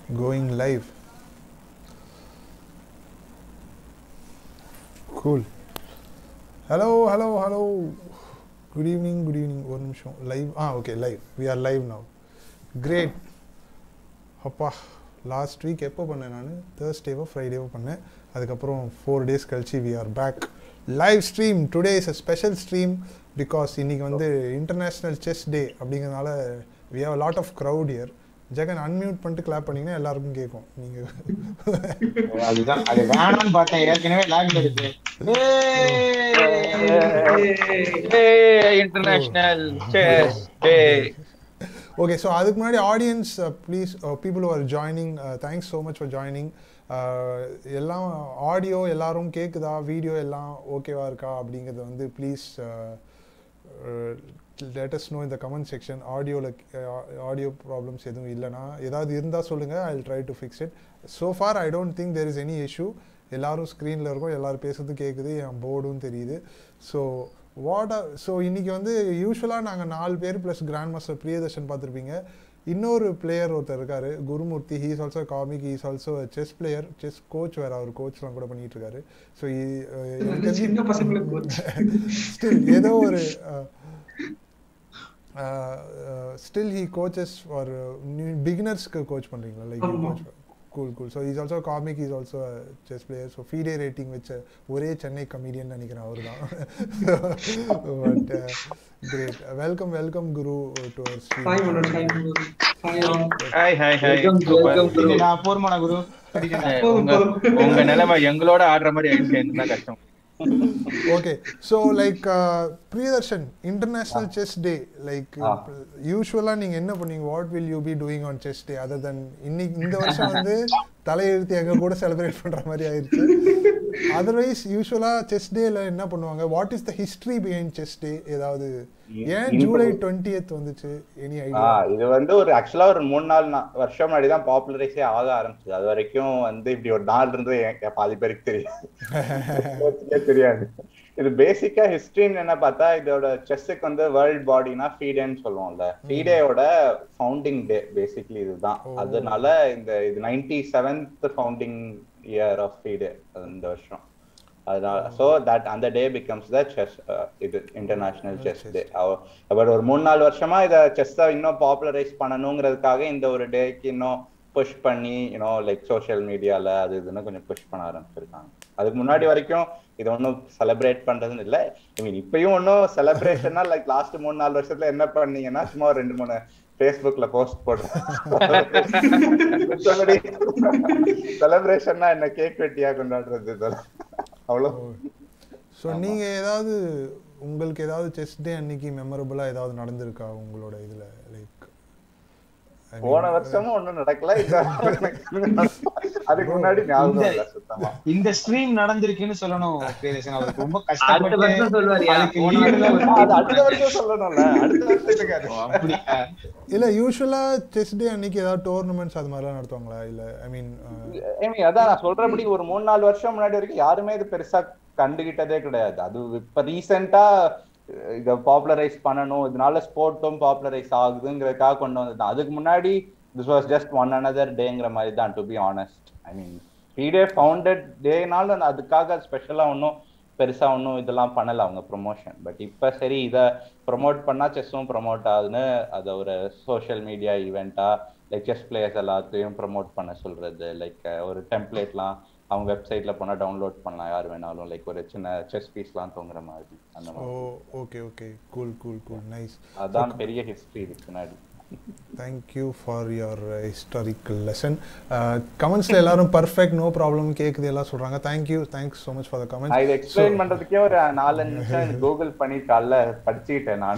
going live cool hello hello hello good evening good evening ஒரு நிமிஷம் live ah okay live we are live now great அப்பா last week எப்போ பண்ணேன் நான் தேர்ஸ்டேவோ ஃப்ரைடேவோ பண்ணேன் அதுக்கப்புறம் ஃபோர் டேஸ் கழிச்சு we are back live stream today is a special stream because இன்னைக்கு வந்து இன்டர்நேஷ்னல் செஸ் டே அப்படிங்கிறதுனால we have lot of crowd here Jagan unmute பண்ணிட்டு கிளாப் பண்ணீங்கன்னா எல்லாருக்கும் கேட்கும் நீங்கள் அதுதான் அது வேணாம்னு பார்த்தேன் ஏற்கனவே லாக்ல இருக்கு international chess day okay so அதுக்கு முன்னாடி audience please people are joining thanks so much for joining எல்லாம் ஆடியோ எல்லாரும் கேட்குதா வீடியோ எல்லாம் ஓகேவா இருக்கா அப்படிங்கிறத வந்து ப்ளீஸ் லேட்டஸ்ட் நோ இந்த கமெண்ட் செக்ஷன் ஆடியோவில் ஆடியோ ப்ராப்ளம்ஸ் எதுவும் இல்லைனா ஏதாவது இருந்தால் சொல்லுங்கள் I try to fix it so far I don't think there is any issue எல்லாரும் ஸ்க்ரீனில் இருக்கும் எல்லாரும் பேசுறது கேட்குது என் போர்டும் தெரியுது ஸோ வாட் ஸோ இன்னைக்கு வந்து யூஸ்வலாக நாங்கள் நாலு பேர் ப்ளஸ் கிராண்ட் மாஸ்டர் பிரியதர்ஷன் பார்த்துருப்பீங்க இன்னொரு பிளேயர் ஒருத்தர் இருக்காரு Gurumoorthy he's also comic he's also chess player chess coach வேற அவர் கோச்லாம் கூட பண்ணிட்டு இருக்காரு ஸோ சின்ன பசங்களுக்கு coach. ஸ்டில் ஏதோ ஒரு ஸ்டில் ஹி கோச்சஸ் ஃபார் பிகினர்ஸ்க்கு கோச் பண்ணுறீங்களா லைக் ஆமா. Coach cool cool so is also comic is also chess player so FIDE rating வச்ச ஒரே சென்னை கமீடியன் நினைக்கிறேன் அவர் தான் but great welcome welcome Guru to அவர் Hi, Manoj. Hi, Manoj. Hi, all. Hi hi hi Welcome, welcome. இது நான் போர்மான குரு உங்க உங்க நிலைமை எங்களோட ஆடுற மாதிரி ஆயிடுச்சு எனக்கு தான் கஷ்டம் okay so like Priyadarshan international chess day like ah. யூஸ்வலாக நீங்கள் என்ன பண்ணீங்க what will you be doing on chess day other then இன்னைக்கு இந்த வருஷம் வந்து தலையெழுத்து எங்க கூட செலிப்ரேட் பண்ற மாதிரி ஆயிருச்சு அதர்வைஸ் யூஸ்வலாக செஸ் டேல என்ன பண்ணுவாங்க what is the history behind chess day ஏதாவது ஏன் இந்த- ஜூலை டுவெண்ட்டியத் வந்துச்சு எனி ஆ ஐடியா இது வந்து ஒரு ஆக்சுவலா ஒரு மூணு நாள் நா- வருஷம் முன்னாடி தான் பாப்புலரைஸே ஆக ஆரம்பிச்சது அது வரைக்கும் வந்து இப்படி ஒரு நாள் இருந்தது எனக்கு பாதி பேருக்கு தெரியாது தெரியாது இது பேசிக்கா ஹிஸ்டரின்னு என்ன பார்த்தா இதோட செஸ்ஸுக்கு வந்து வேர்ல்ட் பாடினா ஃபீடேன்னு சொல்லுவோம்ல ஃபீடேயோட ஃபவுண்டிங் டே பேசிக்லி இதுதான் ஓ. அதனால இந்த இது ninety seventh founding year of FIDE இந்த வருஷம் அதனால ஸோ தட் அந்த டே பிகம்ஸ் த செஸ் இது இன்டர்நேஷனல் செஸ் டே பட் ஒரு மூணு நாலு வருஷமா இதை செஸ்ஸை இன்னும் பாப்புலரைஸ் பண்ணணுங்கிறதுக்காக இந்த ஒரு டேக்கு இன்னும் புஷ் பண்ணி யூனோ லைக் சோஷியல் மீடியால அது இதுன்னு கொஞ்சம் புஷ் பண்ண ஆரம்பிச்சிருக்காங்க அதுக்கு முன்னாடி வரைக்கும் இது ஒன்றும் செலிப்ரேட் பண்றதுன்னு இல்லை ஐ மீன் இப்பயும் ஒன்றும் செலிப்ரேஷனா லைக் லாஸ்ட் மூணு நாலு வருஷத்துல என்ன பண்ணீங்கன்னா சும்மா ஒரு ரெண்டு மூணு ஃபேஸ்புக்ல போஸ்ட் போடுறேன் செலிப்ரேஷன்னா என்ன கேக் வெட்டியா கொண்டாடுறது இதெல்லாம் அவ்வளோ ஸோ நீங்க ஏதாவது உங்களுக்கு ஏதாவது செஸ் டே அன்னைக்கு மெமரபுளா ஏதாவது நடந்திருக்கா உங்களோட இதுல லைக் போன வருஷமும் ஒண்ணும் நடக்கல இந்த அதுக்கு முன்னாடி ஞாபகம் இல்ல சுத்தமா இந்த ஸ்ட்ரீம் நடந்திருக்குன்னு சொல்லணும் பிரியதர்ஷன். அவருக்கு ரொம்ப அடுத்த கஷ்டப்பட்டு வருஷம் சொல்லுவாரு அதுக்கு போன leave வருஷம் எல்லாம் அது அடுத்த வருஷம் சொல்லணும்ல அடுத்த வருஷத்துக்கு அது அப்படி இல்ல யூஸ்வலா செஸ் டே அன்னைக்கு ஏதாவது டோர்னமெண்ட்ஸ் அது மாதிரிலாம் நடத்துவாங்களா இல்ல ஐ மீன் I mean, அதான் நான் சொல்றபடி ஒரு மூணு நாலு வருஷம் முன்னாடி வரைக்கும் யாருமே இது பெருசா கண்டுகிட்டதே கிடையாது அது இப்ப ரீசெண்டா இத பாப்புலரைஸ் பண்ணணும் இதனால ஸ்போர்ட்டும் பாப்புலரைஸ் ஆகுதுங்கிறதுக்காக கொண்டு வந்தது அதுக்கு முன்னாடி this was just one another டேங்கிற மாதிரி தான் to be honest I mean FIDE founded டேனால அதுக்காக ஸ்பெஷலா ஒன்றும் பெருசா ஒன்றும் இதெல்லாம் பண்ணல அவங்க ப்ரொமோஷன் பட் இப்ப சரி இதை ப்ரொமோட் பண்ணா செஸ்ஸும் ப்ரொமோட் ஆகுதுன்னு அதை ஒரு சோஷியல் மீடியா ஈவெண்ட்டா லைக் செஸ் பிளேயர்ஸ் எல்லாத்தையும் ப்ரொமோட் பண்ண சொல்றது லைக் ஒரு டெம்ப்ளேட்லாம் அவங்க வெப்சைட்ல போனா டவுன்லோட் பண்ணலாம் யார் வேணாலும் லைக் ஒரு சின்ன செஸ் பீஸ்லாம் தொங்குற மாதிரி அந்த ஓ மாதிரி okay okay cool cool cool nice அதான் பெரிய ஹிஸ்டரி இதுக்கு பின்னாடி thank you for your historical lesson கமெண்ட்ஸில் எல்லாரும் பர்ஃபெக்ட் நோ ப்ராப்ளம் கேட்குது எல்லாம் சொல்கிறாங்க thank you thanks so much for the நான் கமெண்ட்ஸ் இதை எக்ஸ்பிளைன் பண்றதுக்கே ஒரு நாலஞ்சு நிமிஷம் கூகுள் பண்ணி காலைல படிச்சுக்கிட்டேன் நான்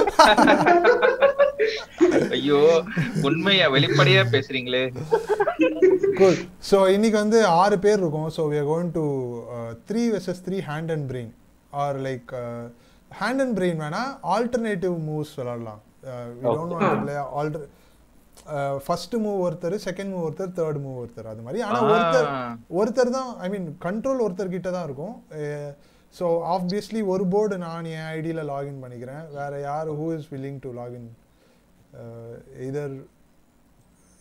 ஐயோ உண்மையா வெளிப்படையா பேசுறீங்களே கூல் ஸோ இன்னைக்கு வந்து ஆறு பேர் இருக்கும் so we are going to three versus three hand and brain or like hand and brain வேணா ஆல்டர்னேட்டிவ் மூவ்ஸ் விளாடலாம் we don't want play alter first move ஒருத்தர் செகண்ட் மூவ் ஒருத்தர் தேர்ட் மூவ் ஒருத்தர் அது மாதிரி ஆனா ஒருத்தர் ஒருத்தர் தான் ஐ மீன் கண்ட்ரோல் ஒருத்தர் கிட்ட தான் இருக்கும் ஸோ ஆப்வியஸ்லி ஒரு போர்டு நான் என் ஐடியில் லாகின் பண்ணிக்கிறேன் வேற யார் who is willing to login either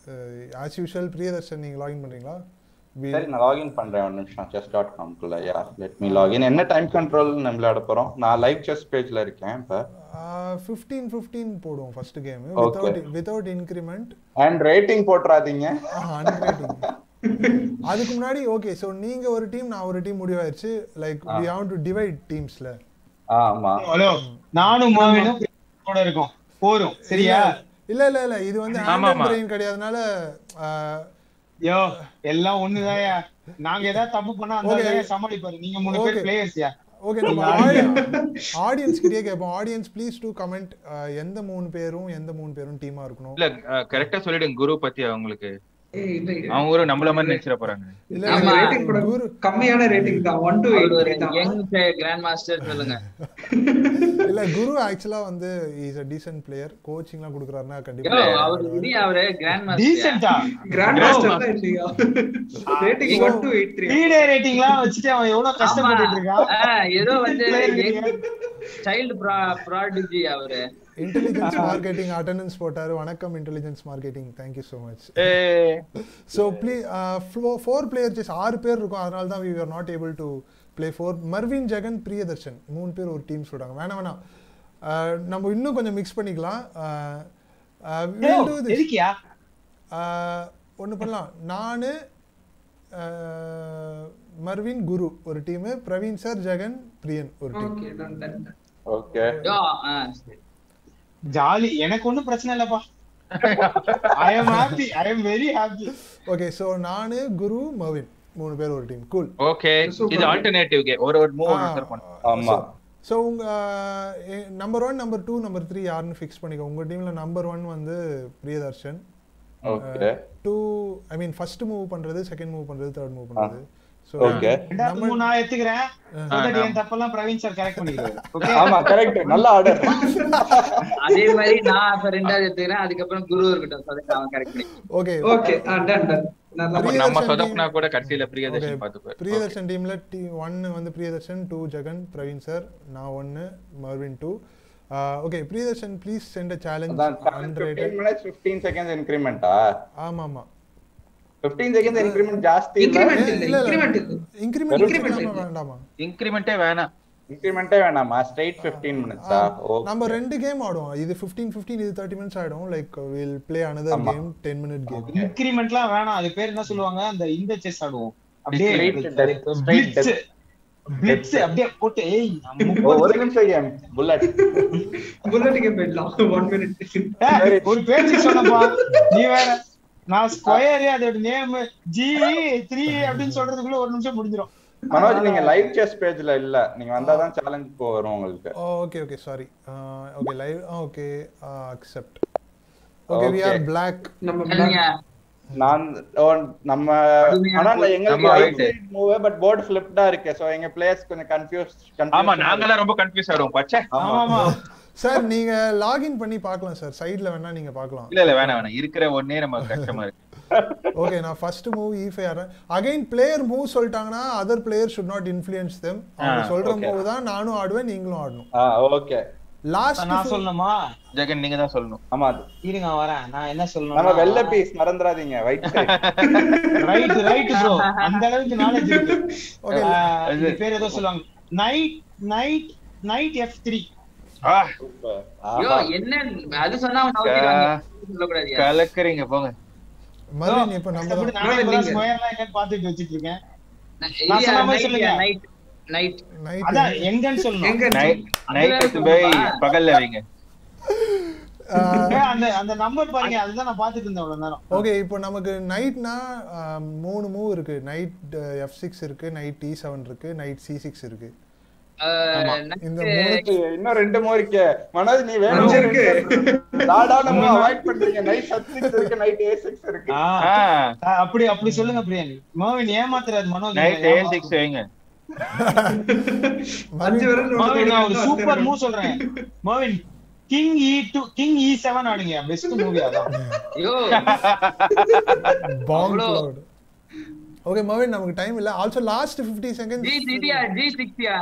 as usual Priyadarshan நீங்கள் லாகின் பண்ணுறீங்களா சரி நான் லாகின் பண்றேன் ஒரு நிமிஷம் செஸ் டாட் காம்குள்ள யா லெட் மீ லாகின் என்ன டைம் கண்ட்ரோல் நம்ம விளையாட போறோம் நான் லைவ் செஸ் பேஜ்ல இருக்கேன் இப்ப ஃபிஃப்டீன் ஃபிஃப்டீன் போடுவோம் first game Okay. Without without increment and rating போட்டுறாதீங்க அன்ரேட்டிங் அதுக்கு முன்னாடி ஓகே ஸோ நீங்க ஒரு டீம் நான் ஒரு டீம் முடிவாயிருச்சு like we have to divide டீம்ஸ்ல ஆமா ஹலோ நானும் மாவினும் கூட இருக்கோம் போரும் சரியா இல்ல இல்ல இல்ல இது வந்து ஆமா, ஆண்டன் ஆமா. பிரெயின் கிடையாதுனால ஆஹ், யோ எல்லாம் ஒண்ணுதாயா நாங்க ஏதாவது தப்பு பண்ணா அந்த Okay. வேலையை சமாளிப்பாரு நீங்க மூணு Okay. பேர் பிளேயர்ஸ்யா ஓகே நம்ம ஆடியன்ஸ் கிட்டே கேட்போம் ஆடியன்ஸ் ப்ளீஸ் டு கமெண்ட் எந்த மூணு பேரும் எந்த மூணு பேரும் டீமா இருக்கணும் இல்ல கரெக்டா சொல்லிடுங்க குரு பத்தி அவங்களுக்கு ஏய், இல்ல, இல்ல. அவங்க ஒரு நம்மள மாதிரி நினைச்சிட போறாங்க இல்ல நம்ம ஆமா. rating கூட குரு கம்மியான ரேட்டிங் தான் ஒன் டு அவர் ஒரு எயிட் தான் யங் கிராண்ட் மாஸ்டர் சொல்லுங்க இல்ல குரு ஆக்சுவலா வந்து இஸ் அ டீசன்ட் பிளேயர் கோச்சிங்லாம் கொடுக்குறாருன்னா யோ, கண்டிப்பா அவர் இல்லையா அவரு கிராண்ட் மாஸ்டர் டீசென்டா கிராண்ட் No. மாஸ்டர் தான் இல்லையா rating one two eight three three டே ரேட்டிங்லாம் வச்சுட்டு அவன் எவ்வளவு கஷ்டப்பட்டுட்டு இருக்கான் ஏதோ வந்து Player சைல்டு ப்ராடிஜி அவரு இன்டெலிஜென்ஸ் மார்க்கெட்டிங் அட்டெண்டன்ஸ் போட்டாரு வணக்கம் intelligence marketing thank you so much ஏய், ஸோ ப்ளீ ஃபோர் பிளேயர் ஜஸ்ட் ஆறு பேர் இருக்கும் அதனால தான் we are not able to play four Marvin Jagan Priyadarshan மூணு பேர் ஒரு டீம் சொல்றாங்க வேணாம் வேணாம் Uh, நம்ம இன்னும் கொஞ்சம் மிக்ஸ் பண்ணிக்கலாம் எதுக்கியா ஒன்று பண்ணலாம் நான் மர்வின் குரு ஒரு டீமு பிரவீன் சார் ஜெகன் பிரியன் ஒரு team okay done done okay yo, ஆ, சரி. ஜாலி எனக்கு ஒண்ணும் பிரச்சனை இல்லப்பா I am happy I am very happy okay so நான் குரு மர்வின் மூணு பேர் ஒரு டீம் கூல் ஓகே Super. இது ஆல்டர்னேட்டிவ் கே ஒரு ஒரு மூவ் ஒருத்தர் பண்ணும் ஆமா ஸோ உங்க number one number two number three யாருன்னு ஃபிக்ஸ் பண்ணிக்கோ உங்க டீம்ல நம்பர் ஒன் வந்து பிரியதர்ஷன் ஓகே டூ ஐ மீன் ஃபர்ஸ்ட் மூவ் பண்றது செகண்ட் மூவ் பண்றது தேர்ட் மூவ் பண்றது ஸோ ஓகே ரெண்டாவது மூணு நான் எடுத்துக்கிறேன் So that என் தப்பெல்லாம் பிரவீன் சார் கரெக்ட் பண்ணிடுவாரு ஓகே ஆமா கரெக்ட் நல்ல ஆர்டர் அதே மாதிரி நான் அப்ப ரெண்டாவது எடுத்துக்கிறேன் அதுக்கப்புறம் குரு இருக்கட்டும் சொல்லுங்க அவன் கரெக்ட் பண்ணி ஓகே ஓகே டன் டன் நல்லா பிரியதர்ஷன் நம்ம team- சொதப்புனா கூட கடைசியில Okay. பிரியதர்ஷன் பாத்துக்குவார் பிரியதர்ஷன் டீம்ல டி ஒன்னு வந்து பிரியதர்ஷன் டூ ஜெகன் பிரவீன் சார் நான் ஒன்னு Marvin two okay Priyadarshan please send a challenge அதான் 15 அன்ரேட்டட் மினிட்ஸ் 15 செகண்ட்ஸ் இன்கிரிமெண்டா ஆமா ஆமா 15 செகண்ட்ஸ் இன்கிரிமெண்ட் ஜாஸ்தி இல்ல இன்கிரிமெண்ட் இல்ல இல்ல, இல்ல. இன்கிரிமெண்ட் இல்ல இன்கிரிமெண்ட் Increment இன்கிரிமெண்ட் இல்ல. வேண்டாமா இன்கிரிமெண்டே வேணாம் இன்கிரிமெண்டே வேணாமா ஸ்ட்ரைட் 15 மினிட்ஸா ஓகே நம்ம ரெண்டு கேம் ஆடுவோம் இது 15 15 இது 30 மினிட்ஸ் ஆயிடும் லைக் வில் ப்ளே another ஆமா. கேம் 10 மினிட் கேம் இன்கிரிமெண்ட்லாம் வேணாம் அது பேர் என்ன சொல்லுவாங்க அந்த இந்த செஸ் ஆடுவோம் அப்படியே Straight death, straight blitz. death. blitz, அப்படியே போட்டு ஏய் ஓ, ஒரு நிமிஷம் கேம் புல்லட் புல்லட்டுக்கே போயிடலாம் ஒன் மினிட் ஏய், ஒரு பேச்சு சொன்னப்பா நீ வேற நான் ஸ்கொயர் அதோட நேம் ஜி த்ரீ அப்படின்னு சொல்றதுக்குள்ள ஒரு நிமிஷம் முடிஞ்சிடும் மனோஜ் நீங்க லைவ் செஸ் பேஜ்ல இல்ல நீங்க வந்தாதான் சேலஞ்ச் போ வரும் உங்களுக்கு okay okay sorry okay live okay accept okay we are Okay. Black நம்ம நீங்க நான் ஓ, நம்ம அருமையான ஆனா point. எங்களுக்கு நம்ம right right. Side move but board ஃபிளிப்டா இருக்கு சோ எங்க பிளேயர்ஸ் கொஞ்சம் கன்ஃபியூஸ் ஆமா நாங்கெல்லாம் ரொம்ப கன்ஃபியூஸ் ஆயிடுவோம் பச்சை ஆமாமா சார் நீங்க லாகின் பண்ணி பார்க்கலாம் சார் சைடுல வேணா நீங்க பார்க்கலாம் இல்ல இல்ல வேணாம் வேணாம் இருக்கிற ஒன்னே நம்ம கஷ்டமா இருக்கு ஓகே நான் ஃபர்ஸ்ட் மூவ் ஈஃபை ஆடுறேன் அகைன் பிளேயர் மூவ் சொல்லிட்டாங்கன்னா other player should not influence them அவங்க Ah, சொல்ற okay. மூவ் தான் நானும் ஆடுவேன் நீங்களும் ஆடணும் ஆ ஓகே லாஸ்ட் நான் சொல்லணுமா ஜெகன் நீங்க தான் சொல்லணும் ஆமா அது. இருங்க வரேன் நான் என்ன நம்ம சொல்லணும் வெள்ளை பீஸ் மறந்துடாதீங்க white side right right bro அந்த அளவுக்கு நாலேஜ் இருக்கு ஓகே ஆஹ், இது பேர் ஏதோ சொல்லுவாங்க knight knight knight F three ஆ, யோ என்ன அது சொன்னா அவன் நவுத்திடுவாங்க. சொல்லக்கூடாதுயா. கலக்குறீங்க போங்க மறுபடியும் இப்ப நம்ம தான் நானே நீங்க- ஸ்கொயர்லாம் என்னன்னு பாத்துட்டு வச்சிட்டு இருக்கேன் நான் நான் சொன்ன மாதிரி night சொல்லுங்க. யா, night, night. நைட் அதான் எங்கன்னு சொல்லணும் எங்க நைட் நைட் எடுத்து போய் பகல்ல வைங்க ஏய், அந்த அந்த நம்பர் பாருங்க அதுதான் நான் பாத்துட்டு இருந்தேன் அவ்வளவு நேரம் ஓகே இப்போ நமக்கு நைட்னா மூணு மூவ் இருக்கு நைட் எஃப் சிக்ஸ் இருக்கு நைட் டி செவன் இருக்கு நைட் சி சிக்ஸ் இருக்கு ஆஹ், இந்த night, மூணு இன்னும் ரெண்டு மூணு இருக்கு மனோஜ் நீ வேணும் அஞ்சு இருக்கு. லாடா நம்ம அவாய்ட் பண்றீங்க நைட் சிக்ஸ் இருக்கு நைட் ஏ சிக்ஸ் இருக்கு ஆ, ஆ ஆ, அப்படி அப்படி சொல்லுங்க பிரியாணி மோவின் ஏமாத்துறாரு மனோஜ் நைட் ஏ சிக்ஸ் வைங்க அஞ்சு விரல் மோவின் நான் ஒரு நோட்டு சூப்பர் மூவ் சொல்றேன் மோவின் king e two king e seven ஆடுங்க பெஸ்ட் மூவி அதான் யோ, பாங் அவ்வளோ. கிளவுட் ஓகே மவின் நமக்கு டைம் இல்ல ஆல்சோ லாஸ்ட் 50 செகண்ட்ஸ் G6 யா, G6 யா?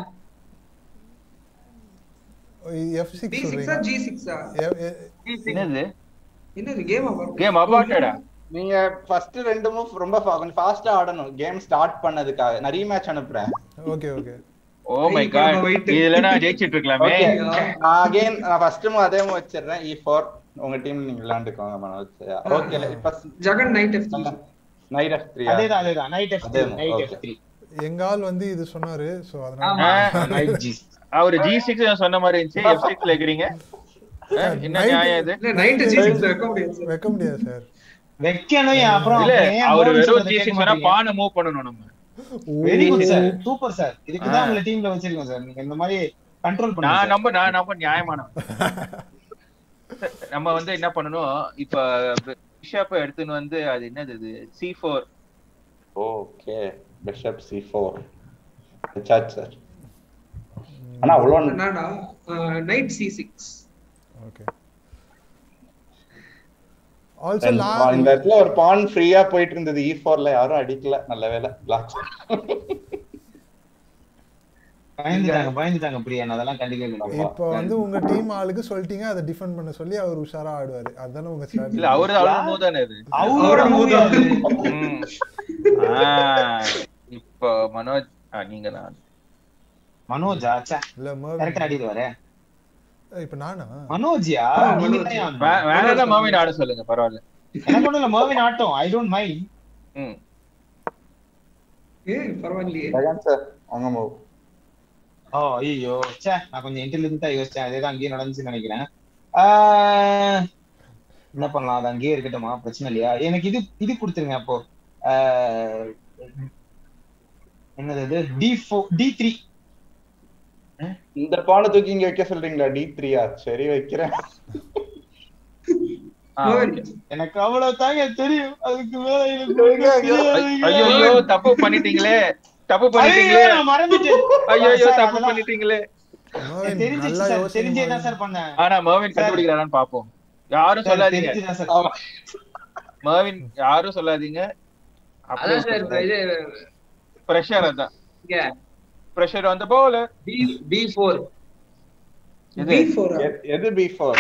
எஃப் சிக்ஸ் டி சிக்ஸா சொல்றீங்க ஜி சிக்ஸா F- F- G6. என்னது என்னது கேம் வரும் கேம் அபார்ட்டடா நீங்க ஃபர்ஸ்ட் ரெண்டு மூவ் ரொம்ப fa- கொஞ்சம் ஃபாஸ்டா ஆடணும் கேம் ஸ்டார்ட் பண்ணதுக்காக நிறைய மேட்ச் அனுப்புறேன் ஓகே ஓகே ஓ மை இப்ப காட் நம்ம wait. இதுல நான் ஜெயிச்சிட்டு இருக்கலாமே ஓகே நான் அகைன் நான் ஃபர்ஸ்ட் மூவ் அதே மூவ் வச்சிடுறேன் இ ஃபோர் உங்க டீம் நீங்க விளையாண்டுக்கோங்க மனோஜ் ஓகே இப்ப Jagan knight f knight F three அதேதான் அதேதான் நைட் எஃப் அதே நைட் okay. எஃப் த்ரீ எங்க ஆள் வந்து இது சொன்னாரு சோ அதனால ஆமா நைட் ஜி அவரு ஜி சிக்ஸ் சொன்ன மாதிரி இருந்துச்சு எஃப் சிக்ஸ்ல இருக்கிறீங்க அஹ், என்ன நியாயம் இது நைட் ஜி சிக்ஸ் வைக்க முடியாது sir. வைக்க முடியாது சார் வைக்கணும் அப்புறம் இல்ல ஏன் அவரு bowling வெறும் சொல்றதை ஜி கேட்க சிக்ஸ் சொன்னா மாட்டீங்க? பானை மூவ் பண்ணணும் நம்ம வெரி குட் சார் ஓ. சூப்பர் சார் இதுக்கு தான் உங்களை டீம்ல வச்சிருக்கோம் சார் நீங்க இந்த மாதிரி கண்ட்ரோல் நான் பண்ணுங்க நம்ப நான் நம்ப நியாயமானவன் நம்ம வந்து என்ன பண்ணணும் இப்ப பிஷப் எடுத்துன்னு வந்து அது என்னது இது c four okay bishop c four வச்சாச்சு சார் ஆனா அவ்வளோ என்னடா knight c six okay also இந்த இடத்துல ஒரு பான் ஃப்ரீயா போயிட்டு இருந்தது இ ஃபோர்ல யாரும் அடிக்கல நல்ல வேலை பிளாக் பயந்துட்டாங்க பயந்துட்டாங்க பிரியா நான் அதெல்லாம் கண்டிக்கவே கூடாது இப்போ வந்து உங்க டீம் ஆளுக்கு சொல்லிட்டீங்க அதை டிஃபெண்ட் பண்ண சொல்லி அவர் உஷாரா ஆடுவாரு அதுதானே உங்க இல்ல ஸ்ட்ராட்டஜி அவரு அவரு மூவ் தானே இது அவரோட அவரோட மூவி move அது ம். ஆ, இப்போ மனோஜ் ஆ, நீங்க தான் மனோஜா ச்சே இல்ல கரெக்டா மர்வின் அடிட்டு வர இப்போ நானா மனோஜியா ஆ, நீங்க மனோஜ். தான் வே- வேற ஏதாவது மாவின் ஆட சொல்லுங்க பரவாயில்ல எனக்கு ஒண்ணும் இல்ல மர்வின் ஆட்டம் ஐ டோன்ட் மைண்ட் ம் ஏ பரவாயில்லையே ஜெகன் சார் அவங்க மூவ் ஓ ஐயோ ச்சே நான் கொஞ்சம் இன்டெலிஜென்ட்டா யோசிச்சேன் அதேதான் அங்கேயே நடந்துச்சுன்னு நினைக்கிறேன் ஆஹ், என்ன பண்ணலாம் அது அங்கேயே இருக்கட்டுமா பிரச்சனை இல்லையா எனக்கு இது இது கொடுத்துருங்க அப்போ ஆஹ், என்னது இது டி ஃபோர் டி த்ரீ இந்த பானை தூக்கி இங்க வைக்க சொல்றீங்களா டி த்ரீயா சரி வைக்கிறேன் ஆ, மோகன், okay. எனக்கு அவ்வளவு தாங்க தெரியும் அதுக்கு மேல எனக்கு ஒண்ணும் தெரியாதுங்க. ஐயோ ஐயோ தப்பு பண்ணிட்டீங்களே தப்பு ஐயோ, பண்ணிட்டீங்களே நான் மறந்துட்டேன் ஐயோ ஐயோ சார், தப்பு அதெல்லாம் பண்ணிட்டீங்களே மர்வின் தெரிஞ்சிச்சு நல்லா சார் யோசனை தெரிஞ்சே தான் பண்ணு. சார் பண்ணேன் ஆனா மர்வின் கண்டுபிடிக்கிறாரான்னு பாப்போம் யாரும் சார், சொல்லாதீங்க தெரிஞ்சுதான் சார் ஆமா மர்வின் யாரும் சொல்லாதீங்க அதான் சார் இது பிரஷர் அதான் இங்க பிரஷர் வந்த போல பி பி ஃபோர் எது B4 ஆ? எ- எது பி ஃபோர்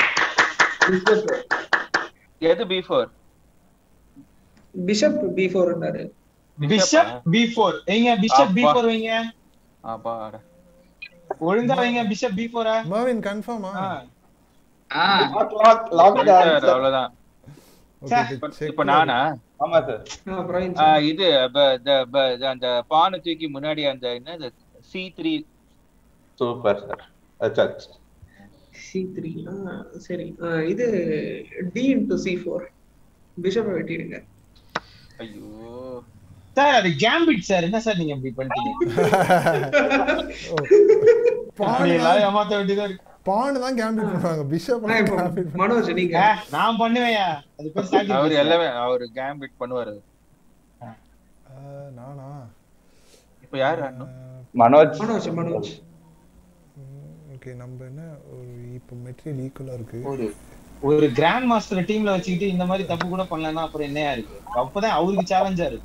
எது பி ஃபோர் பிஷப் பி ஃபோர்னாரு பிஷப் பி ஃபோர் வைங்க பிஷப் பி அப்பா. ஃபோர் வைங்க ஆப்பாடா ஒழுங்கா வைங்க பிஷப் பி ஃபோரா மர்வின் கன்ஃபார்மா ஆ லாக் லாக் லாக் சார், அவ்வளவுதான் ஓகே இப்ப நானா ஆமா சார் ஆ, பிரவீன் ஆ, sir. இது ப- the- ப- the- அந்த பானை தூக்கி முன்னாடி அந்த என்ன சி த்ரீ சூப்பர் சார் வச்சாச்சு C3 ஆ, சரி ஆ, இது டி இன்டு சி ஃபோர் பிஷப்பை வெட்டிடுங்க ஐயோ சார் அது கேம்பிட் சார் என்ன சார் நீங்க இப்படி பண்ணிட்டீங்க அப்படி எல்லாம் ஏமாத்த வேண்டியதா இருக்கு பான் தான் கேம்பிட் பண்ணுவாங்க பிஷப் ஆனா இப்போ கேம்பிட் மனோஜ் நீங்க ஏ, நான் பண்ணுவேயா அது பேர் அவரு sacrifice. எல்லாமே அவரு கேம்பிட் பண்ணுவாரு நானா இப்ப யாரு ஆடணும் மனோஜ் மனோஜ் மனோஜ் ஓகே நம்ம என்ன ஒரு இப்போ மெட்டீரியல் ஈக்குவலா இருக்கு ஒரு ஒரு கிராண்ட் மாஸ்டர் டீம்ல வச்சுக்கிட்டு இந்த மாதிரி தப்பு கூட பண்ணலன்னா அப்புறம் என்னையா இருக்கு அப்பதான் அவருக்கு சேலஞ்சா இருக்கு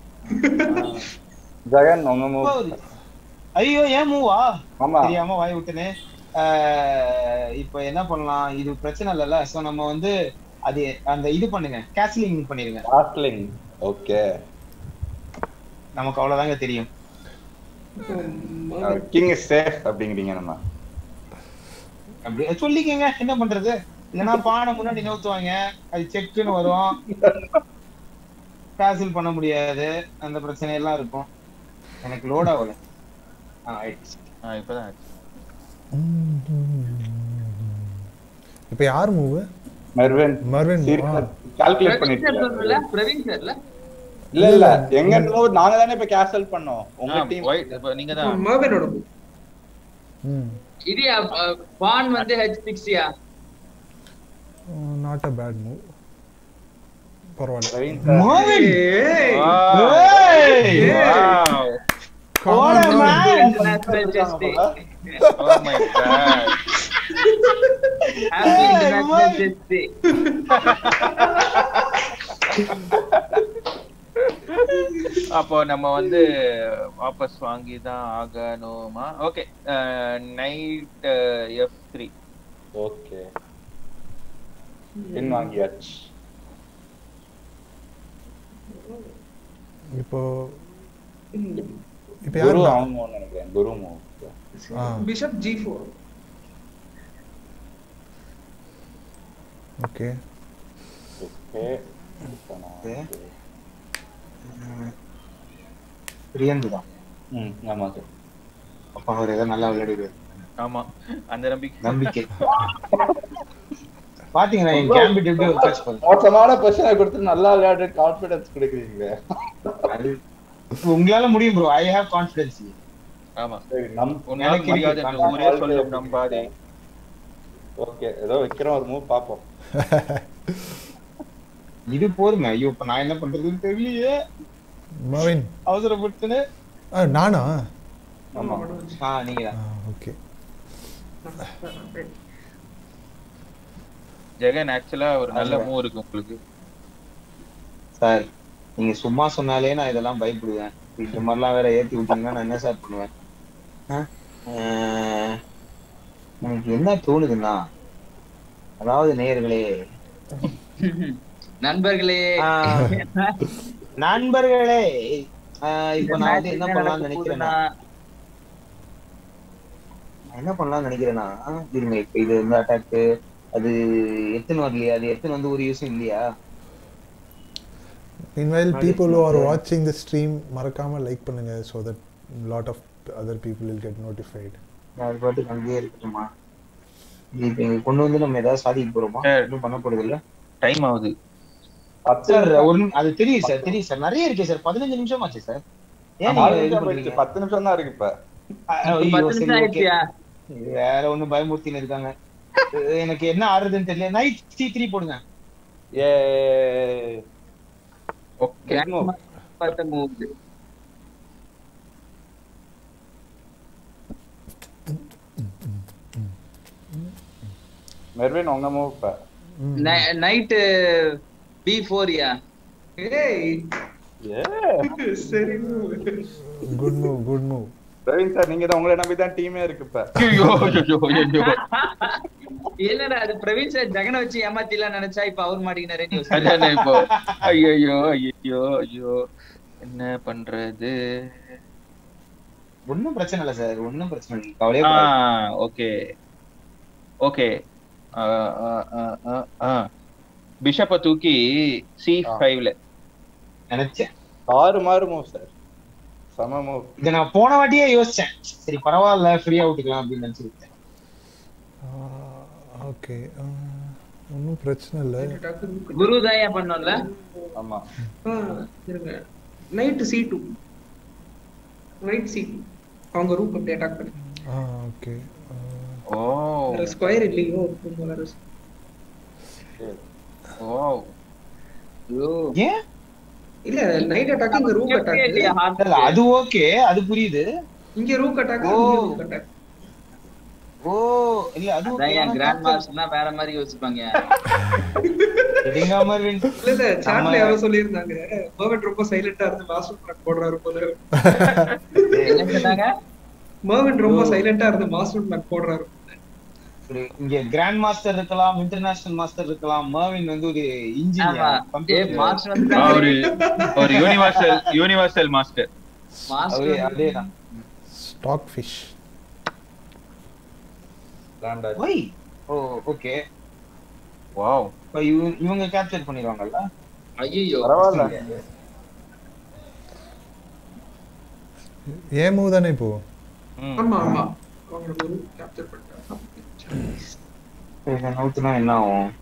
ஜெகன் உங்க மூவ் ஒரு- ஐயோ ஏன் மூவா ஆமா தெரியாம வாய் விட்டுனே ஆஹ் இப்ப என்ன பண்ணலாம் இது பிரச்சனை இல்லைல்ல சோ நம்ம வந்து அது அந்த இது பண்ணுங்க கேஸ்லிங் பண்ணிருங்க டாஸ்லிங் ஓகே நமக்கு அவ்வளவுதாங்க தெரியும் கிங் இஸ் சேஃப் அப்படிங்கிறீங்க நம்ம அப்படி சொல்லிக்கங்க என்ன பண்றது இல்லைன்னா பானை முன்னாடி நோத்துவாங்க அது செக்குன்னு வரும் கேன்சல் பண்ண முடியாது அந்த பிரச்சனை எல்லாம் இருக்கும் எனக்கு லோட் ஆகல ஆ ஆயிடுச்சு ஆ, இப்பதான் ஆச்சு. இப்போ யார் move Marvin Marvin calculate Praveen sir பண்ணிட்டு சொன்னல பிரவீன் சார்ல இல்ல இல்ல எங்க மூவ் நாங்க தானே இப்ப கேன்சல் பண்ணோம் உங்க ஆ, டீம் white. இப்ப நீங்க தான் மர்வினோட move. ம் இது பான் வந்து ஹெச் சிக்ஸ்டியா நாட் அ பேட் மூவ் பரவாயில்ல பிரவீன் சார் மோவின் ஏய், Wow. ஏய்! Wow. What a man! International chess day Oh my God. Happy Hey, international Mohan. Chess day அப்போ நம்ம வந்து வாபஸ் வாங்கி தான் ஆகணுமா okay knight F three okay pin வாங்கியாச்சு இப்போ ம். இப்போ குரு யார் அவங்க நினைக்கிறேன் குரு மூவ் ஆ. Bishop g four okay okay Okay. பிரியந்து தான் ம் ஆமா சார் அப்ப அவர் ஏதோ நல்லா விளையாடுவார் ஆமா அந்த நம்பிக்கை நம்பிக்கை பாத்தீங்களா என் கேம்பிட் எப்படி ஒரு catch பண்ணுது மோசமான பொசிஷனை கொடுத்து நல்லா விளையாடுற கான்பிடன்ஸ் கொடுக்குறீங்க அது உங்களால முடியும் ப்ரோ ஐ ஹேவ் கான்ஃபிடன்ஸ் ஆமா சரி நம் உன்னால எனக்கு முடியாது இருக்கு. என்று ஊரே சொல்லும் நம்பாதே ஓகே ஏதோ வைக்கிறோம் ஒரு மூவ் பாப்போம் இது போதுங்க ஐயோ இப்ப நான் என்ன பண்றதுன்னு தெரியலையே மவின் அவசரப்பட்டுன்னு ஆ நானா ஆமா ஆ நீங்க தான் ஓகே ஜெகன் ஆக்சுவலா ஒரு நல்ல மூவ் இருக்கு உங்களுக்கு சார் நீங்க சும்மா சொன்னாலே நான் இதெல்லாம் பயப்படுவேன் இந்த மாதிரிலாம் வேற ஏத்தி விட்டீங்கன்னா நான் என்ன சார் பண்ணுவேன் ஆ? ஆஹ், எனக்கு என்ன தோணுதுன்னா அதாவது நேயர்களே நண்பர்களே ஆஹ், நண்பர்களே ஆஹ், இப்ப நான் வந்து என்ன பண்ணலாம்னு நினைக்கிறேன்னா நான் என்ன பண்ணலாம்னு நினைக்கிறேன்னா இருங்க இப்ப இது வந்து அட்டாக் அது எத்தனை வரலையா அது எத்தனை வந்து ஒரு யூஸும் இல்லையா meanwhile people who are watching the stream மறக்காம லைக் பண்ணுங்க so that lot of other people will get notified நான் அது பாட்டுக்கு அங்கேயே இருக்கட்டுமா இது இப்ப இங்க கொண்டு வந்து நம்ம ஏதாவது சாதிக்க போறோமா Sir. ஒன்றும் பண்ண போறது இல்ல டைம் ஆகுது பத்து சார் ஒரு நிமி- அது தெரியும் சார் தெரியும் சார் நிறைய இருக்கே சார் பதினஞ்சு நிமிஷம் ஆச்சு சார் ஏன் நாலு நீங்க இது நிமிஷம் பண்றீங்க? போயிடுச்சு. பத்து நிமிஷம் தான் இருக்கு இப்ப ஐயோ, பத்து சரி, நிமிஷம் okay. ஆயிடுச்சியா இது வேற ஒண்ணும் பயமுறுத்தின்னு இருக்காங்க எனக்கு என்ன ஆறுதுன்னு தெரியல நைட் சி த்ரீ போடுங்க ஏ ஓகே பார்த்த மூவ் மெர்வின் உங்க மூவ் இப்ப நைட்டு பி ஃபோர்யா ஏய் ஏ சரி good move good move Praveen sir நீங்க தான் உங்களை நம்பி தான் டீமே இருக்கு இப்ப ஐயோ ஐயோ ஐயோ இல்லடா அது பிரவீன் சார் ஜெகனை வச்சு ஏமாத்திலாம் நினைச்சா இப்ப அவர் மாட்டிக்கினாரே நியூஸ் அதானே இப்போ ஐயோ ஐயோ ஐயோ என்ன பண்றது ஒண்ணும் பிரச்சனை இல்ல சார் ஒண்ணும் பிரச்சனை இல்லை கவலையே ஆ படாதீங்க. ஓகே ஓகே பிஷப்ப தூக்கி சி ஃபைவ்ல நினைச்சேன் ஆறு மாறு மூவ் சார் சம மூவ் இதை நான் போன வாட்டியே யோசிச்சேன் சரி பரவாயில்ல ஃப்ரீயா விட்டுக்கலாம் அப்படின்னு நினைச்சிருக்கேன் ஓகே ஒன்றும் பிரச்சனை இல்லை குரு தான் ஏன் பண்ணோம்ல ஆமா இருங்க knight c two knight c two அவங்க ரூம் அப்படி அட்டாக் பண்ணி ஆ ஓகே ஓ ஸ்கொயர் இல்லையோ போல ஓ ஐயோ. ஏன் இல்ல நைட் அட்டாக் இங்க ரூம் அட்டாக் இல்லையா, heart இல்ல, அது ஓகே அது புரியுது இங்க ரூம் அட்டாக் ஓ. இங்க ரூம் அட்டாக் ஓ இல்ல அது அதான் என் கிராண்ட் மாஸ்டர்னா வேற மாதிரி யோசிப்பாங்க எடிங்கா மர்வின் இல்ல இல்ல சாட்ல நம்ம- யாரோ சொல்லியிருந்தாங்க மர்வன் ரொம்ப சைலண்டா இருந்து மாஸ்டர் பிளான் போடுறாரு போல என்ன சொன்னாங்க மர்வன் ரொம்ப சைலண்டா இருந்து மாஸ்டர் பிளான் போடுறாரு ஒரு இங்க கிராண்ட் மாஸ்டர் இருக்கலாம் இன்டர்நேஷனல் மாஸ்டர் இருக்கலாம் மர்வின் வந்து ஒரு ஆமா இன்ஜினியர் ஏ மாஸ்டர் வந்து ஒரு ஒரு யூனிவர்சல் யூனிவர்சல் மாஸ்டர் அவரே மாஸ்டர் அதேதான் ஸ்டாக் ஃபிஷ் லேண்டர் ஒய் ஓ ஓகே வாவ் இப்ப இவ- இவங்க கேப்சர் பண்ணிடுவாங்கல்ல ஐயோ பரவாயில்ல ஏன் மூவ் தானே இப்போ ஆமா ஆமா அவங்க ஒரு கேப்சர் பண்ணிட்டாங்க இதை நவுத்துனா என்ன ஆகும்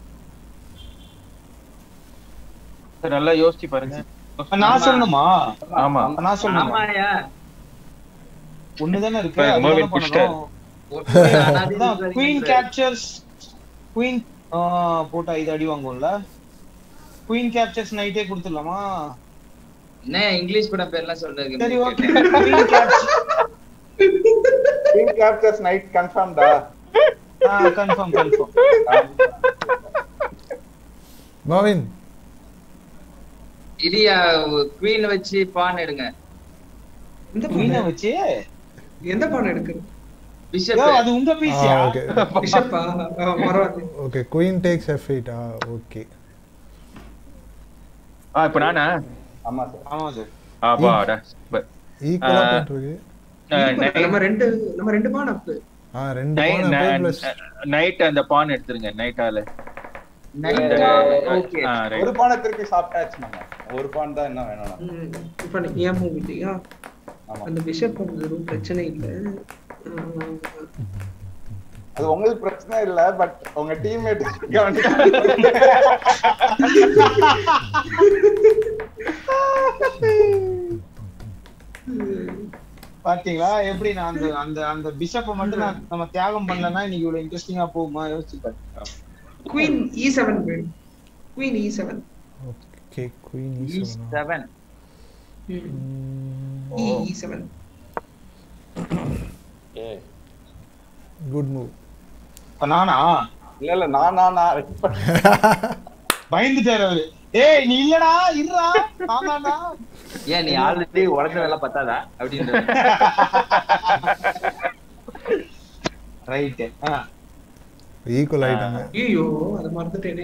சார் நல்லா யோசிச்சு பாருங்க அப்ப நான் சொல்லணுமா ஆமா அப்ப நான் சொல்லணுமா ஆமாயா ஒண்ணுதானே இருக்கு இப்ப அதுதானே மர்வின் புஷ்டர். பண்ணணும் குயின் கேப்சர்ஸ் குயின் போட்டா இது அடி வாங்கும்ல குயின் கேப்சர்ஸ் நைட்டே கொடுத்துடலாமா என்ன இங்கிலீஷ் படம் பேர்லாம் சொல்றது சரி okay queen capture team captures knight கன்ஃபார்ம்டா கன்ஃபார்ம் கன்ஃபார்ம் மாவின் இடியா குவீன் வச்சு பான் எடுங்க இந்த குயினை பானை வச்சு எந்த பானை எடுக்கிறது பிஷப் யோ, அது உங்க பீசியா ஓகே பிஷப்பா பரவாயில்ல okay queen takes f eight ஆ ஓகே ஆ இப்ப நானா ஆமா சார் ஆமா சார் அப்பாடா super. ஈக்குவலா ஆ. போயிட்டு இருக்கு அஹ், இப்ப night- நம்ம ரெண்டு நம்ம ரெண்டு பான் அப்பு ஆ ரெண்டு night- பானை ந- பிளஸ் night அந்த பான் எடுத்துருங்க நைட்டால ஓகே ஒரு பானை திருப்பி சாப்பிட்டாச்சு நம்ம ஒரு பான் தான் என்ன வேணும் நமக்கு. இப்ப நீ ஏன் மூவ் இல்லையா ஆமா அந்த பிஷப் வந்ததும் பிரச்சனை இல்லை அது உங்களுக்கு பிரச்சனை இல்ல பட் உங்க டீம்மேட் பாத்தீங்களா எப்படி நான் அந்த அந்த அந்த பிஷப்ப மட்டும் நான் நம்ம தியாகம் பண்ணலன்னா இன்னைக்கு இவ்வளவு இன்ட்ரெஸ்டிங்கா போகுமா யோசிச்சு பாருங்க queen e seven queen e seven okay queen ஈஸ்வரனா seven e e seven good move இப்ப நானா இல்ல இல்ல நான் நான் நான் wait பண்ண- பயந்துட்டாரு அவரு ஏய் நீ இல்லடா இருடா நான் தான்டா ஏன் நீ ஆல்ரெடி உடஞ்ச வேலை பத்தாதா அப்படின்னு ரைட் ஈக்குவல் ஆயிட்டாங்க ஐயோ அதை மறந்துட்டேனே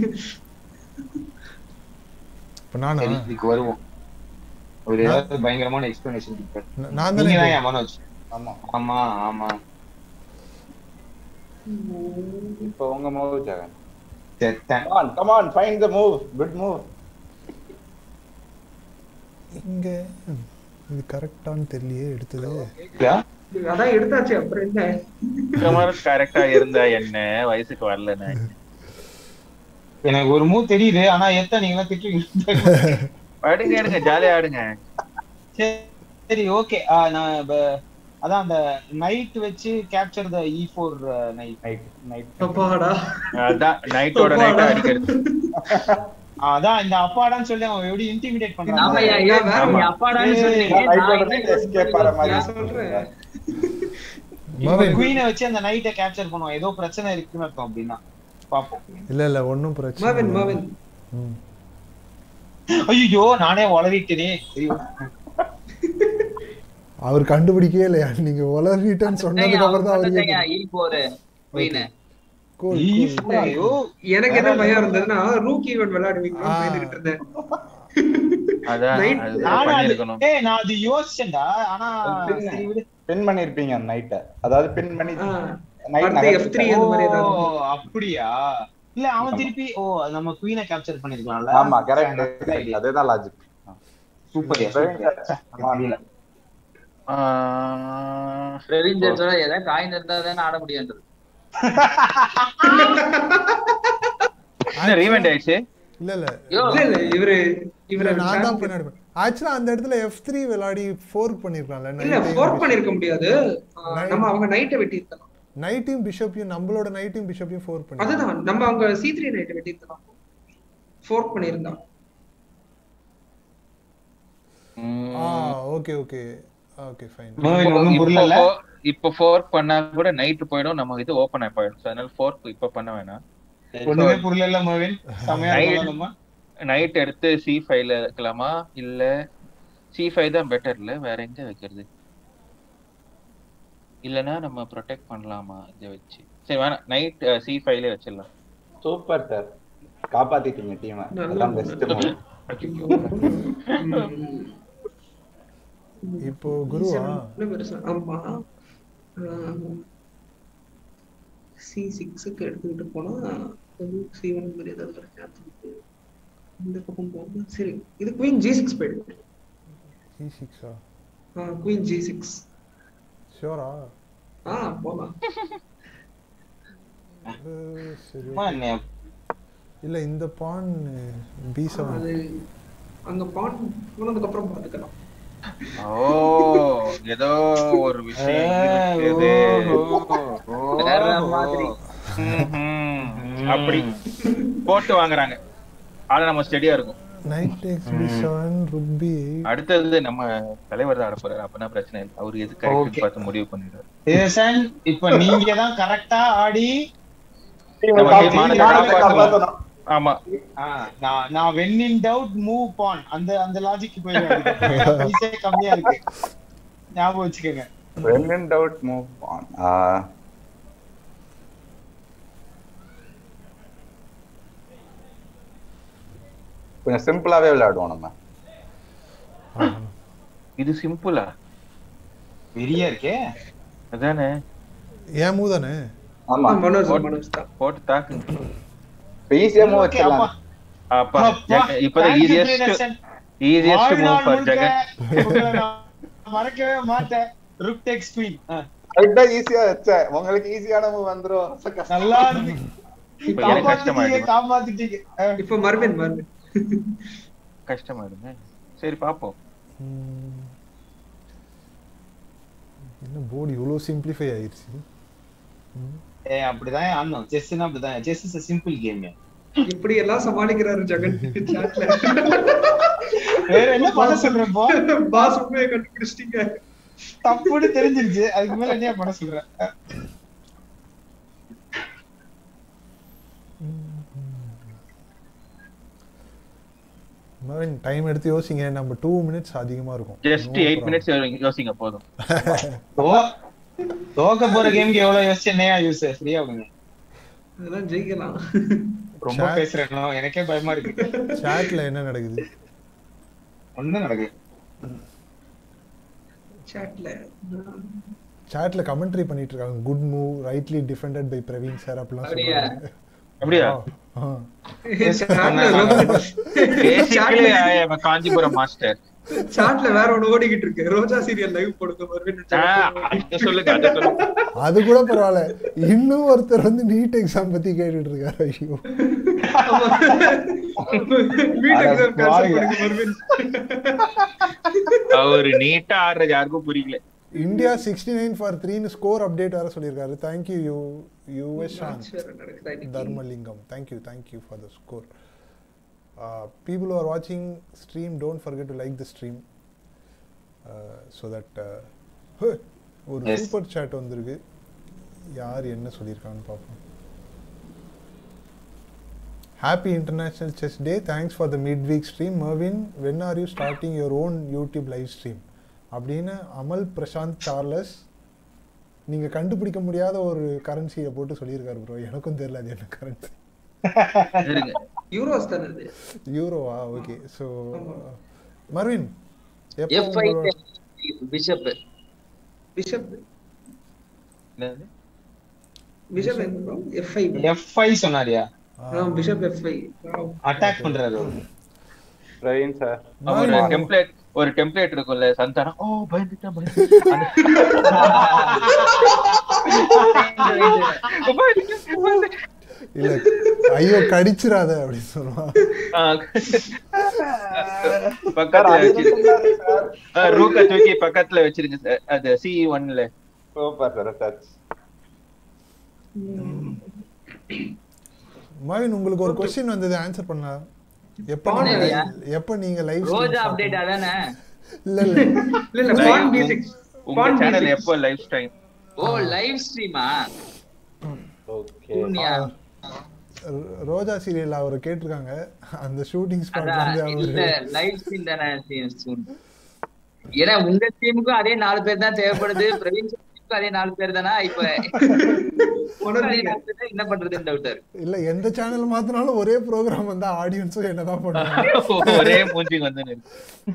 இப்போ நானா சரி இதுக்கு வருவோம் ஒரு ஏதாவது பயங்கரமான எக்ஸ்பிளனேஷன் இருக்காரு நா- நான் நீங்க தானே தான் என் மனோஜ் ஆமா ஆமா ஆமா இப்போ உங்க மூவ் ஜெகன் செத்தேன் Come on, come on, find the move. Good move. இங்க ம், இது கரெக்டான்னு தெரியலையே எடுத்தது கேக்குதா? அதான் எடுத்தாச்சு அப்புறம் என்ன கரெக்டா இருந்தா என்ன வயசுக்கு வரல நான் எனக்கு ஒரு மூவ் தெரியுது ஆனா எத்த நீங்க எல்லாம் திட்டுவீங்க ஆடுங்க ஆடுங்க ஜாலியா ஆடுங்க சரி, சரி ஓகே நான் இப்ப அதான் அந்த நைட் வச்சு capture the e four knight Night, night. அப்பாடா அதான் நைட்டோட நைட் அடிக்கிறது அதான் இந்த அப்பாடான்னு சொல்லி அவன் எப்படி இன்டிமிடேட் ஆமா பண்றான் ஐயா, ஐயா, நீ அப்பாடான்னு சொன்னீங்க. நான் night நான் ஓட என்ன escape ஆற மாதிரி நான் சொல்றேன். மோகன் குயினை வச்சு அந்த நைட்டை கேப்சர் பண்ணுவோம் ஏதோ பிரச்சனை இருக்குன்னு அர்த்தம் அப்படின்னா பாப்போம் இல்ல இல்ல ஒண்ணும் பிரச்சனை மர்வின் இல்ல. மர்வின் ம். ஐயோ நானே வளரிட்டேனே சரி அவர் கண்டுபிடிக்கவே இல்லையா நீங்க வளர்றீட்டன்னு சொன்னதுக்கு அப்புறம் தான் அவருக்கு வந்துட்டேங்க, E four, queen. Cool, E cool. four, ஐயோ எனக்கு என்ன பயம் இருந்ததுன்னா ரூக் ஈவென்ட் விளையாடுவீங்களா ஆ. பயந்துகிட்டு இருந்தேன் அதான் Night- அது நானும் அது- பண்ணிருக்கணும் ஏய் நான் அது யோசிச்சேன்டா ஆனா பின்ன. சரி விடு Pin பண்ணிருப்பீங்க அந்த night அ. அதாவது pin பண்ணி ஆ. night அடுத்து நகர்த்திட்டேன். F3 அந்த மாதிரி ஓ ஏதாவது அப்படியா இல்ல அவன் திருப்பி ஓ நம்ம குயினை கேப்சர் பண்ணிருக்கலாம்ல ஆமா கரெக்ட் அதேதான் லாஜிக் சூப்பர் ஆமா ஆஹ், பிரவீன் ஜெயசூர்யா ஏதாவது காயின் இருந்தா தானே ஆட முடியும்ன்றது. என்ன ரீவெண்ட் ஆயிடுச்சு இல்ல இல்ல யோ, இல்ல இல்ல இவரு இல்ல இவரு நான் தான் champion. பின்னாடி ஆக்சுவலா அந்த இடத்துல எஃப் த்ரீ விளையாடி ஃபோர்க் பண்ணிருக்கலாம்ல இல்ல ஃபோர்க் பண்ணிருக்க முடியாது ஆ, Night. நம்ம அவங்க நைட்டை வெட்டி இருக்கலாம் நைட்டையும் பிஷப்பையும் நம்மளோட நைட்டையும் பிஷப்பையும் ஃபோர்க் பண்ணி அதுதான் நம்ம அவங்க சி த்ரீ நைட்டை வெட்டி இருக்கலாம் ஃபோர்க் பண்ணியிருந்தா ஆ ஓகே ஓகே ஓகே ஃபைன் ஒண்ணும் இப்போ புரியல fo- இப்போ ஃபோர்க் பண்ணா கூட நைட் போயிடும் நம்ம இது ஓபன் ஆகி போயிடும் So, அதனால ஃபோர்க் இப்ப பண்ண வேணாம் ஒண்ணுமே புரியல மோவின் செமையா Night. இருக்கலாமா நைட் எடுத்து சி ஃபைவ்ல வைக்கலாமா இல்ல சி ஃபைவ் தான் பெட்டர் இல்ல வேற எங்க வைக்கிறது இல்லனா நம்ம ப்ரொடெக்ட் பண்ணலாமா இதை வச்சு சரி வேணாம் நைட் சி ஃபைவ்ல வச்சிடலாம் சூப்பர் சார் காப்பாத்திட்டீங்க டீம் நல்ல அதான் பெஸ்ட் மூவ் இப்போ குருவா இன்னும் பெருசா ஆமா சி சிக்ஸுக்கு எடுத்துக்கிட்டு போனா சி ஒன் மாதிரி ஏதாவது ஒரு சான்ஸ் இருக்கு இந்த பக்கம் போகும்போது சரி இது குயின் ஜி சிக்ஸ் போயிடுது சி சிக்ஸா குயின் ஜி சிக்ஸ் ஷோரா ஆ போலாம் சரி அம்மா, okay. என்ன- இல்ல இந்த பான் பி செவன் அது அங்க பான் போனதுக்கு அப்புறம் பாத்துக்கலாம் ஓ ஏதோ ஒரு விஷயம் ஏய், இருக்குது. ஓ, ஓ, ஓ, வேற ஓ. மாதிரி. ம்ஹும். அப்படி போட்டு வாங்குறாங்க ஆனா நம்ம ஸ்டெடியா இருக்கும் நைட் எக்ஸ் பி செவன் ருபி அடுத்தது நம்ம தலைவர் தான் அடப்போறாரு அப்பனா பிரச்சனை இல்லை அவரு எது கரெக்ட் Okay. பார்த்து முடிவு பண்ணிடுறாரு ஏசன், இப்ப நீங்க தான் கரெக்டா ஆடி நம்ம team ஆனதை காப்பாத்தணும். ஆமா ஆ, நான் நான் when in doubt move pawn அந்த அந்த லாஜிக் போயிடுவேன் கம்மியா இருக்கு ஞாபகம் வச்சுக்கோங்க when in doubt move on uh, கொஞ்சம் சிம்பிளாவே விளையாடுவோம் நம்ம இது சிம்பிளா பெரியா இருக்கே அதானே ஏன் மூதானே ஆமா மனோஜ் மனோஜ் தான் போட்டு தாக்குங்க ஈஸியா மூவ் Okay, அப்பா. வச்சிடலாம் அப்பா அப்பா. ஜெக- இப்பதான் Thank you, easiest Priyadarsan. Easiest move வாழ்நாள் ஃபார் முழுக்க ஜெகன் உங்களை நான் மறக்கவே மாட்டேன் ருக் டெக்ஸ் குயின் அதுதான் ஈஸியா வச்சேன் உங்களுக்கு ஈஸியான மூவ் வந்துரும் நல்லா இருந்து இப்ப எனக்கு கஷ்டமா காப்பாத்திட்டீங்க இருக்கு காப்பாத்திட்டீங்க அஹ், இப்போ மர்வின் மர்வின் கஷ்டமா இருங்க சரி பாப்போம் ம். என்ன போர்டு இவ்வளோ சிம்பிளிஃபை ஆயிடுச்சு ஏய் அப்படிதான் ஆடணும் செஸ்னா அப்படிதான் செஸ் இஸ் சிம்பிள் கேம் இப்படி எல்லாம் சமாளிக்கிறாரு ஜெகன் சாட்ல வேற என்ன பண்ண சொல்றேன் இப்போ பாஸ் உண்மையை கண்டுபிடிச்சிட்டீங்க தப்புன்னு தெரிஞ்சிருச்சு அதுக்கு மேல என்ன பண்ண சொல்றேன் அஹ், டைம் எடுத்து யோசிங்க நம்ம டூ மினிட்ஸ் அதிகமா இருக்கும் just No eight problem. Minutes யோசிங்க போதும் தோ- தோக்க போற கேம்க்கு எவ்வளவு யோசிச்சு என்னையா யூஸ் ஃப்ரீயா விடுங்க அதெல்லாம் ஜெயிக்கலாம் ரொம்ப Chat. பேசுறேன் எனக்கே பயமா இருக்கு சாட்ல என்ன நடக்குது ஒண்ணும் நடக்குது சாட்ல சாட்ல கமெண்ட்ரி பண்ணிட்டு இருக்காங்க good move rightly defended by Praveen sir அப்படிலாம் அப்படியா? சொல்றாங்க அப்படியா ஆ. Basically I am Kanchipuram master சாட்ல வேற ஒண்ணு ஓடிக்கிட்டு இருக்கு ரோஜா சீரியல் லைவ் போடுங்க மர்வின் அத சொல்லுங்க அத சொல்லுங்க அது கூட பரவாயில்ல இன்னும் ஒருத்தர் வந்து நீட் எக்ஸாம் பத்தி கேட்டுட்டு இருக்காரு ஐயோ வீட் அட எக்ஸாம் கேன்சல் பாருங்க. பண்ணுங்க மர்வின் அவரு நீட்டா ஆடுறது யாருக்கும் புரியல இந்தியா சிக்ஸ்டி நைன் ஃபார் த்ரீன்னு ஸ்கோர் அப்டேட் வேற சொல்லியிருக்காரு தேங்க்யூ யூ யூஎஸ் சாந்த் வேற நடக்குதா இன்னைக்கு? Dharmalingam. Thank you, thank you for the score. Uh, people who are watching stream, don't forget to like the stream uh, so that. Uh, hey, ஒரு Yes. Super chat வந்திருக்கு யார் என்ன சொல்லியிருக்காங்கன்னு பார்ப்போம் happy international chess day thanks for the mid week stream Marvin when are you starting your own YouTube live stream அப்படின்னு Amal Prashanth Charles நீங்க கண்டுபிடிக்க முடியாத ஒரு கரன்சியை போட்டு சொல்லியிருக்காரு ப்ரோ எனக்கும் தெரியல அது என்ன கரன்சி இருங்க யூரோஸ் தானே இது யூரோவா ஓகே ஸோ மர்வின் எப்போ எஃப் ஐ உங்களோட- பிஷப் பிஷப் என்னது? பிஷப் எங்க எஃப்ஐ எஃப்ஐ சொன்னாரியா ஆ, பிஷப் எஃப்ஐ அட்டாக் பண்றாரு அவரு. பிரவீன் சார் ஒரு மர்வின், டெம்ப்ளேட் ஒரு டெம்ப்ளேட் இருக்கும்ல சந்தானம் ஓ பயந்துட்டேன் பயந்துட்டேன். பயந்துட்டேன், பயந்துட்டேன். இல்ல ஐயோ கடிச்சிராத அப்படின்னு சொல்லுவான் ஆ. பக்கத்துல வச்சு ரூக்க தூக்கி பக்கத்துல வச்சிருங்க சார் அது சி ஒன்ல சூப்பர் சார் டச் மர்வின் உங்களுக்கு ஒரு கொஸ்டின் வந்தது ஆன்சர் பண்ண எப்ப Pawn நீங்க இல்லையா? எப்ப நீங்க லைவ் ரோஜா அப்டேட் அதானே இல்ல இல்ல இல்ல இல்ல பான் பி சிக்ஸ் உங்க சேனல் எப்போ லைவ் ஸ்ட்ரீம் ஓ லைவ் ஸ்ட்ரீமா ஓகே சூன்யா ரோ- ரோஜா சீரியல் அவர் கேட்டிருக்காங்க அந்த ஷூட்டிங் ஸ்பாட்ல அதான் இருந்து இல்ல அவரு லைவ் ஸ்ட்ரீம் தானே soon. ஏன்னா உங்க டீமுக்கும் அதே நாலு பேர் தான் தேவைப்படுது பிரவீன் டீமுக்கும் அதே நாலு பேர் தானா இப்ப அதே நாலு பேர் தான் என்ன பண்றதுன்னு டவுட் இருக்கு இல்ல எந்த சேனல் மாத்தினாலும் ஒரே ப்ரோக்ராம் வந்தா ஆடியன்ஸும் என்னதான் பண்ணுவாங்க ஒரே மூஞ்சி வந்து நின்னு.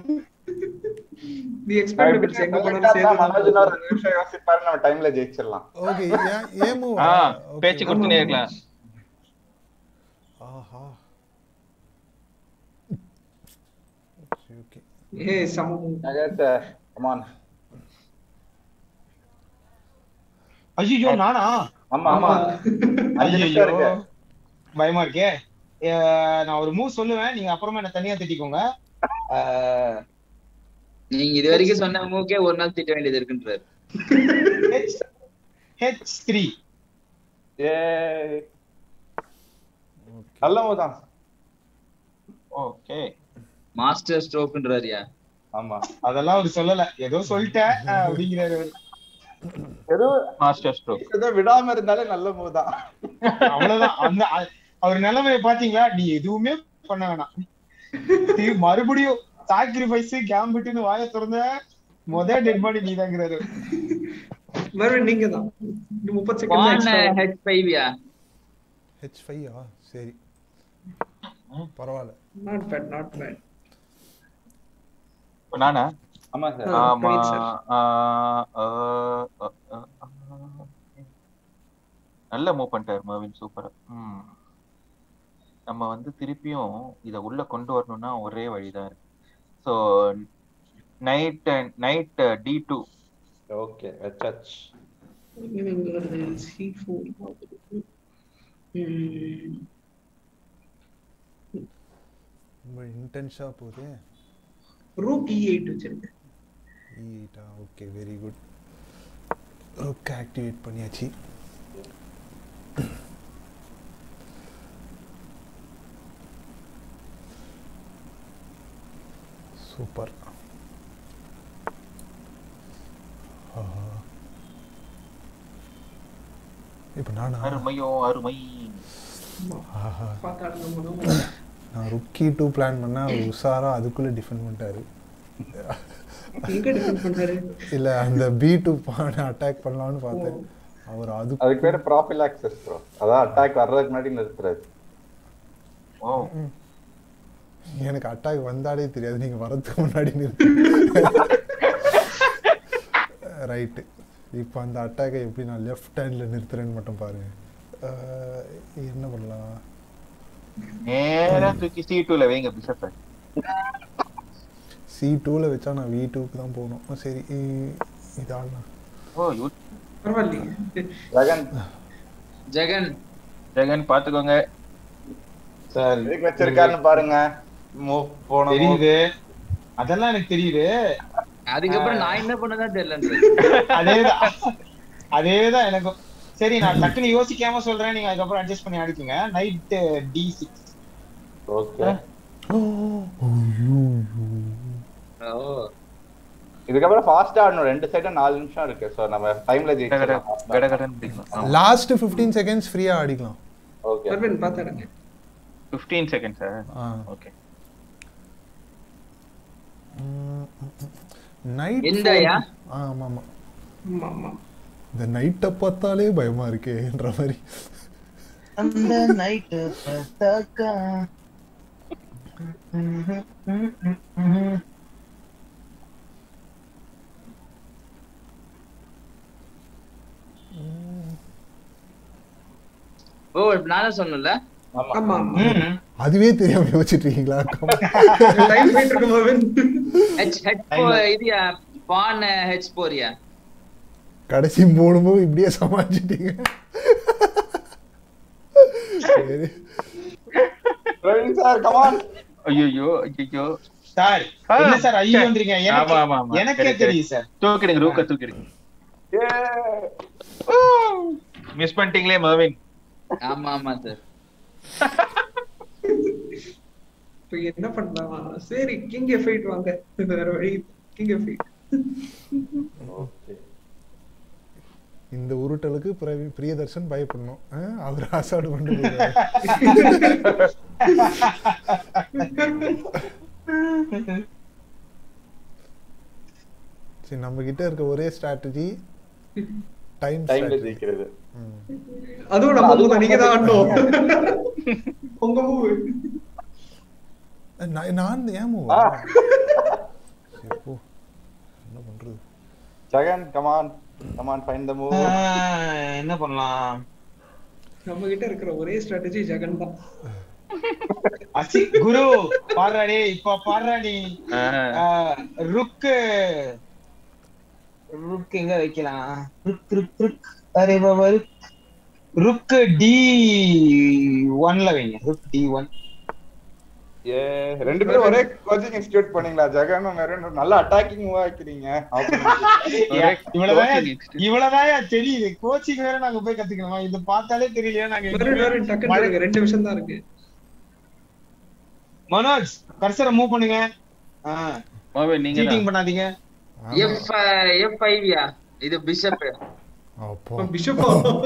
தி எக்ஸ்பெரிமெண்ட்ஸ் எங்க போனாலும் மனோஜ் சேர்ந்து ஒரு நிமிஷம் யோசிப்பாரு நம்ம டைம்ல ஜெயிச்சிடலாம் ஓகே ஏமு ஆ பேச்சு கொடுத்துனே இருக்கலாம் ஆஹா ஓகே ஏ சமம் நகர்த்த கமான் ஐயோ நானா ஆமா ஆமா அஞ்சு நிமிஷம் ஐயோ இருக்கு பயமா இருக்கே அஹ் நான் ஒரு மூவ் சொல்லுவேன் நீங்க அப்புறமா என்ன தனியா திட்டிக்கோங்க அஹ் நீங்க இது வரைக்கும் சொன்ன மூக்கே ஒரு நாள் திட்ட வேண்டியது இருக்குன்றாரு H ஹெச் த்ரீ ஏ நல்ல மூதான் ஓகே மாஸ்டர் ஸ்ட்ரோக்ன்றாருயா ஆமா அதெல்லாம் அவர் சொல்லல ஏதோ சொல்லிட்டேன் அஹ் அப்படிங்கிறாரு அவரு. ஏதோ மாஸ்டர் ஸ்ட்ரோக் ஏதோ விடாம இருந்தாலே நல்ல மூதான் அவ்வளவுதான் அந்த அ- அவர் நிலைமைய பாத்தீங்களா நீ எதுவுமே பண்ண வேணாம் இது மறுபடியும் சாக்ரிஃபைஸ் கேம்பிட்னு வாய திறந்த முத டெட் பாடி நீதாங்கிறாரு மறுபடியும் நீங்க தான் இன்னும் முப்பது பான் செகண்ட் ஹெச் ஃபைவ்யா ஹெச் ஃபைவா சரி பரவாயில்ல நாட் பேட் நாட் பேட் நானா ஆமா சார் ஆ, ஆமா பிரவீன் sir. ஆ, ஆ, ஆ, ஆ, ஆ. நல்ல மூவ் பண்ணிட்டாரு மர்வின் சூப்பரா ம். நம்ம வந்து திருப்பியும் இத உள்ள கொண்டு வரணும்னா ஒரே வழிதான் இருக்கு so knight knight d two okay வச்சாச்சு இங்க இங்க வருது சி ஃபோர் ரொம்ப இன்டென்ஸாக போகுது ரூக் இ எயிட் வச்சிருக்கேன் ஈட்டா okay very good rook activate பண்ணியாச்சு சூப்பர் இப்போ நானா அருமையோ அருமை ஆஹா பார்த்தாடுங்க மனம் நான் ருக்கி டூ பிளான் பண்ணா அவர் உஷாரா அதுக்குள்ளே டிஃபெண்ட் பண்ணிட்டாரு எங்க டிஃபெண்ட் பண்றாரு இல்லை அந்த பி டூ பானை அட்டாக் பண்ணலாம்னு பார்த்தேன் அவர் அது அதுக்கு பேரு ப்ராஃபில் ஆக்சஸ் ப்ரோ அதான் அட்டாக் வர்றதுக்கு முன்னாடி நிறுத்துறது ஓ எனக்கு அட்டாக் வந்தாலே தெரியாது நீங்க வரதுக்கு முன்னாடி ரைட்டு இப்போ அந்த அட்டாக்கை எப்படி நான் லெஃப்ட் ஹேண்டில் நிறுத்துறேன்னு மட்டும் பாருங்க அஹ், என்ன பண்ணலாம் நேரா தூக்கி சி டூல வைங்க பிஷப் சி டூவில் வச்சா நான் வி டூக்கு தான் போகணும் அஹ் சரி இ- இது ஆடலாம் ஓ யூ பரவாயில்லையே ஜெகன் ஜெகன் ஜெகன் பாத்துக்கோங்க சார் எதுக்கு வச்சிருக்காருன்னு பாருங்க மூவ் போன move. தெரியுது அதெல்லாம் எனக்கு தெரியுது அதுக்கப்புறம் நான் என்ன பண்ணதான் தெரியல அதேதான் அதேதான் எனக்கும் சரி நான் டக்குன்னு யோசிக்காம சொல்றேன் நீங்க அதுக்கப்புறம் அட்ஜஸ்ட் பண்ணி அடிக்குங்க நைட் டி சிக்ஸ் ஓகே ஐயோ ஓ இதுக்கப்புறம் ஃபாஸ்டா ஆடணும் ரெண்டு சைடும் நாலு நிமிஷம் இருக்கு சோ நம்ம டைம்ல ஜெயிச்சிடலாம் கடகடன் பிடிக்கணும் லாஸ்ட் ஃபிஃப்டீன் செகண்ட்ஸ் ஃப்ரீயாக ஆடிக்கலாம் ஓகே பர்வீன் பார்த்தாடுங்க ஃபிஃப்டீன் செகண்ட் சார் ஆ ஓகே நைட் எந்தயா? ஆமா ஆமா ஆமா ஆமா இந்த நைட்டை பார்த்தாலே பயமா இருக்கேன்ற மாதிரி அந்த நைட் பார்த்தாக்கா ஓ நானும் சொன்னல ஆமா ஆமா ஆமா அதுவே தெரியாம யோசிச்சுட்டு இருக்கீங்களா டைம் போயிட்டு இருக்கு பர்வீன் ஹெச் ஹெச் இது பான் ஹெச் போறியா கடைசி மூணு மூவ் இப்படியே சமாளிச்சிட்டீங்க சரி பிரவீன் சார் கமான் ஐயோ ஐயோ சார் என்ன சார் ஐயோ வந்திருக்கீங்க ஆமா, ஆமா, ஆமா. எனக்கு எனக்கே correct, தெரியும் சார் தூக்கிடுங்க ரூக்க தூக்கிடுங்க மிஸ் பண்ணிட்டீங்களே மர்வின் ஆமா ஆமா சார் இப்ப என்ன பண்ணலாம் சரி கிங் எஃபைட் வாங்க வேற வழி கிங் எஃபைட் ஓகே இந்த உருட்டலுக்கு பிர- பிரியதர்ஷன் பயப்படணும் ஆ? அவர் ஆசாடு கொண்டு போயிருவாரு. சரி நம்ம கிட்ட இருக்க ஒரே ஸ்ட்ராட்டஜி டைம் டைம்ல ஜெயிக்கிறது அதுவும் நம்ம மூணு நீங்க தான் ஆடணும் உங்க மூவ் நான் ஏன் move? ஆ. சரி, போ. என்ன பண்றது Jagan come on come on find the move ஆஹ், என்ன பண்ணலாம் நம்ம கிட்ட இருக்கிற ஒரே ஸ்ட்ராட்டஜி ஜெகன் தான் அசி குரு பாடுறா டேய் இப்ப பாடுறா நீ ஆஹ், ருக்கு ருக்கு எங்க வைக்கலாம் ருக் ருக் ருக் அரே பாபா ருக் ருக்கு டி ஒன்ல வைங்க ருக் டி ஒன் ஏ ரெண்டு பேரும் ஒரே கோச்சிங் இன்ஸ்டிடியூட் பண்ணீங்களா ஜெகன் மெரன் நல்ல அட்டாக்கிங் மூவ் ஆக்கிறீங்க இவ்வளவுதான் இவ்வளவுதான் தெரியுது கோச்சிங் வேற நாங்க போய் கத்துக்கணுமா இது பார்த்தாலே தெரியலையா நாங்க வரும் வரும் டக்குன்னு மழை- சொல்லுங்க. ரெண்டு நிமிஷம் தான் இருக்கு மனோஜ் கர்சரை மூவ் பண்ணுங்க மர்வின் நீங்க சீட்டிங் தான். பண்ணாதீங்க எஃப் எஃப் ஐவியா இது பிஷப் அப்போ பிஷப்பா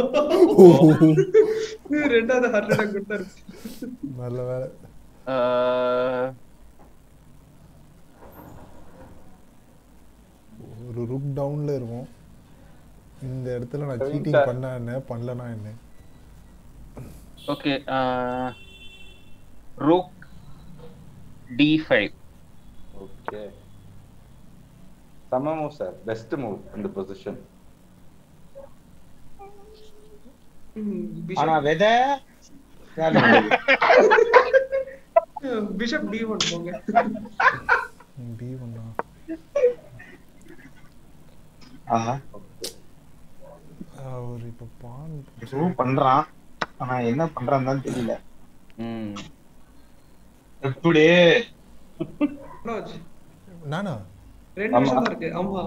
ரெண்டாவது ஹார்ட் அட்டாக் கொடுத்தாரு நல்ல வேலை ஆஹ், ஒரு ருக் டவுன்ல இருக்கும் இந்த இடத்துல நான் Kevin சீட்டிங் sir. பண்ண என்ன பண்ணலனா என்ன okay rook d five okay செம்ம மூவ் சார் பெஸ்ட் மூவ் இந்த பொசிஷன் ஆனா விதை பிஷப் டி ஒன் போங்க பி ஒன்னா ஆஹா அவர் இப்போ பான் ஏதோ பண்றான் ஆனா என்ன பண்றான்னு தான் தெரியல ம் எப்படி மனோஜ் நானா ரெண்டு ஆமா. நிமிஷம் தான் இருக்கு ஆமா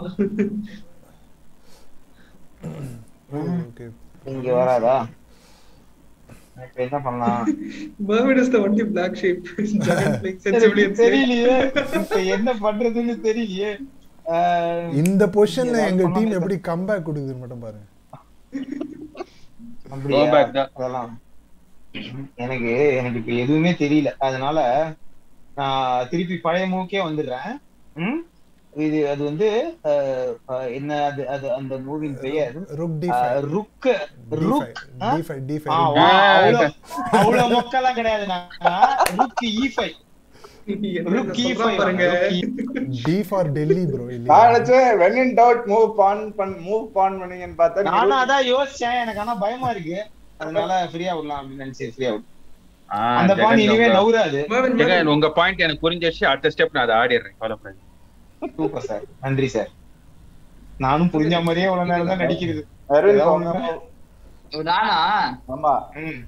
ஓகே இங்க வராதா இப்ப என்ன பண்ணலாம் Mermaid is the only black shape. Giant like எனக்கு sensibility. தெரியலையே இப்ப என்ன பண்றதுன்னு தெரியலையே ஆஹ் இந்த பொசிஷன்ல ஏதாவது எங்க டீம் பண்ணாம எப்படி கம்பேக் கொடுக்குதுன்னு மட்டும் பாருங்க அப்படியா? Go back தான். அதெல்லாம் எனக்கு எனக்கு இப்ப எதுவுமே தெரியல அதனால நான் திருப்பி பழைய மூக்கே வந்துடுறேன் ம்? இது அது வந்து அஹ், அஹ், என்ன அது அது அந்த மூவின் பெயர் ருக் டி அஹ், ருக் ருக் ஆ? டி ஃபைவ் டி ஆ, ஃபைவ் வா, அவ்வளவு அவ்வளவு மொக்கெல்லாம் கிடையாது ருக் இ ஃபைவ் என்ன ருக் இ சொல்றான் ஃபைவ் பாருங்க டி ஃபார் டெல்லி ப்ரோ நான் இல்லையா நினைச்சேன் when in doubt move pawn பண் மூவ் பான் பண்ணீங்கன்னு பார்த்தா நானும் நீங்க அதான் யோசிச்சேன் எனக்கு ஆனா பயமா இருக்கு அதனால ஃப்ரீயா விடலாம் அப்படின்னு நினைச்சேன் ஃப்ரீயா விட்டு ஆ, அந்த ஜெகன் பான் இனிமே உங்க- நவுறாது Mermaid, ஜெகன் Mermaid. உங்க பாயிண்ட் எனக்கு புரிஞ்சிருச்சு அடுத்த ஸ்டெப் நான் அதை ஆடிடுறேன் ஃபாலோ பண்ணி சூப்பர் சார் நன்றி சார் நானும் புரிஞ்ச மாதிரியே இவ்வளவு நேரம் தான் நடிக்கிறது அரவிந்த் ஏதாவது உங்க ஒண்ணு. move. நானா ஆமா ம்.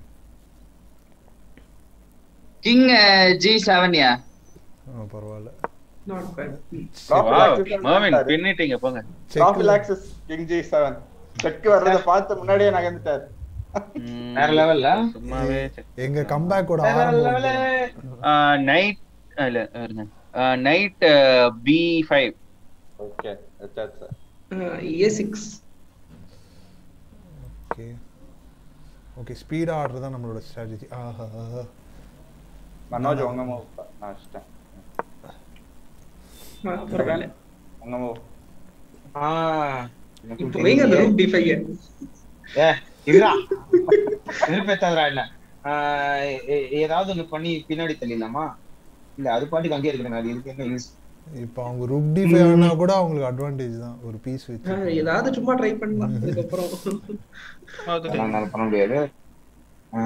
கிங் ஜி செவன்யா ஆ, பரவாயில்ல Not bad. Prophylaxis மர்வின் பண்ணிட்டாரு. பின்னிட்டீங்க போங்க check Prophylaxis King G7 check வர்றத பார்த்து முன்னாடியே நகர்ந்துட்டாரு ம், வேற level ஆ? சும்மாவே எங்க கம்பேக்கோட வேற level. ஆரம்பம் நைட் இல்ல இருங்க நைட் பி ஃபைவ் ஓகே வச்சாச்சு sir Uh, A6. Okay okay ஸ்பீடா ஆடுறது தான் நம்மளோட ஸ்ட்ராட்டஜி ஆஹா மனோஜ் உங்க மூவ் நான் வச்சிட்டேன் ஆ, பரவாயில்ல. உங்க மூவ் ஆ, எனக்கு இப்போ வைங்க அந்த தெரியலையே. rook D5 -ய. ஏ, இருடா. வெறுப்பேத்தாதடா என்ன. ஆ, ஏ- ஏதாவது ஒண்ணு பண்ணி பின்னாடி தள்ளிடலாமா இல்ல அது பாட்டுக்கு அங்கேயே இருக்கணும் அது இருக்கு என்ன யூஸ் இப்போ அவங்க ருக் டி ஃபைவ் ஆனா கூட அவங்களுக்கு அட்வான்டேஜ் தான் ஒரு பீஸ் ஆ, வச்சு ஏதாவது சும்மா ட்ரை பண்ணலாம் அதுக்கப்புறம் என்னால பண்ண முடியாது ஆ,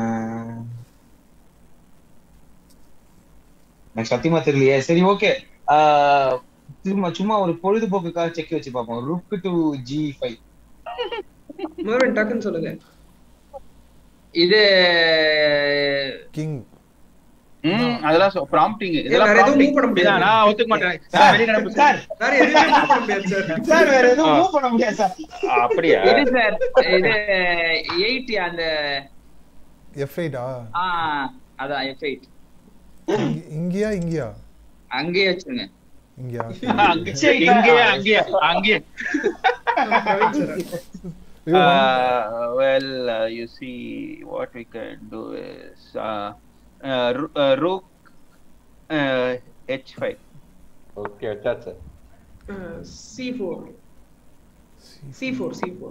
எனக்கு சத்தியமா தெரியலையே சரி ஓகே சும்மா சும்மா ஒரு பொழுதுபோக்குக்காக செக் வச்சு பார்ப்போம் rook to g five Mermaid, டக்குன்னு சொல்லுங்க இது கிங் ம் அதெல்லாம் ப்ராம்ப்டிங் இதெல்லாம் வேற எதுவும் prompting. move பண்ண முடியாது. இதான், நான் ஒத்துக்க மாட்டேன் சார், நான் வெளிய கிளம்பு சார். சார் வேற எதுவுமே move பண்ண முடியாது சார் சார் வேற எதுவும் மூவ் பண்ண முடியாது சார் அப்படியா இது சார் இது எயிட் அந்த எஃப் எயிட்டா ஆ அதான் எஃப் எயிட் இங்கேயா இங்கேயா அங்கேயே வச்சுருங்க இங்கேயா அங்க- இங்கேயே அங்கேயே அங்கேயே Praveen sir. Uh, well, uh, you see, what we can do is uh, uh, ro- uh, rook uh, h5. Okay வச்சாச்சு Uh, C4. C4, C4.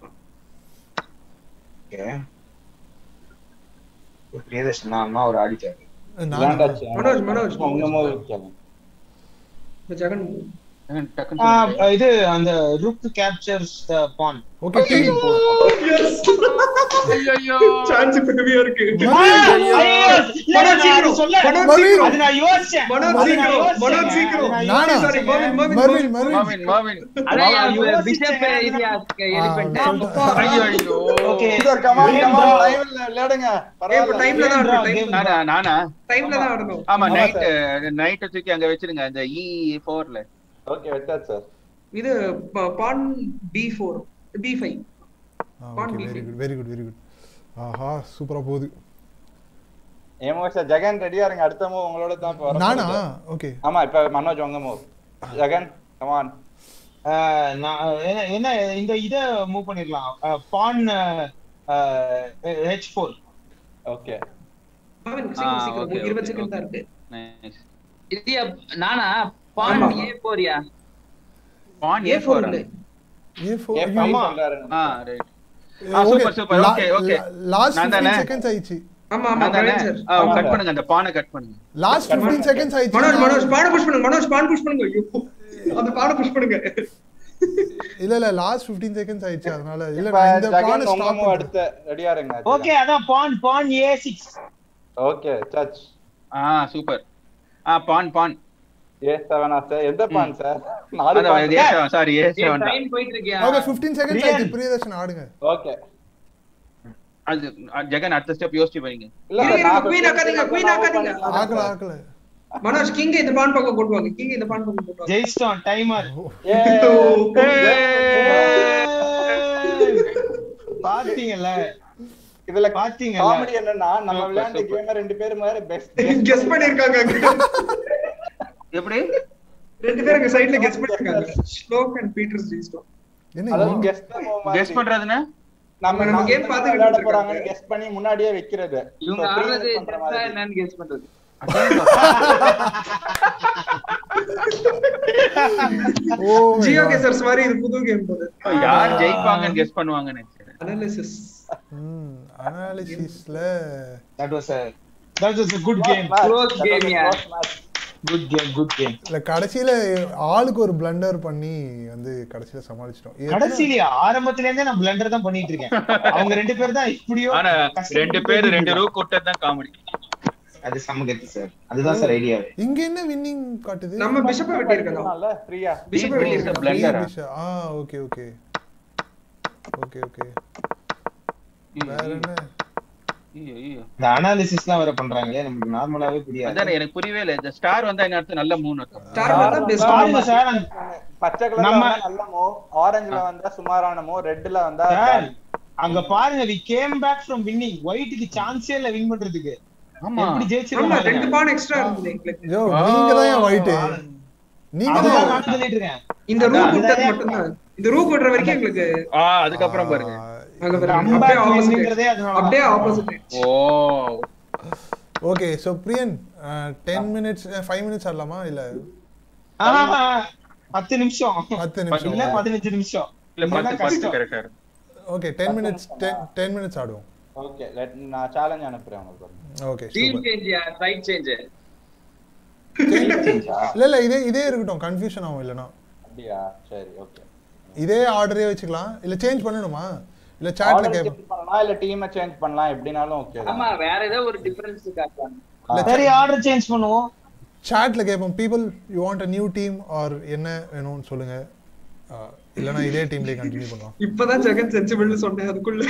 Okay Priyadarshan நான் ஒரு ஆடிட்டாரு நான் வேண்டாச்சு மனோஜ், மனோஜ். உங்க மூவ் கேளுங்க இப்ப ஜெகன் move. டக்குன்னு ஆ, சொல்லுங்க. இது அந்த rook captures the pawn okay Yes! Chance இப்ப heavy ஆ இருக்கு. மனோஜ் சீக்கிரம் மனோஜ் மறுபடியும். சீக்கிரம். அது நான் யோசிச்சேன் மனோஜ் அது நான் சீக்கிரம். யோசிச்சேன். மனோஜ் சீக்கிரம். அது நான் நானா? Sorry, Mervin, Mervin, Mervin Mervin. Mervin Marvin, Marvin. அதான் நான் யோசிச்சேன். பிஷப் இது எலிமெண்ட் ஐயோ, ஐயோ. Okay. Sir come on Game come on draw. லைவ்ல விளையாடுங்க ஏய், இப்ப பரவாயில்ல timeல தான் ஆடணும், Game time- நானா நானா timeல தான் ஆடணும். ஆமா ஆமா, நைட் நைட் தூக்கி அங்க வச்சிருங்க அந்த இ ஃபோர்ல ஓகே வச்சாச்சு சார் இது pawn B4, B5. Okay very good very good very good ஆஹா சூப்பரா போகுது ஏமோ சார் ஜெகன் ரெடியா இருங்க அடுத்த மூவ் உங்களோட தான் இப்ப வர நானா போகுது. ஓகே ஆமா இப்ப மனோஜ் உங்க மூவ் ஜெகன் கமான் ஆ, நான் என்ன- என்ன இந்த இத மூவ் பண்ணிடலாம் pawn h four okay Mervin, சீக்கிரம், ஆ, சீக்கிரம். okay, இருபது okay, செகண்ட் தான் okay. இருக்கு. நைஸ் இது நானா பான் ஆமா. ஏ போறியா பான் ஏ A4 ஃபோர் இல்ல. ஏ ஃபோர் ஏ ஆமா. சொல்றாரு ஆ ரைட் ஆ, super, super. Okay, okay. Last நான் தானே? 15 செகண்ட்ஸ் ஆயிடுச்சு ஆமா, ஆமா, பிரவீன் sir. ஆமா. கட் பண்ணுங்க அந்த பானை கட் பண்ணுங்க லாஸ்ட் 15 செகண்ட்ஸ் ஆயிடுச்சு மனோஜ் மனோஜ் பான புஷ் பண்ணுங்க மனோஜ் பான் புஷ் பண்ணுங்க ஐயோ அந்த பானை புஷ் பண்ணுங்க இல்ல இல்ல லாஸ்ட் 15 செகண்ட்ஸ் ஆயிடுச்சு அதனால இல்ல இப்ப நான் இந்த ஜெகன் பானை உங்க ஸ்டாப் move அடுத்த ரெடியா இருங்க ஓகே அதான் pawn pawn a six okay touch ஆ சூப்பர் ஆ பான் பான் ஏ செவனா சார் எந்த பான் சார் நாலு அதான் a seven sorry a seven time போயிட்டு இருக்கியா ஓகே 15 செகண்ட்ஸ் பிரியன். ஆயிடுச்சு பிரியதர்ஷன் ஆடுங்க ஓகே அது அ, ஜெகன் அடுத்த ஸ்டெப் யோசிச்சு வைங்க இல்ல இருங்க, நான் queen ஆக்காதீங்க, queen ஆக்காதீங்க. ஆக்கல ஆக்கல மனோஜ் கிங் இந்த பான் பக்கம் கொண்டு வாங்க கிங் இந்த பான் பக்கம் கொண்டு வாங்க ஜெயிஸ்டோன் டைமர் பாத்தீங்கல்ல இதுல பாத்தீங்கல்ல காமெடி என்னன்னா நம்ம Super, விளையாண்ட super. கேம் ரெண்டு பேரும் மாதிரி பெஸ்ட் கெஸ் பண்ணிருக்காங்க எப்படி ரெண்டு பேரும் அங்க சைடுல கெஸ் பண்ணிருக்காங்க ஸ்லோக் அண்ட் பீட்டர்ஸ் ஜீஸ்டோ என்ன அதாவது இவன்? கெஸ்ட் கெஸ் பண்றதுன்னா நம்ம நம்ம நம்ம game game பார்த்துக்கிட்டு விளையாட இருக்காங்க. போறாங்கன்னு கெஸ் பண்ணி முன்னாடியே வைக்கிறது இவங்க So, ஆடுறது pre-guess பண்ற chess ஆ மாதிரி. என்னன்னு கெஸ் பண்றது ஓ my ஜியோ God. கேசர்ஸ் மாதிரி இது புது கேம் போது யார் ஜெயிப்பாங்கன்னு கெஸ் பண்ணுவாங்கன்னு நினைச்சேன் அனாலிசிஸ் ம் அனாலிசிஸ்ல that was a that was a good game Match. Close That was game, a yeah. close match. good game good game இல்ல கடைசியில ஆளுக்கு ஒரு பிளண்டர் பண்ணி வந்து கடைசியில சமாளிச்சிட்டோம் இது கடைசியில ஆரம்பத்துல இருந்தே நான் பிளண்டர் தான் பண்ணிட்டு இருக்கேன் அவங்க ரெண்டு பேர் தான் இப்படியோ ஆனா கஷ்டப்பட்டு ரெண்டு பேர் ரெண்டு போயிட்டு ரூ கூட்டது தான் காமெடி அது சமகத்து சார் அதுதான் சார் ஐடியாவே இங்க என்ன வின்னிங் காட்டுது நம்ம பிஷப்பை வெட்டி இருக்கோம் இருக்கனால ஃப்ரீயா பிஷப்பை வெட்டி Is a இருக்கோம் blender. Bishop. ஆ ஓகே ஓகே ஓகே ஓகே வேற என்ன ஐயோ, ஐயோ. இந்த அனாலிசிஸ்லாம் வேற பண்றாங்களே நமக்கு நார்மலாவே புரியாது அதான் எனக்கு புரியவே இல்லை இந்த ஸ்டார் வந்தா என்ன அர்த்தம் நல்ல மூணு அர்த்தம் ஸ்டார் வந்தா பெஸ்ட் பாருங்க சார் பச்சை கலர்ல நம்ம- வந்தா நல்ல மூ ஆரஞ்சுல வந்தா சுமாரான மூ ரெட்ல வந்தா சார் அங்க பாருங்க we came back from winning ஒயிட்டுக்கு சான்ஸே இல்ல வின் பண்றதுக்கு ஆமா எப்படி ஆமா ஜெயிச்சிருக்காங்க ரெண்டு பான் எக்ஸ்ட்ரா இருந்தது எங்களுக்கு யோ நீங்க தான் என் ஒயிட் நீங்க அதுதான் தான் நான் சொல்லிட்டு இருக்கேன் இந்த ரூ அதான் விட்டது அதான் மட்டும்தான் இந்த ரூ விடுற வரைக்கும் எங்களுக்கு ஆ அதுக்கப்புறம் பாருங்க அங்க பாருங்க, அப்படியே கம்பேக் ஆப்போசிட் வின்னிங்கிறதே அதனால அப்படியே ஆப்போசிட் ஓ okay so Priyan ten minutes five minutes ஆடலாமா இல்ல ஆஹா, பத்து நிமிஷம் பத்து இல்ல நிமிஷம் பதினஞ்சு நிமிஷம் இல்ல பத்து இல்லைன்னா பத்து கஷ்டம். கரெக்டா இருக்கும் okay ten minutes ten minutes ஆடுவோம் ஓகே லெட் நான் சேலஞ்ச் அனுப்புறேன் உங்களுக்கு okay team super change right change இல்ல இல்ல இதே இதே இருக்கட்டும் கன்ஃபியூஷன் ஆகும் இல்லனா அப்படியா சரி ஓகே இதே ஆர்டரே வச்சுக்கலாம் இல்ல சேஞ்ச் பண்ணணுமா இல்ல சாட்ல ஆர்டர் கேப் சேஞ்ச் பண்ணலாம் இல்ல டீமை சேஞ்ச் பண்ணலாம் எப்படினாலும் ஓகே ஆமா வேற ஏதோ ஒரு டிஃபரன்ஸ் காட்டுறாங்க இல்ல சரி ஆர்டர் சேஞ்ச் பண்ணுவோம் சாட்ல கேட்போம் people you want a new team or என்ன வேணும்னு சொல்லுங்க அஹ், இல்லனா இதே டீம்லயே கண்டினியூ பண்ணலாம் இப்பதான் ஜெகன் சென்சிபிள்னு சொன்னேன் அதுக்குள்ள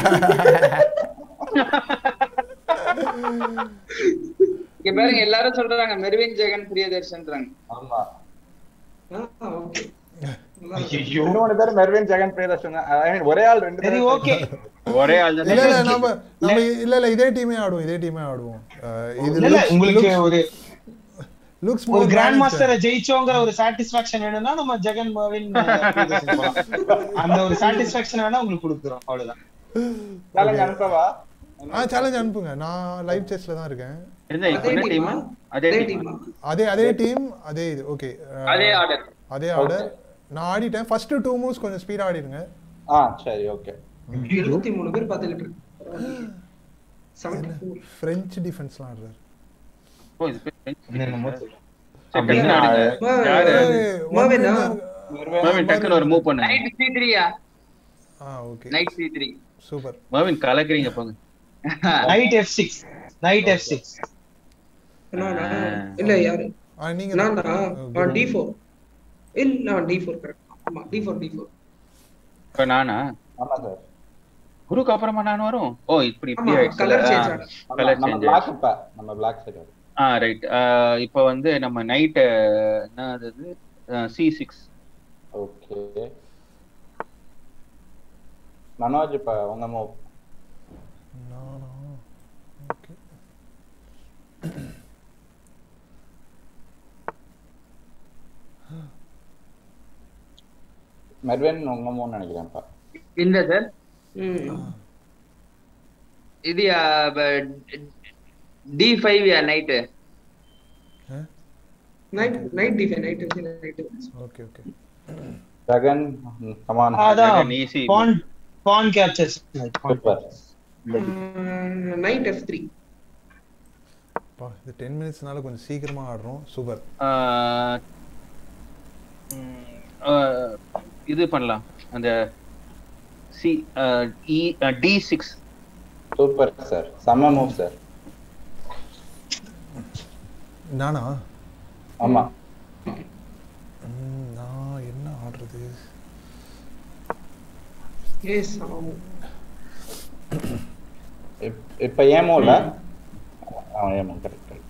இங்க பாருங்க எல்லாரும் சொல்றாங்க மெர்வின் ஜெகன் பிரியதர்ஷன்றாங்க ஆமா ஓகே ஐயோ மூணு பேர் Mervin Jagan Priyadarshan I mean ஒரே ஆள் ரெண்டு சரி பேரும் ஓகே ஒரே ஆள் இல்ல தான் இல்ல நம்ம நம்ம இல்ல இல்ல இதே டீமே ஆடுவோம் இதே டீமே ஆடுவோம் அஹ், இது இல்ல இல்ல உங்களுக்கு ஒரு லுக்ஸ் ஒரு மோர் கிராண்ட் மாஸ்டரை ஜெயிச்சோங்கிற ஒரு சாட்டிஸ்பாக்சன் வேணும்னா நம்ம ஜெகன் மோவின் அந்த ஒரு சாட்டிஸ்பாக்சன் வேணா உங்களுக்கு கொடுக்குறோம் அவ்வளவுதான் சேலஞ்ச் அனுப்பவா ஆ சேலஞ்ச் அனுப்புங்க நான் லைவ் செஸ்ல தான் இருக்கேன் என்ன அதே என்ன டீமா டீம் அதே அதே டீம் டீமா அதே அதே டீம் அதே இது ஓகே அதே ஆர்டர் அதே ஆர்டர் நான் ஆடிட்டேன் ஃபர்ஸ்ட் டூ மூவ்ஸ் கொஞ்சம் ஸ்பீடா ஆடிடுங்க ஆ சரி ஓகே எழுபத்தி மூணு பேர் பார்த்துக்கிட்டு இருக்கு செவன்டி ஃபோர் ஃப்ரெஞ்ச் டிஃபென்ஸ்லாம் ஆடுறாரு ஓ இது பேர் என்னென்னமோ சரி, டக்குனு ஆடுங்க. யாரு ஏய், one மோவினா? minute. மர்வின் டக்குனு ஒரு மூவ் பண்ணுங்க நைட் சி த்ரீயா ஆ okay knight c three super Mervin கலக்குறீங்க போங்க knight f six knight f six இல்ல யாரு ஆ நீங்க நான் தான். டி ஃபோர் இல்ல டி ஃபோர் கரெக்ட் ஆமா டி ஃபோர் டி ஃபோர் இப்ப நானா ஆமா சார் குருக்கு அப்புறமா நான் வரும் ஓ இப்படி இப்படி ஆமா ஆயிடுச்சு கலர் சேஞ்ச் ஆ. ஆகும் Colour நம்ம change பிளாக் இப்ப நம்ம பிளாக் சரி ஆ ரைட் இப்போ வந்து நம்ம நைட் என்ன அது சி சிக்ஸ் ஓகே மனோஜ் இப்ப உங்க மூவ் நானா ஓகே மெர்வின் உங்க மூவ் நினைக்கிறேன் இப்ப இந்த சார் ம் இது டி ஃபைவ் யா knight knight knight defy knight defy knight okay okay Jagan come on அதான் easy pawn pawn captures super knight F three பா இது டென் மினிட்ஸ்னால கொஞ்சம் சீக்கிரமா ஆடுறோம் சூப்பர் அஹ், இது பண்ணலாம் அந்த c e d six super sir செம்ம மூவ் சார் நானா ஆமா ம், நான் என்ன ஆடுறது ஏஸ் ஆமாம் இப்- இப்ப ஏமோல ஆ ஏமோ கரெக்ட் கரெக்ட்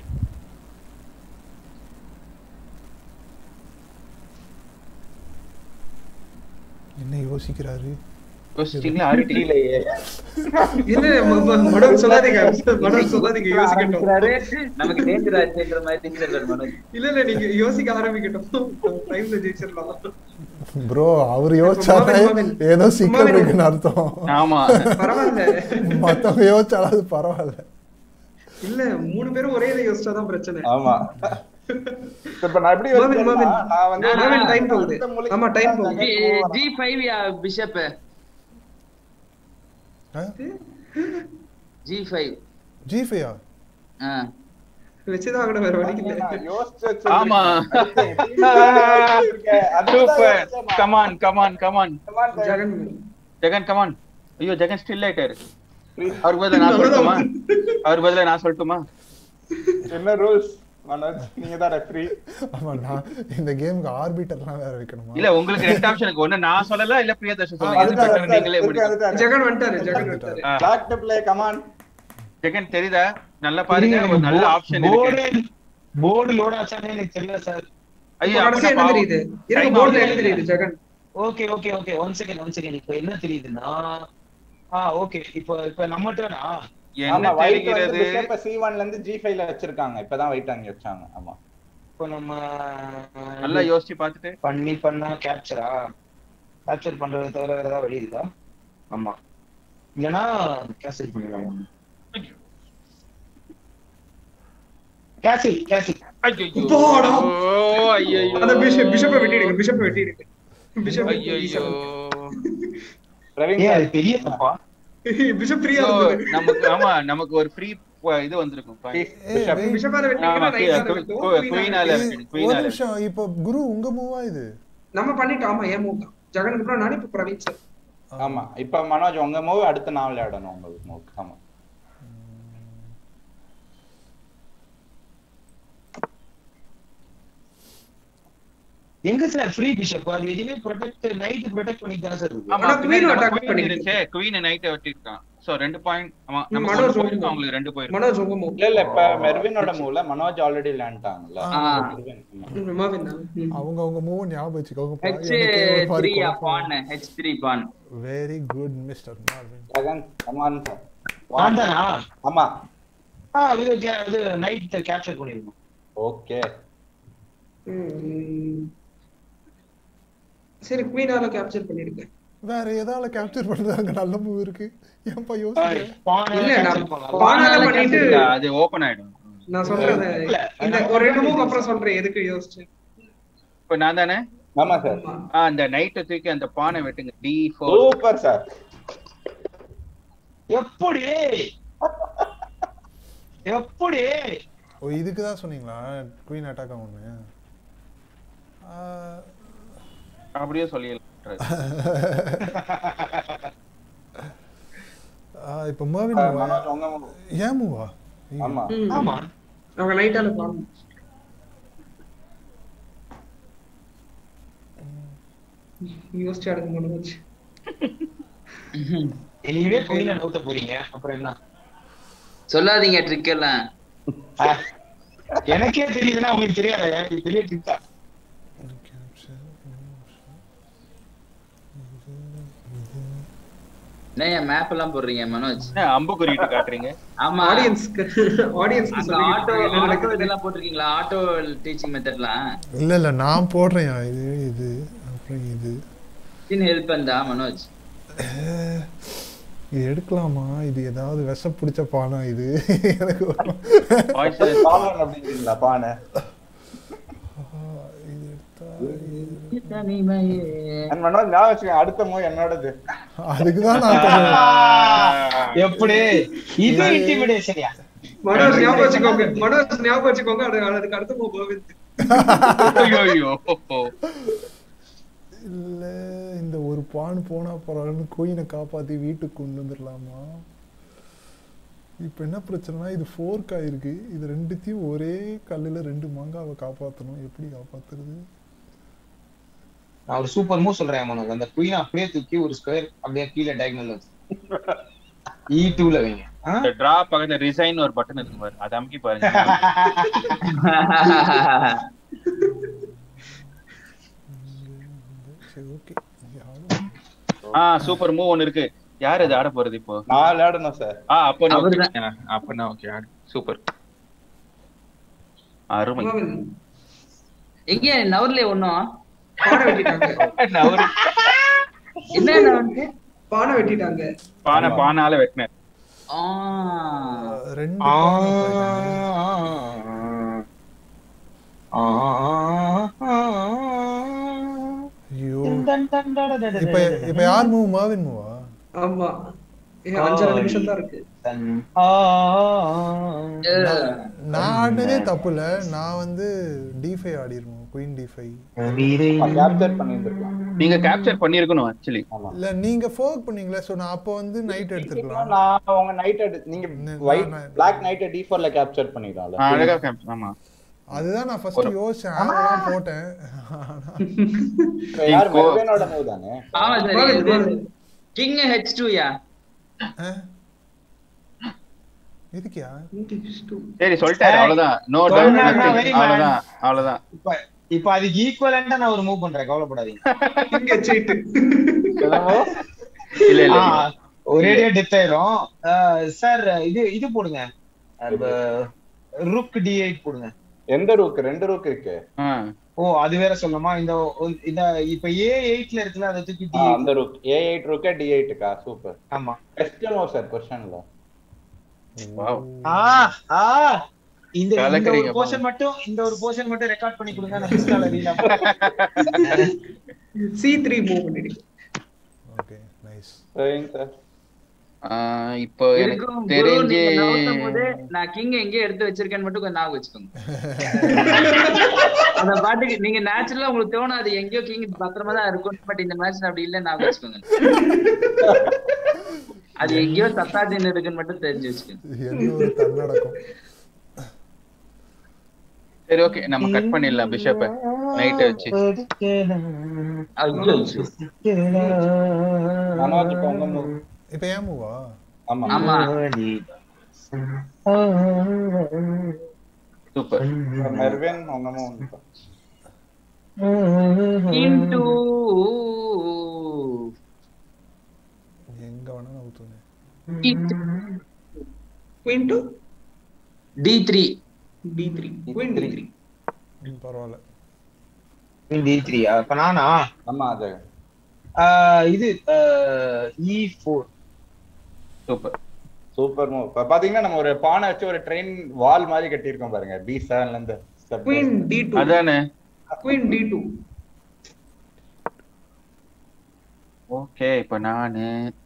என்ன யோசிக்கிறாரு யோசிச்சிங்களா ஆடிட்டீங்க இல்லையே இல்ல ம- ம- மனோஜ் சொல்லாதீங்க மனோஜ் சொல்லாதீங்க யோசிக்கட்டும் நமக்கு டேஞ்சர் ஆச்சுன்ற மாதிரி திங்க் மனோஜ் இல்ல இல்ல நீங்க யோசிக்க ஆரம்பிக்கட்டும் டைம்ல ஜெயிச்சிடலாம் ப்ரோ அவர் யோசிச்சாலே மாவின், மாவின். ஏதோ சிக்கல் மாவின். இருக்குன்னு அர்த்தம் ஆமா பரவாயில்ல மத்தவங்க யோசிச்சாலும் அது பரவாயில்ல இல்ல மூணு பேரும் ஒரே இதை யோசிச்சாதான் பிரச்சனை ஆமா இப்ப நான் எப்படி மாவின், யோசிச்சேன்னா, மாவின். நான் வந்து மாவின், time போகுது. அடுத்த மூலைக்கு ஆமா, time தான் போகுது. ஜெகன் ஜி ஃபைவ் யா பிஷப் ஜி ஃபைவ் ஜி ஃபையா வச்சுதான் ஆகணும் வேற வழி இல்ல நான் யோசிச்சு வச்சிருக்கேன். ஆமா. அதுதான் சூப்பர் யோசிச்சேன் நான். Come on come on come on Come on, Jagன். ஜெகன் ஜெகன் கமான் ஐயோ ஜெகன் ஸ்டில் ஆயிட்டாரு Please. அவருக்கு பதிலா நான் சொல்லட்டுமா அவருக்கு பதிலா நான் சொல்லட்டுமா என்ன ரூல்ஸ் மனோஜ் நீங்க தான் ரெஃப்ரி ஆமா நான் இந்த கேமுக்கு ஆர்பிட்டர்லாம் வேற வைக்கணுமா இல்ல உங்களுக்கு ரெண்டு ஆப்ஷன் இருக்கு ஒண்ணு நான் சொல்லல இல்ல பிரியதர்ஷன் சொல்லுங்க எது better நீங்களே முடிவு ஜெகன் வந்துட்டாரு ஜெகன் வந்துட்டாரு ஆ, back to play come on Jagan தெரியுதா நல்லா பாருங்க ஒரு நல்ல ஆப்ஷன் இருக்கு போர்டு போர்டு லோட் ஆச்சானே எனக்கு தெரியல சார் ஐயோ கடைசி என்ன தெரியுது இருக்க Time போர்டுல out என்ன தெரியுது Jagan okay okay okay one second one second இப்போ என்ன தெரியுதுன்னா ஆ ஓகே இப்போ இப்போ நம்ம டர்னா என்ன ஆமா ஒயிட் வந்து தெரிகிறது பிஷப் C1 ல இருந்து G5 ல வச்சிருக்காங்க இப்பதான் ஒயிட் அங்க வச்சாங்க ஆமா இப்போ நம்ம நல்லா யோசிச்சு பார்த்துட்டு பண்ணி பண்ணா கேப்சரா கேப்சர் பண்றது தவிர வேற ஏதாவது வழி இருக்கா ஆமா இல்லைன்னா கேன்சல் பண்ணிடலாம் கேன்சல் கேன்சல் போடா. ஐயோ அந்த பிஷப் பிஷப்பை வெட்டிடுங்க பிஷப்பை வெட்டிடுங்க பிஷப் ஐயோ பிரவீன் ஏன் சார் அது பெரிய தப்பா பிஷப் ஃப்ரீயா So, இருந்தது நமக்கு ஆமா நமக்கு ஒரு ஃப்ரீ இது வந்திருக்கும் point. please, ஏய், bishop. wait. பிஷப்பால வெட்டிங்கன்னா ஆமா, ரைட்ல கு- இருக்கும் கு- queen queen ஆல ஆல வெட்டி- வெட்டி- queen ஒரு ஆல நிமிஷம் இப்போ குரு உங்க மூவா இது நம்ம பண்ணிட்டோம் ஆமா ஏன் மூவ் தான் ஜெகனுக்கு அப்புறம் நானே இப்ப பிரவீன் சார் ஆமா இப்ப மனோஜ் உங்க மூவ் அடுத்து நான் விளையாடணும் உங்களுக்கு மூவ் ஆமா எங்க சார் ஃப்ரீ பிஷப் அது எதுவுமே ப்ரொடெக்ட் நைட் ப்ரொடெக்ட் பண்ணி தான் சார் இருக்கு ஆமா, ஆனா பின்னாடி queen நம்ம attack queen பண்ணிருக்கு. இருந்துச்சே, queen night அ வெட்டிருக்கான். So, ரெண்டு point, ஆமா, ம், நமக்கு மனோஜ் ஒண்ணு போயிருக்கு, ரொம்ப- அவங்களுக்கு ரெண்டு போயிருக்கு. மனோஜ் உங்க மூவ் இல்ல இல்ல இப்ப மெர்வினோட மூவ்ல மனோஜ் ஆல்ரெடி விளையாண்டாங்கல்ல ஆ. மெர்வின், ஆமா. மாவின் தான் ம். அவங்க அவங்க மூவ் ஞாபகம் வச்சுக்கோங்க h three pawn h three pawn very good mister Marvin Jagan come on sir நான் தானா ஆமா ஆ இது கே- இது நைட் கேப்சர் பண்ணிருக்கோம் ஓகே ம். சரி குவீனால கேப்சர் பண்ணிருக்கேன் வேற எதால கேப்சர் பண்றது அங்க நல்ல மூவ் இருக்கு ஏன்பா யோசிக்கிறேன் பானை இல்ல, நான் capture பண்ணலாம். பானால பண்ணிட்டு இல்ல, அது open ஆயிடும். நான் சொல்றேன் இல்ல, இந்த நம்ம ஒரு ரெண்டு மூவ் அப்புறம் சொல்றேன் எதுக்கு யோசிச்சேன் இப்ப நான் தானே? ஆமா சார் ஆமா. ஆ, அந்த night அ தூக்கி அந்த பானை வெட்டுங்க. D4. சூப்பர் சார் எப்படி எப்படி ஓ இதுக்கு தான் சொன்னீங்களா குயின் அட்டாக் ஆகும்னு ஆ, அப்படியே சொல்லிடலாம். ஆ, இப்போ மர்வின் மூவா மனோஜ் உங்க மூவ் ஏன் மூவா ஆமா ம். ஆமா அவங்க நைட்டால பாருங்க யோசிச்சு அடுக்க முடிஞ்சு இனிமே குயில நவுத்த போறீங்க அப்புறம் என்ன சொல்லாதீங்க ட்ரிக் எல்லாம் ஆ, எனக்கே தெரியுதுன்னா உங்களுக்கு தெரியாது இது பெரிய ட்ரிக்கா என்ன மேப் எல்லாம் போடுறீங்க மனோஜ் என்ன அம்புக்குறிட்டு காட்டுறீங்க? ஆமா ஆடியன்ஸ்க்கு ஆடியன்ஸ்க்கு அங்க சொல்லி ஆட்டோ என்ன ஆட்டோ நடக்குது இதெல்லாம் போட்டிருக்கீங்களா ஆட்டோ டீச்சிங் மெத்தட்லாம் இல்ல இல்ல நான் போடுறேன் இது இது அப்புறம் இது சின்ன ஹெல்ப் பண்ணா மனோஜ் அஹ், இது எடுக்கலாமா இது ஏதாவது விஷ பிடிச்ச பானா இது எனக்கு ஒரு- Voice பாலன் அப்படிங்கிறீங்களா பானை இது எடுத்தா தனிமையே And மனோஜ் ஞாபகம் வச்சுக்கோங்க அடுத்த மூவ் என்னோடது அதுக்கு தான் நான் சொன்னேன். எப்படி இது இன்டிமிடேஷன்யா மனோஜ் ஞாபகம் வச்சுக்கோங்க மனோஜ் ஞாபகம் வச்சுக்கோங்க அது அதுக்கு அடுத்த மூவ் கோவிந்த் ஐயோ ஐயோ இல்ல இந்த ஒரு பான் போனா பரவாயில்லன்னு குயினை காப்பாத்தி வீட்டுக்கு கொண்டு வந்துடலாமா இப்ப என்ன பிரச்சனைனா இது ஃபோர்க் ஆயிருக்கு இது ரெண்டுத்தையும் ஒரே கல்லுல ரெண்டு மாங்காவை காப்பாத்தணும் எப்படி காப்பாத்துறது நான் ஒரு சூப்பர் மூவ் சொல்றேன் உனக்கு அந்த குயின் அப்படியே தூக்கி ஒரு ஸ்கொயர் அப்படியே கீழே டயகனல் வச்சு இ டூல வைங்க ஆ? இந்த டிரா பக்கத்துல ரிசைன் ஒரு பட்டன் இருக்கு பாரு அதை அமுக்கி பாருங்க சரி ஓகே ஆ சூப்பர் மூவ் ஒன்னு இருக்கு யார் இது ஆட போறது இப்போ நான் விளையாடணும் சார் ஆ அப்ப அவர்தான். அப்பனா ஓகே ஆடு சூப்பர் அருமை மாவன் எங்க நவர்ல ஒண்ணும் பானை வெட்டிட்டாங்க நவரு என்ன நவர்ந்து பானை வெட்டிட்டாங்க பானை பானால வெட்டினேன் ஆ ரெண்டு ஆ, பானை போயிட்டாங்க. ஆ, ஆ, ஆ. ஐயோ done done done done done இப்ப இப்ப யார் மூவ் மாவின் மூவா ஆமா ஏ, அஞ்சரை நிமிஷம் தான் இருக்கு டன். ஆ, நான் ஆடினதே தப்பு இல்ல நான் வந்து டி5 ஆடிருக்கணும் குயின் டி5 வீரே. கேப்சர் பண்ணியிருந்திருக்கலாம் நீங்க கேப்சர் பண்ணிருக்கணும் ஆக்சுவலி ஆமா இல்ல நீங்க ஃபோக் பண்ணீங்களே சோ நான் அப்போ வந்து நைட் எடுத்துக்கலாம் நான் உங்க நைட் நீங்க நான் ஒயிட் நான் பிளாக் நைட் டி ஃபோர்ல கேப்சர் பண்ணிடலாம்ல அழகா கேப்சர் ஆமா அதுதான் நான் ஃபர்ஸ்ட் யோசிச்சேன் அதெல்லாம் போட்டேன் இப்ப யார் இப்போ- மெர்வேனோட மூவ் தானே ஆமா சார் மாவன், இது மாவன். கிங் ஹெச் டூ யா ஆ? இதுக்கியா சரி சொல்லிட்டாரு அவ்வளவுதான் நோ சொன்னா டவுட் நான் very mad. அவ்வளவுதான் அவ்வளவுதான் இப்ப இப்ப அதுக்கு ஈக்குவலண்டா நான் ஒரு மூவ் பண்றேன் கவலைப்படாதீங்க இங்க சீட்டு இல்ல இல்ல ஆ, ஒரேடியா டெத் ஆயிரும் சார் இது இது போடுங்க ருக் டி எயிட் போடுங்க எந்த ரூக் ரெண்டு ரூக் இருக்கு ஆ, ஓ அது வேற சொல்லணுமா இந்த ஒ- இந்த இப்ப ஏ எயிட்ல இருக்குல்ல அதை தூக்கி டி ஆ, அந்த ரூக் ஏ எயிட் ரூக்கே டி எயிட்டுக்கா சூப்பர் ஆமா கொஸ்டின் ஓ சார் கொஸ்டின்ல wow. ஆ ஆ இந்த இந்த கலக்குறீங்க ஒரு போர்ஷன் மட்டும் இந்த ஒரு போர்ஷன் மட்டும் ரெக்கார்ட் பண்ணி கொடுங்க நான் இன்ஸ்டால ரீல் சி த்ரீ மூவ் பண்ணிடுங்க ஓகே நைஸ் சரிங்க சார் ஆ, இப்போ எனக்கு இருக்கும் குரு தெரிஞ்சு நீங்க நவுத்தும் போது நான் கிங் எங்க எடுத்து வச்சிருக்கேன்னு மட்டும் கொஞ்சம் ஞாபகம் வச்சுக்கோங்க அந்த பாட்டுக்கு நீங்க நேச்சுரலா உங்களுக்கு தோணும் அது எங்கேயோ கிங் பத்திரமா தான் இருக்கும் பட் இந்த மேட்ச்ல அப்படி இல்ல ஞாபகம் வச்சுக்கோங்க அது எங்கேயோ சத்தாஜின் இருக்குன்னு மட்டும் தெரிஞ்சு வச்சுக்கோங்க என்ன ஒரு தன்னடக்கம் சரி ஓகே நம்ம கட் பண்ணிடலாம் பிஷப்ப நைட் வச்சு ஐயோ மனோஜ் இப்ப உங்க மூவ் இப்ப ஏன் மூவா ஆமா ஆமா சூப்பர் மெர்வின் உங்க மூவ் இன்டு எங்க வேணா நவுத்துங்க queen to d three d three queen d three ம், பரவாயில்ல டி த்ரீயா இப்ப நானா ஆமா அது ஆஹ் இது e four super super move இப்ப பாத்தீங்கன்னா நம்ம ஒரு பானை வச்சு ஒரு ட்ரெயின் வால் மாதிரி கட்டியிருக்கோம் பாருங்க டி செவன்ல இருந்து step by queen step. D two அதானே குயின் டி டூ ஓகே இப்ப நானு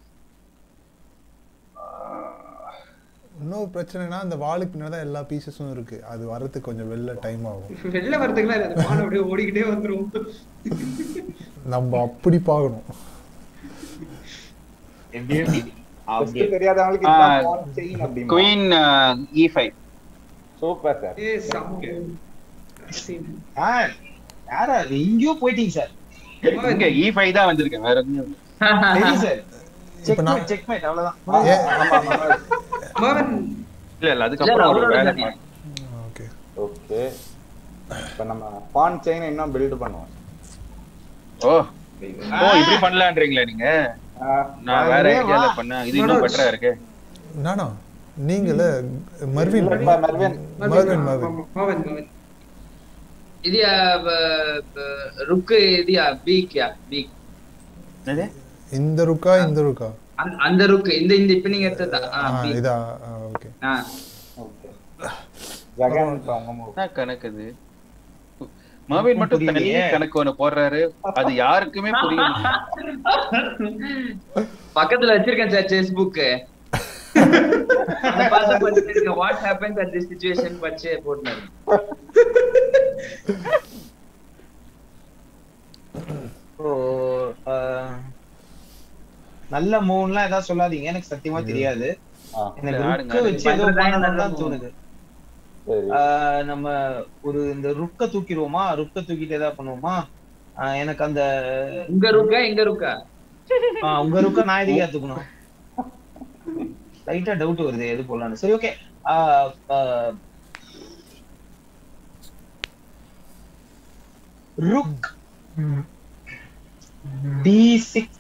இன்னொரு பிரச்சனைனா அந்த வாளுக்கு பின்னாடி தான் எல்லா பீசஸும் இருக்கு அது வர்றதுக்கு கொஞ்சம் வெளில டைம் ஆகும் வெளில வரதுக்குலாம் இல்ல அந்த பானை அப்படியே ஓடிக்கிட்டே வந்துரும் நம்ம அப்படி பார்க்கணும் First தெரியாதவங்களுக்கு ஆ, இதுதான் pawn chain அப்படிம்பா. Queen e five super sir ஏ சம்கே யாரா அது எங்கேயோ போயிட்டீங்க சார் இங்க இ ஃபைவ் தான் வந்திருக்கேன் வேற எங்கேயும் இல்ல. தெரியும் சார் இப்ப நான்- செக் செக் அவ்வளவுதான் ஏ மகன் இல்ல இல்ல அதுக்கப்புறம் ஒரு அவரோட வேலை தானே. ஓகே ஓகே இப்ப நம்ம பான் செயின் இன்னும் பில்ட் பண்ணுவோம் ஓ ஓ இப்படி பண்ணலான்றீங்களா நீங்க ஆ, நான் வேற அதுவே ஐடியால வா. பண்ணேன் இது இன்னும் பெட்டரா இருக்கு நானா நீங்கள மர்வின் இல்ல, மர்வின். மர்வின் மர்வின் மகன் மகன் இது ருக்கு இதுயா பீக்யா பீக் என்னது? இந்த ருக்கா இந்த ருக்கா அந்த ருக்கு இந்த இந்த இப்ப நீங்க எடுத்ததா ஆ, ஆ, பீக். இதா ஓகே ஆ. ஓகே ஜெகன் இப்ப உங்க மூவ் என்ன கணக்கு இது மர்வின் மட்டும் தனி புரியலையே. கணக்கு ஒண்ணு போடுறாரு அது யாருக்குமே புரியல பக்கத்துல வச்சிருக்கேன் சார் செஸ் புக் பார்த்து படிச்சிருக்கேன் what happens at this situation படிச்சு போட்டுனாரு ஓ ஆஹ், நல்ல மூவ்லாம் ஏதாவது சொல்லாதீங்க எனக்கு சத்தியமா தெரியாது ஆ, எனக்கு ஆடுங்க, ருக்க ஆடுங்க. வச்சு ஏதோ பண்றதா பண்ணணும்னு நல்ல தான் move. தோணுது சரி ஆஹ், நம்ம ஒரு இந்த ருக்க தூக்கிடுவோமா ருக்க தூக்கிட்டு ஏதாவது பண்ணுவோமா ஆஹ், எனக்கு அந்த உங்க ருக்கா எங்க ருக்கா ஆஹ், உங்க ருக்க நான் எதுக்கே தூக்கணும் லைட்டா டவுட் வருது எது போலான்னு சரி okay rook d six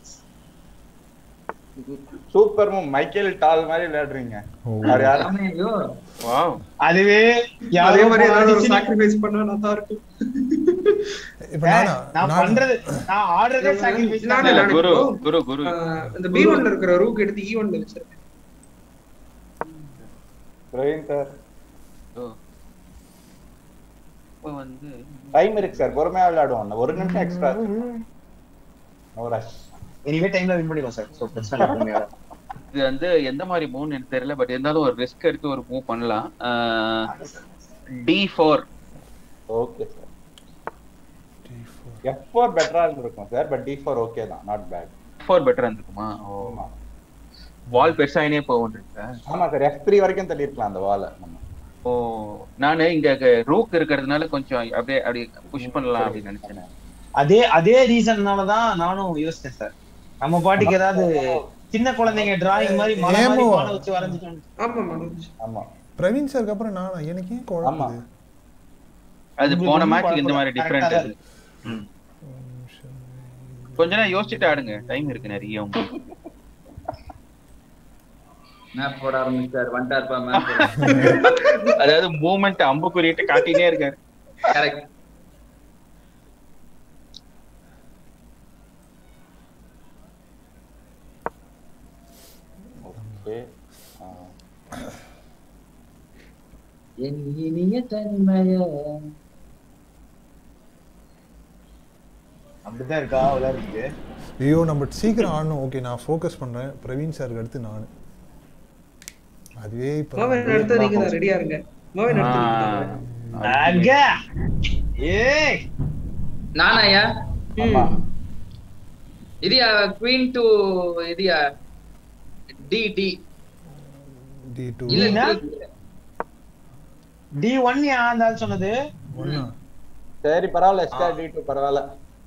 super move Michael Tal மாதிரி விளையாடுறீங்க அவர் யாரு ஆமா, ஐயோ. வாவ் அதுவே அதே யாரோ மாதிரி ஏதாவது ஒரு போராடிச்சு- சாக்ரிஃபைஸ் பண்ணா நல்லா தான் இருக்கும் இப்ப ஏய், நானா நான் நான் பண்றது நான் ஆடுறதே சாக்ரிஃபைஸ் நானு, இல்ல நானு. குரு குரு குரு ஆஹ் இந்த பி ஒன்ல இருக்கிற ரூக் எடுத்து இ ஒன்ல வச்சிருக்கேன் பிரவீன் சார் ஓ. இப்ப வந்து டைம் இருக்கு சார் பொறுமையா விளையாடுவோம் ஒரு நிமிஷம் எக்ஸ்ட்ரா நோ ரஷ் எனிவே டைம்ல வின் பண்ணிடுவோம் சார் சோ பிரச்சனை இல்ல பொறுமையா விளையாடு. இது வந்து எந்த மாதிரி மூவ்னு எனக்கு தெரியல பட் இருந்தாலும் ஒரு ரிஸ்க் எடுத்து ஒரு மூவ் பண்ணலாம் d four okay sir f four பெட்டரா இருந்திருக்கும் sir but d four okay தான் நாட் பேட் ஃபோர் பெட்டரா இருந்துக்குமா ஓ ஆமா வால் பெருசாயினே போகும் இருக்கேன் ஆமா சார் எஃப் த்ரீ வரைக்கும் தள்ளிருக்கலாம் அந்த வாலை நம்ம ஓ நானு இங்க ரூக் இருக்கிறதுனால கொஞ்சம் அப்படியே அப்படியே புஷ் பண்ணலாம் அப்படின்னு நினைச்சேன் அதே அதே ரீசன்னால தான் நானும் யோசிச்சேன் சார் நம்ம பாட்டுக்கு ஏதாவது சின்ன குழந்தைங்க டிராயிங் மாதிரி மலை மாதிரி ஏமோ. பானை வச்சு வரைஞ்சிட்டோம் ஆமா மனோஜ் ஆமா பிரவீன் சாருக்கு அப்புறம் நானா எனக்கு ஏன் குழப்பது அது உங்களுக்கு போன ஒண்ணும் மேட்ச் இந்த மாதிரி குழப்பம் இல்ல. டிஃபரெண்ட் correct ஆ அது கொஞ்ச நேரம் யோசிச்சுட்டு ஆடுங்க டைம் இருக்கு நிறைய உங்களுக்கு மேப் போட ஆரம்பிச்சார் வந்துட்டாருப்பா மேப் அதாவது மூமெண்ட் அம்பு குறியிட்டு காட்டினே இருக்காரு கரெக்ட் ஓகே என் இனிய தனிமய அப்படிதான் இருக்கா விளையாடுறது ஐயோ நம்ம சீக்கிரம் ஆடணும் ஓகே நான் ஃபோக்கஸ் பண்றேன் பிரவீன் சாருக்கு அடுத்து நான் அதுவே இப்போ மோகன் அடுத்து நீங்க தான் ரெடியா இருங்க மோகன் அடுத்து நீங்க தான். அங்க ஏய் நானாயா ஆமா இதியா குவீன் டு இதியா டி டி டி டூ இல்ல நீனா? இல்ல. டி ஒன் யா அந்த ஆள் சொன்னது ஒன்னா சரி பரவாயில்ல எஸ்கா டி டூ பரவாயில்ல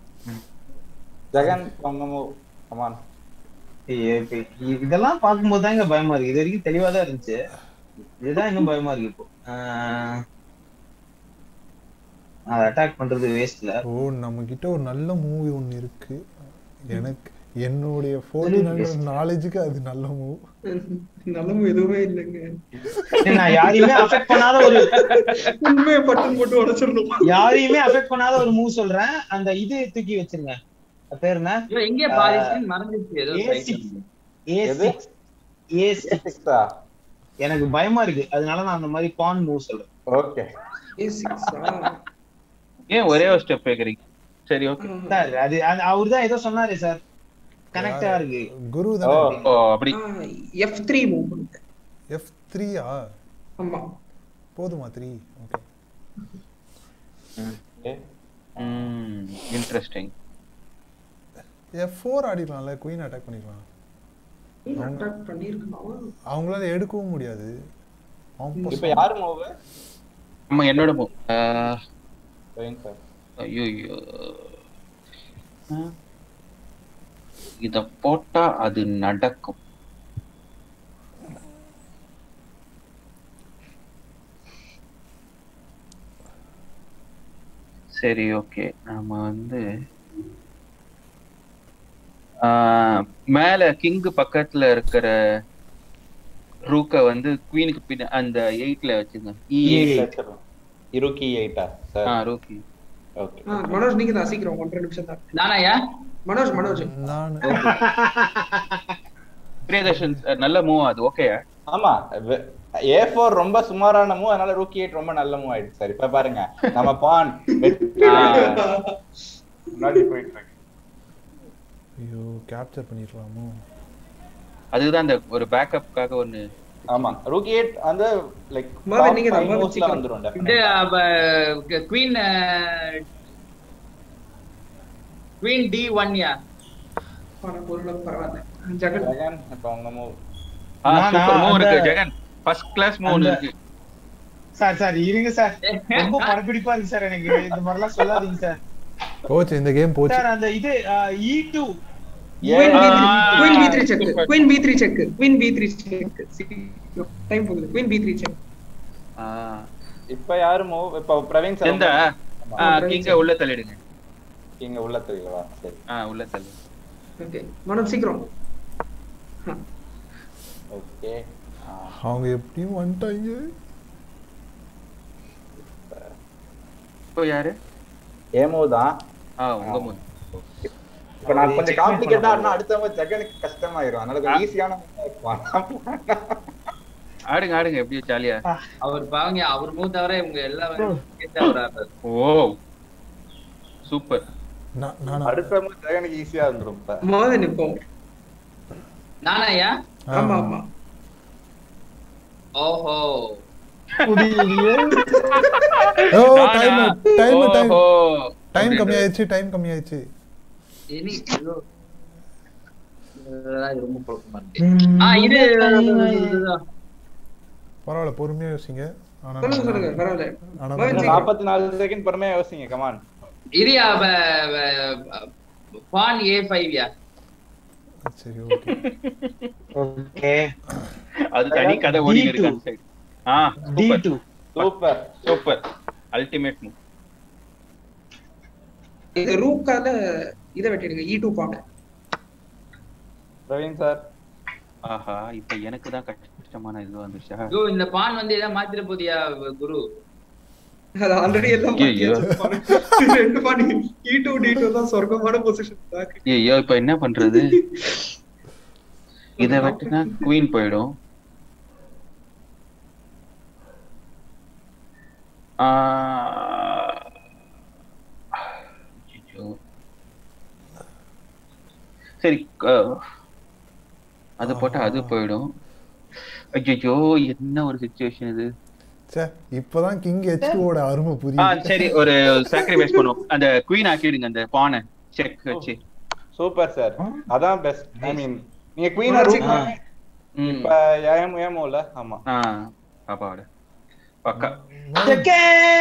ஜெகன் உங்க மூவ் கமான் ஏய், இப்ப இ- இதெல்லாம் பார்க்கும்போது தான் இங்க பயமா இருக்கு இது வரைக்கும் தெளிவா தான் இருந்துச்சு இதுதான் இன்னும் பயமா இருக்கு இப்போ ஆஹ், அதை அட்டாக் பண்றது வேஸ்ட்ல ஓ நம்ம கிட்ட ஒரு நல்ல மூவி ஒன்னு இருக்கு எனக்கு என்னுடைய ஃபோர்டீன் ஹண்ட்ரட் நாலேஜுக்கு அது நல்ல மூவ் நல்லமும் எதுவுமே இல்லைங்க நான் யாரையுமே அஃபெக்ட் பண்ணாத ஒரு உண்மையை பட்டன் போட்டு உடைச்சிடணும் யாரையுமே அஃபெக்ட் பண்ணாத ஒரு மூவ் சொல்றேன் அந்த இது தூக்கி வச்சிருங்க அது பேர் என்ன ஐயோ, எங்கே பாதி screen மறந்துச்சு ஏதோ A side six. ல. ஏ எது? சிக்ஸ் ஏ சிக்ஸ் சிக்ஸா எனக்கு பயமா இருக்கு அதனால நான் அந்த மாதிரி பான் மூவ் சொல்றேன் ஓகே ஏ சிக்ஸா ஏன் ஒரே ஒரு ஸ்டெப் கேக்குறீங்க சரி ஓகே சார் அது அவர் தான் ஏதோ சொன்னாரு சார் கனெக்டா இருக்கு குரு ஓ தானே ஓ அப்படி எஃப் த்ரீ மூவ் பண்ணுங்க எஃப் த்ரீயா ஆமா போதுமா three okay okay. Interesting f four ஆடிடலாம்ல குயின் அட்டாக் பண்ணிக்கலாம் அட்டாக் பண்ணிருக்கலாம் அவங்களால எடுக்கவும் முடியாது அவங்க இப்ப யாரு மூவ் ஆமா என்னோட move. ஆ, பிரவீன் சார் ஐயோ இத போட்டா அது நடக்கும் சரி ஓகே நாம வந்து ஆ, மேல கிங்கு பக்கத்துல இருக்கிற ரூக்க வந்து குவீனுக்கு பின்ன அந்த எயிட்ல வச்சுங்க இ எயிட் இருக்கி எயிட்டா சார் ஆ ரூக்கி ஓகே ஆ, மனோஜ் நீங்க தான் சீக்கிரம் ஒன்றரை நிமிஷம் தான் நானாயா மனோஜ் மனோஜ் நான் பிரியதர்ஷன் sir, நல்ல மூவ் அது ஓகே ஆமா ஏ ஃபோர் ரொம்ப சுமாரான மூவ் அதனால ரூக்கி எயிட் ரொம்ப நல்ல மூவ் ஆயிடுச்சு சார் இப்ப பாருங்க நம்ம பான் முன்னாடி போயிட்டு இருக்கு ஐயோ கேப்சர் பண்ணிடலாமோ அதுதான் அந்த ஒரு பேக்கப்காக ஒன்னு ஆமா ரூக் எயிட் வந்து லைக் மாவன் நீங்க தான், மாவன் சீக்கிரம். வந்துரும் இது definitely. Queen queen d one யா பணம் பொருளும் பரவாயில்ல ஜெகன் ஜெகன் இப்ப உங்க மூவ் ஆ நான் சூப்பர் மூவ் அந்த- இருக்கு ஜெகன் ஃபர்ஸ்ட் கிளாஸ் மூவ் அந்த- இருக்கு சார் சார் இருங்க சார் ரொம்ப படப்பிடிப்பா இருக்கு சார் எனக்கு இந்த மாதிரிலாம் சொல்லாதீங்க சார் போச்சு இந்த கேம் போச்சு சார் அந்த இது e two queen b three ஆ, queen b three check super. Queen b three check queen b three check time போகுது குயின் பி த்ரீ செக் ஆ. இப்ப யாரு மூவ் இப்ப பிரவீன் சார் எந்த ஆமா. ஆ, கிங்க உள்ள தள்ளிடுங்க இங்க உள்ள தெரியவா சரி ஆ உள்ள தள்ளு ஓகே மனம் சீக்கிரம் ஓகே அவங்க எப்படியும் வந்துட்டாங்க இப்போ யாரு ஏமோ தான் ஆ உங்க மூவ் இப்ப நான் அது கொஞ்சம் checkmate காம்ப்ளிகேட்டா பண்ண இருந்தா அடுத்தவங்க ஜெகனுக்கு கஷ்டமாயிரும் அதனால கொஞ்சம் ஈஸியான ஆடுங்க ஆடுங்க எப்படியோ ஜாலியா அவர் பாவங்க அவர் மூ தவிர இவங்க எல்லாரும் அவர் ஆடுறாரு ஓ சூப்பர் நான் நானா அடுத்தவங்க ஜெகனுக்கு ஈஸியா இருந்துரும் இப்ப மோதன் இப்போ நானா ஐயா ஆமா ஆமா ஓஹோ ஓ டைம் டைம் டைம் ஓஹோ டைம் கம்மியாயிடுச்சு டைம் கம்மியாயிடுச்சு இனி ஐயோ. இதெல்லாம் ரொம்ப குழப்பமா இருக்கு ஆ இது இதுதான். பரவாயில்ல பொறுமையா யோசிங்க ஆனா சொல்லுங்க சொல்லுங்க பரவாயில்ல ஆனா மோகன் சீக்கிரம். நாற்பத்தி நாலு செகண்ட் பொறுமையா யோசிங்க கமான் இரியா பான் ஏ ஃபைவ் யா சரி ஓகே ஓகே அது தனி கதை ஓடி இருக்கு அந்த சைடு ஆ டி super too super super ultimate move இது ரூக்கால இதை வெட்டிடுங்க இ டூ பாங்க பிரவீன் சார் ஆஹா இப்ப எனக்கு தான் கஷ்டமான இது வந்துச்சா ஐயோ இந்த பான் வந்து ஏதாவது மாத்திர போதியா குரு அது ஆல்ரெடி எல்லாம் ஐயோ. மாத்தியாச்சு. ரெண்டு பாணி இ டூ டி டூ தான் சொர்க்கமான பொசிஷன் தாக்கு ஐயோ இப்ப என்ன பண்றது இத வெட்டினா குவீன் போயிடும் ஆ, ஐயோ. சரி க- அது போட்டா அது போயிடும் ஐயோ என்ன ஒரு சுச்சுவேஷன் இது சே இப்பதான் கிங் ஹெச் ஓட அருமை ஆ புரியுது சரி ஒரு சாக்ரிஃபைஸ் பண்ணுவோம் அந்த குவீன் ஆக்கிடுங்க அந்த பானை செக் வச்சு சூப்பர் சார் அதான் பெஸ்ட் ஐ மீன் நீங்க குவீனா ஆ, ரூக் ஆ. ம். இப்ப ஏமோ ஏமோல ஆமா ஆ பாப்பாவோட பக்கா Okay.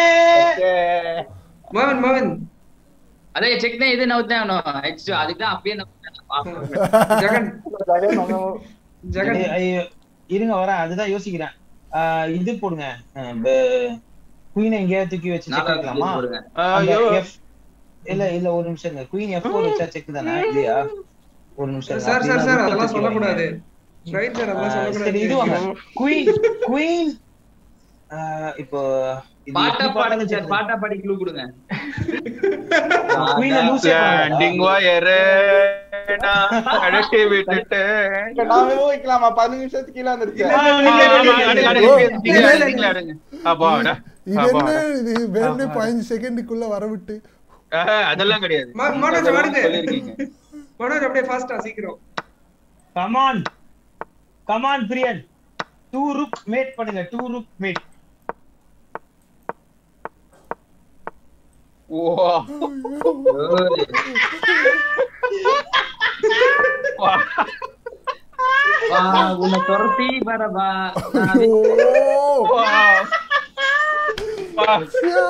மோகன் மோகன் அதே செக் தான் இது நவுத்தேன் ஹெச் அதுக்கு தான் அப்பயே நவுத்தேன் ஜெகன் ஜெகன் உங்க move. ஜெகன் ஐயோ, இருங்க வரேன் அதுதான் யோசிக்கிறேன் ஆஹ் இது போடுங்க குயின் எங்கேயாவது தூக்கி வச்சு செக் வைக்கலாமா போடுங்க அந்த ஐயோ F- இல்ல இல்ல ஒரு நிமிஷம் இருங்க குயின் எஃப் ஃபோர் வச்சா செக் தானே இல்லையா ஒரு நிமிஷம் இருங்க. சார் சார் அப்படின்னா சார் rook அதெல்லாம் தூக்கி சொல்லக்கூடாது வைங்க. ரைட் சார் அதெல்லாம் ஆஹ் சரி இது வாங்க சொல்லக்கூடாது குயின் குயின் இப்போ இது பாட்டா எப்படி பாடுங்க பார்த்தாலும் சார் check பாட்டா பாடி க்ளூ கொடுங்க குயின் லூஸ் லேண்டிங் வயரே நான் அடக்கி விட்டுட்டேன் இப்ப நான் move வைக்கலாமா பதினஞ்சு நிமிஷத்துக்கு கீழே வந்துருச்சு ஆ, ஆமா, அடுங்க, அடுங்க, ஓ. நீங்களே அடுங்க, நீங்களே அடுங்க. அப்பாடா, இது என்ன அப்பாடா. இது வேணும்னே பதினஞ்சு செகண்டுக்குள்ள வர விட்டு ஆஹா, அதெல்லாம் கிடையாது ம- மனோஜ் வாடுங்க. சொல்லிருக்கீங்க மனோஜ் அப்படியே ஃபாஸ்டா சீக்கிரம் come on come on Priyan two rook mate பண்ணுங்க டூ ருக் மேட் ஓ வா. வா, உன்னை துரத்தி வரவா வா. வா.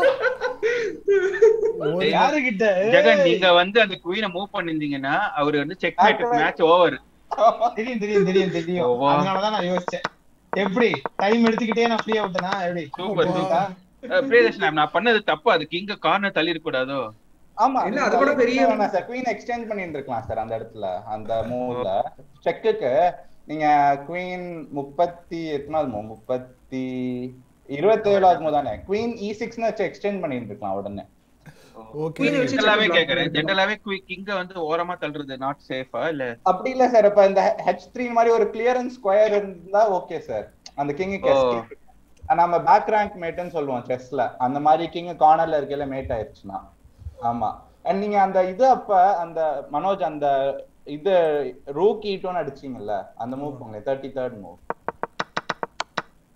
யாரு கிட்ட ஜெகன் நீங்க வந்து அந்த குயினை மூவ் பண்ணிருந்தீங்கன்னா அவரு வந்து செக் மேட்ச் ஓவர் தெரியும் தெரியும் தெரியும் தெரியும் ஓவா. அதனாலதான் நான் யோசிச்சேன் எப்படி டைம் எடுத்துக்கிட்டே நான் ஃப்ரீயா விட்டேனா எப்படி சூப்பர் புரியுதா? பிரியதர்ஷன் நான் பண்ணது தப்பு அதுக்கு இங்க கார்னர் தள்ளி இருக்க கூடாதோ ஆமா இல்ல, அது கூட பெரிய- வேணாம் சார் குவீன் எக்ஸ்டெண்ட் பண்ணிருந்திருக்கலாம் சார் அந்த இடத்துல அந்த மூவ்ல செக்குக்கு நீங்க குவீன் முப்பத்தி எத்தனாவது மூவ் முப்பத்தி இருபத்தி ஏழாவது மூவ் தானே குவீன் இ சிக்ஸ்னு வச்சு எக்ஸ்டெண்ட் பண்ணிருந்திருக்கலாம் உடனே ஓகே Queen வச்சு ஜென்ரலாவே block கேக்குறேன் பண்ணிருக்கலாம். ஜென்ரலாவே கிங்க வந்து ஓரமா தள்ளுறது நாட் சேஃபா இல்ல அப்படி இல்ல சார் இப்ப இந்த ஹெச் த்ரீ மாதிரி ஒரு கிளியரன்ஸ் ஸ்கொயர் இருந்தா ஓகே சார் அந்த கிங்குக்கு ஓ. escape. நம்ம பேக் ரேங்க் மேட்னு சொல்லுவோம் செஸ்ல அந்த மாதிரி கிங் கார்னர்ல இருக்கையில மேட் ஆயிருச்சுன்னா ஆமா அண்ட் நீங்க அந்த இது அப்ப அந்த மனோஜ் அந்த இது ரூக் ஈட்டோன்னு அடிச்சீங்கல்ல அந்த மூவ் போங்களேன் தேர்ட்டி தேர்ட் மூவ்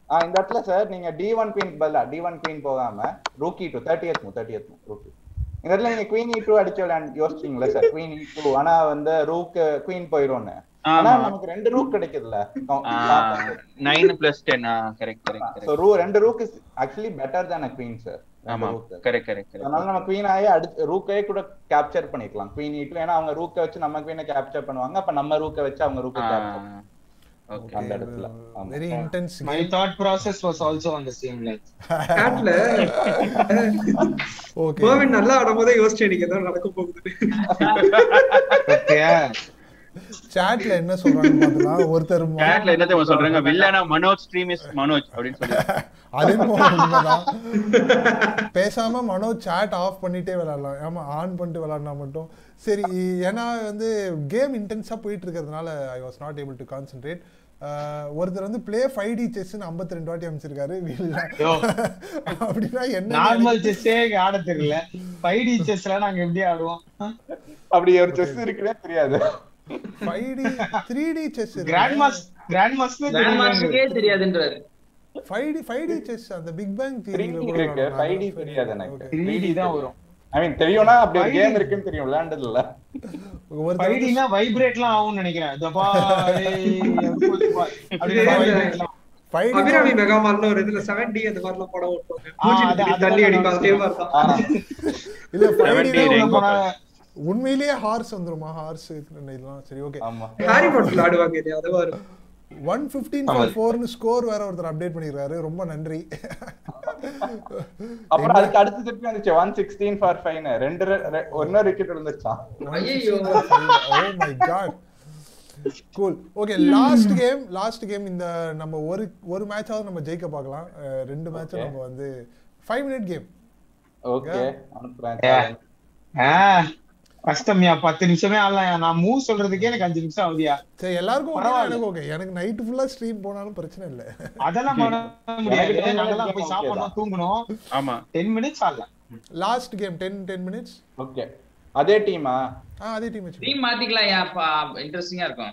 ஆ இந்த இடத்துல சார் நீங்க டி ஒன் குவீன் பதிலா டி ஒன் குவீன் போகாம ரூக்கி டூ தேர்ட்டி எத் தேர்ட்டி எத் ரூக்கி இந்த இடத்துல நீங்க குவீன் இ டூ அடிச்சு விளையாண்டு யோசிச்சீங்களா சார் குவீன் இ டூ ஆனா வந்து ரூக்கு குவீன் போயிடும்னு ஆனா ஆமா நமக்கு ரெண்டு ரூக் கிடைக்குதுல்ல nine plus ten correct correct so correct ரூ ரெண்டு rook is actually better than a queen sir ஆமா கரெக்ட் கரெக்ட் அதனால கரெக்ட் நம்ம குவீன் ஆகி அடுத்து ரூக்கே கூட கேப்சர் பண்ணிக்கலாம் குவீன் இ டூ ஏன்னா அவங்க ரூக்கை வச்சு நம்ம குவீனை கேப்சர் பண்ணுவாங்க அப்ப நம்ம ரூக்கை வச்சு அவங்க ரூக்கை கேப்சர் ஓகே அந்த இடத்துல. ஆமா. Very intense my thought process was also on the same line சாட்ல ஓகே மர்வின் நல்லா ஆடும்போதே யோசிச்சேன் நீங்க ஏதோ நடக்க போகுது ஓகேயா சாட்ல என்ன சொல்றாங்க பாத்தீங்களா ஒருத்தர் ம- சேட்ல என்ன தெரியுமா சொல்றாங்க வில்லனா மனோஜ் ஸ்ட்ரீம் இஸ் மனோஜ் அப்படின்னு சொல்லி அது என்னமோ உண்மைதான் பேசாம மனோ சாட் ஆஃப் பண்ணிட்டே விளையாடலாம் ஆமா ஆன் பண்ணிட்டு விளையாடினா மட்டும் சரி ஏன்னா வந்து கேம் இன்டென்ஸா போயிட்டு இருக்கிறதுனால I was not able to concentrate ஒருத்தர் வந்து பிளே ஃபைவ் டி செஸ்ன்னு ஐம்பத்தி ரெண்டு வாட்டி அமைச்சிருக்காரு யோ. அப்படின்னா என்ன நார்மல் செஸ்ஸே ஆட தெரியல ஃபைவ் டி செஸ்ல நாங்க எப்படி ஆடுவோம் அப்படி ஒரு செஸ் இருக்குன்னே தெரியாது five D three D chess grand மாஸ் கிராண்ட் மாஸ்டர் கிராண்ட் மாஸ்டருக்கே தெரியாதுன்றாரு five D five D chess அந்த பிக் பேங் த்ரீ டி இருக்கு ஃபைவ் டி தெரியாது எனக்கு த்ரீ டி தான் வரும் ஐ மீன் தெரியும்னா அப்படி ஒரு 5D கேம் இருக்குன்னு தெரியும் விளையாண்டது இல்ல ஒருத்தர் ஃபைவ் வந்து டினா வைப்ரேட்லாம் ஆகும்னு நினைக்கிறேன் இதப்பா, ஏய், அப்படி vibrate லாம். ஃபைவ் டி அபிராமி மெகாமால்னு ஒரு இதுல செவன் டி அந்த மாதிரிலாம் படம் ஓட்டுவாங்க ஆ, மூஞ்சி அது- இப்படி அது தள்ளி தான் அடிப்பா நான் அதே மாதிரி தான் இல்ல ஃபைவ் 70 டி range உள்ள போனா, உண்மையிலேயே ஹார்ஸ் வந்துருமா ஹார்ஸ் இதெல்லாம் சரி ஓகே ஆமா ஹாரி பாட்டர் ஆடுவாங்க இல்லையா அதுவா இருக்கும் ஒன் ஃபிஃப்டீன் ஃபார் ஃபோர்னு ஸ்கோர் வேற ஒருத்தர் அப்டேட் பண்ணிருக்காரு ரொம்ப நன்றி அப்புறம் அதுக்கு அடுத்து திருப்பி வந்துச்சு ஒன் சிக்ஸ்டீன் ஃபார் ஃபைன் ரெண்டு ஒன்னு விக்கெட் விழுந்துச்சான் ஐயையோ. Oh my God cool okay last game last game இந்த நம்ம ஒரு ஒரு மேட்சாவது நம்ம ஜெயிக்க பார்க்கலாம் அஹ், ரெண்டு மேட்சும் Okay. நம்ம வந்து ஃபைவ் மினிட் கேம் ஓகே அனுப்புறேன் Yeah. ஆ, கஷ்டம்யா பத்து நிமிஷமே ஆடலாம் நான் மூவ் சொல்றதுக்கே எனக்கு அஞ்சு நிமிஷம் ஆகுதியா சரி எல்லாருக்கும் okay, பரவாயில்ல. எனக்கு ஓகே எனக்கு நைட்டு ஃபுல்லா ஸ்ட்ரீம் போனாலும் பிரச்சனை இல்லை அதெல்லாம் பண்ண முடியாது எனக்கு நாங்கெல்லாம் போய் okay சாப்பிடணும் தான். தூங்கணும் ஆமா டென் மினிட்ஸ் ஆடலாம் last game ten ten minutes okay அதே டீமா ஆ அதே டீம் வச்சு டீம் மாத்திக்கலாம் ஏன்ப்பா இன்ட்ரெஸ்டிங்கா இருக்கும்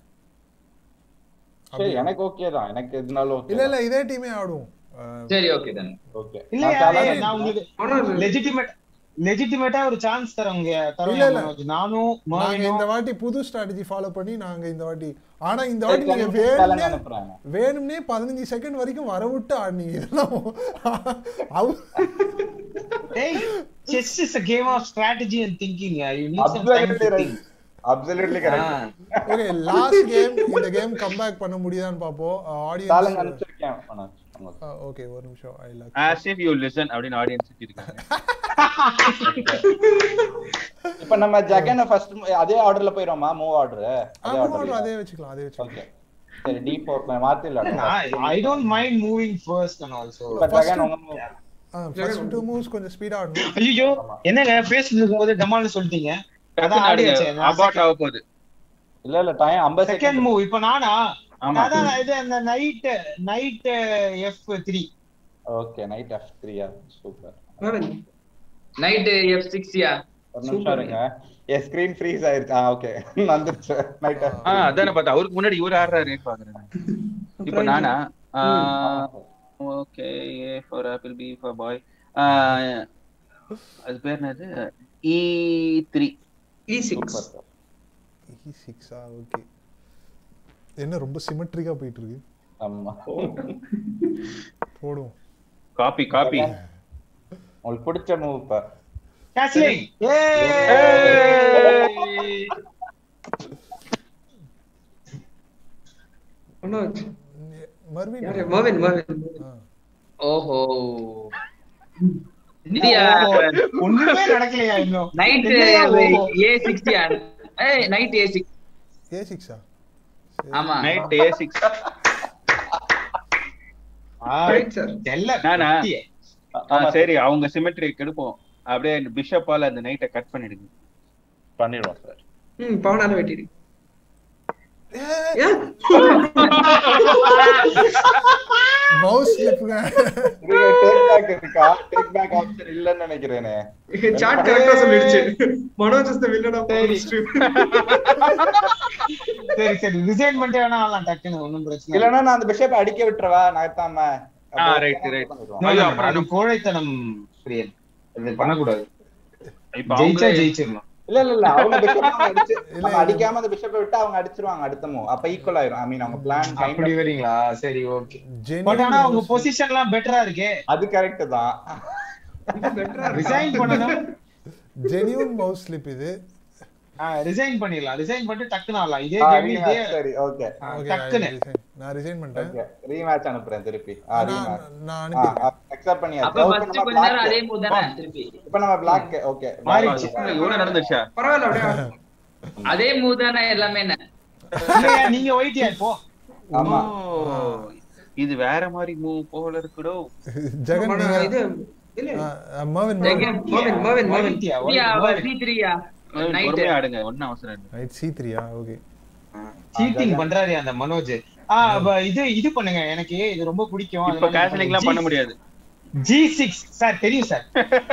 சரி எனக்கு ஓகே தான் எனக்கு எதுனாலும் ஓகே இல்ல இல்ல இதே டீமே ஆடுவோம் அஹ், சரி ஓகே தான் ஓகே இல்லையா ஏய், நான் உங்களுக்கு ஆனா லெஜிட்டிமேட் லெஜிட்டிமேட்டா ஒரு சான்ஸ் தரவங்க இல்ல, தரவங்க இல்ல. மனோஜ். நானும் நாங்க மோகனும் இந்த வாட்டி புது ஸ்ட்ராட்டஜி ஃபாலோ பண்ணி நாங்க இந்த வாட்டி ஆனா இந்த வாட்டி நீங்க வேணும்னே அனுப்புறாங்க வேணும்னே பதினஞ்சு செகண்ட் வரைக்கும் வர விட்டு ஆடினீங்க இதெல்லாம் அவ- Hey, chess is a game of strategy and thinking. Yeah. You need some time absolutely to right think. Absolutely correct Ah. Okay last game இந்த கேம் கம்பேக் பண்ண முடியுதான்னு பாப்போம் சாலங்க ஆடியன்ஸ் அனுப்பிச்சிருக்கேன் மனோஜ் உங்களுக்கு. ஓகே ஒரு நிமிஷம் I luck as if you listen அப்படின்னு audience இருக்காங்க இப்ப நம்ம ஜெகன ஃபர்ஸ்ட் அதே ஆர்டர்ல போயிரோமா மூவ் ஆர்டர் அதே ஆர்டர் அதே வச்சுக்கலாம் அதே வச்சுக்கலாம் ஓகே சரி டி ஃபோர் மாத்தி I, I don't mind moving first and also. இப்ப ஜெகன் உங்க move. ஃபர்ஸ்ட் டூ மூவ்ஸ் கொஞ்சம் ஸ்பீடா ஆடணும் ஐயோ என்னங்க பேசிட்டு இருக்கும்போது டமால்னு சொல்லிட்டீங்க அதான் ஆடியாச்சு அபார்ட் ஆக போகுது இல்ல இல்ல டைம் 50 செகண்ட் செகண்ட் மூவ் இப்ப நானா ஆமா அதான் இது அந்த knight knight F three okay knight F 3 super knight F சிக்ஸ்யா ஒரு நிமிஷம் இருங்க என் ஸ்கிரீன் ஃப்ரீஸ் ஆயிருச்சு ஆ ஓகே வந்துருச்சு நைட் எஃப் ஆ அதானே பார்த்தா அவருக்கு முன்னாடி இவர் ஆடுறாரு பாக்குறேன் இப்போ நானா okay A for apple B for boy அது பேர் என்னது E three E six super E சிக்ஸா ஓகே என்ன ரொம்ப சிமெட்ரிக்கா போயிட்டு இருக்கு ஆமா போடுவோம் காப்பி காப்பி உங்களுக்கு பிடிச்ச மூவ் இப்ப கேஸ்லிங் மனோஜ் மர்வின் யாரு மர்வின் மர்வின் ஆ. ஓஹோ இல்லையா ஒண்ணுமே நடக்கலையா இன்னும் நைட் இல்லையா? ஓஹோ. ஏ சிக்ஸ்டியா ஏய் நைட் ஏ சிக்ஸ் ஏ சிக்ஸா ஆமா நைட் ஏ சிக்ஸ் ஆ, ரைட் சார் தெல்ல நானா? குட்டியே. சரி அவங்க சிமெட்ரி கெடுப்போம் அப்படியே பிஷப்பால அந்த நைட்டை கட் பண்ணிடுங்க பண்ணிடுவோம் சார் ம் பவனால வெட்டிடு ஏய், ஏன் மவுஸ் ஸ்லிப்புங்க டேக் பேக் இருக்கா டேக் பேக் ஆப்ஷன் இல்லன்னு நினைக்கிறேனே சாட் கரெக்டா சொல்லிடுச்சு Manoj is the villain of சரி. ஸ்ட்ரீம் சரி சரி ரிசைன் பண்ணிட்டு வேணா ஆடலாம் டக்குன்னு ஒண்ணும் பிரச்சனை இல்ல இல்லன்னா நான் அந்த பிஷப் அடிக்க விட்டுறவா நகர்த்தாம ஆ, right, right. No, ஐயோ, no, no, அப்புறம் அது கோழைத்தனம் பிரியன் இது பண்ணக்கூடாது இப்ப ஜெயிச்சா அவங்களே ஜெயிச்சிடணும் இல்ல இல்ல இல்ல அவங்க பிஷப் அடிச்சு இல்ல, நம்ம இல்ல. அடிக்காம அந்த பிஷப்பை விட்டு அவங்க அடிச்சிருவாங்க அடுத்த மூவ் அப்ப ஈக்குவல் ஆயிரும் ஐ மீன் அவங்க பிளான் அப்படி வரீங்களா சரி ஓகே பட் ஜெனியூன் ஆனா உங்க பொசிஷன் எல்லாம் பெட்டரா இருக்கே அது கரெக்ட் தான் ரிசைன் பண்ணணும் ஜெனியூன் மவுஸ் ஸ்லிப் இது ரிசைன் பண்ணிடலாம் ரிசைன் பண்ணிட்டு டக்குன்னு ஆடலாம் இதே ஆ, கேம் இதே rematch, சரி ஓகே ஆ, ஓகே டக்குன்னு நான் ரிசைன் பண்ணிட்டேன் ஓகே ரீமேட்ச் அனுப்புறேன் திருப்பி ஆ நான் ரீமேட்ச் நான் அனுப்பிட்டேன் அக்செப்ட் பண்ணியாச்சு அப்ப Okay, ஃபர்ஸ்ட் நம்ம கொஞ்ச நேரம் black. அதே மூவ் தானே திருப்பி இப்ப நம்ம பிளாக் ஓகே மாறிடுச்சு. இவ்வளவு நடந்துச்சா பரவாயில்ல அப்படியே அதே மூவ் தானே எல்லாமே என்ன இல்லையா, நீங்க ஒயிட்டியா இப்போ ஆமா ஓ, இது வேற மாதிரி மூவ் போல இருக்குடோ ஜெகன் ஆமா, நீங்க இது இல்ல மர்வின் ஜெகன் மோவின் மோவின் மோவின் ஒயிட்டியா சி த்ரீயா நைட் பொறுமையா ஆடுங்க ஒன்னும் அவசரம் இல்லை ரைட் சி த்ரீயா ஓகே சீட்டிங் பண்றாரு அந்த மனோஜ் ஆ அப்ப இது இது பண்ணுங்க எனக்கு இது ரொம்ப பிடிக்கும் இப்ப கேசலிங் எல்லாம் பண்ண முடியாது ஜி சிக்ஸ் சார் தெரியும் sir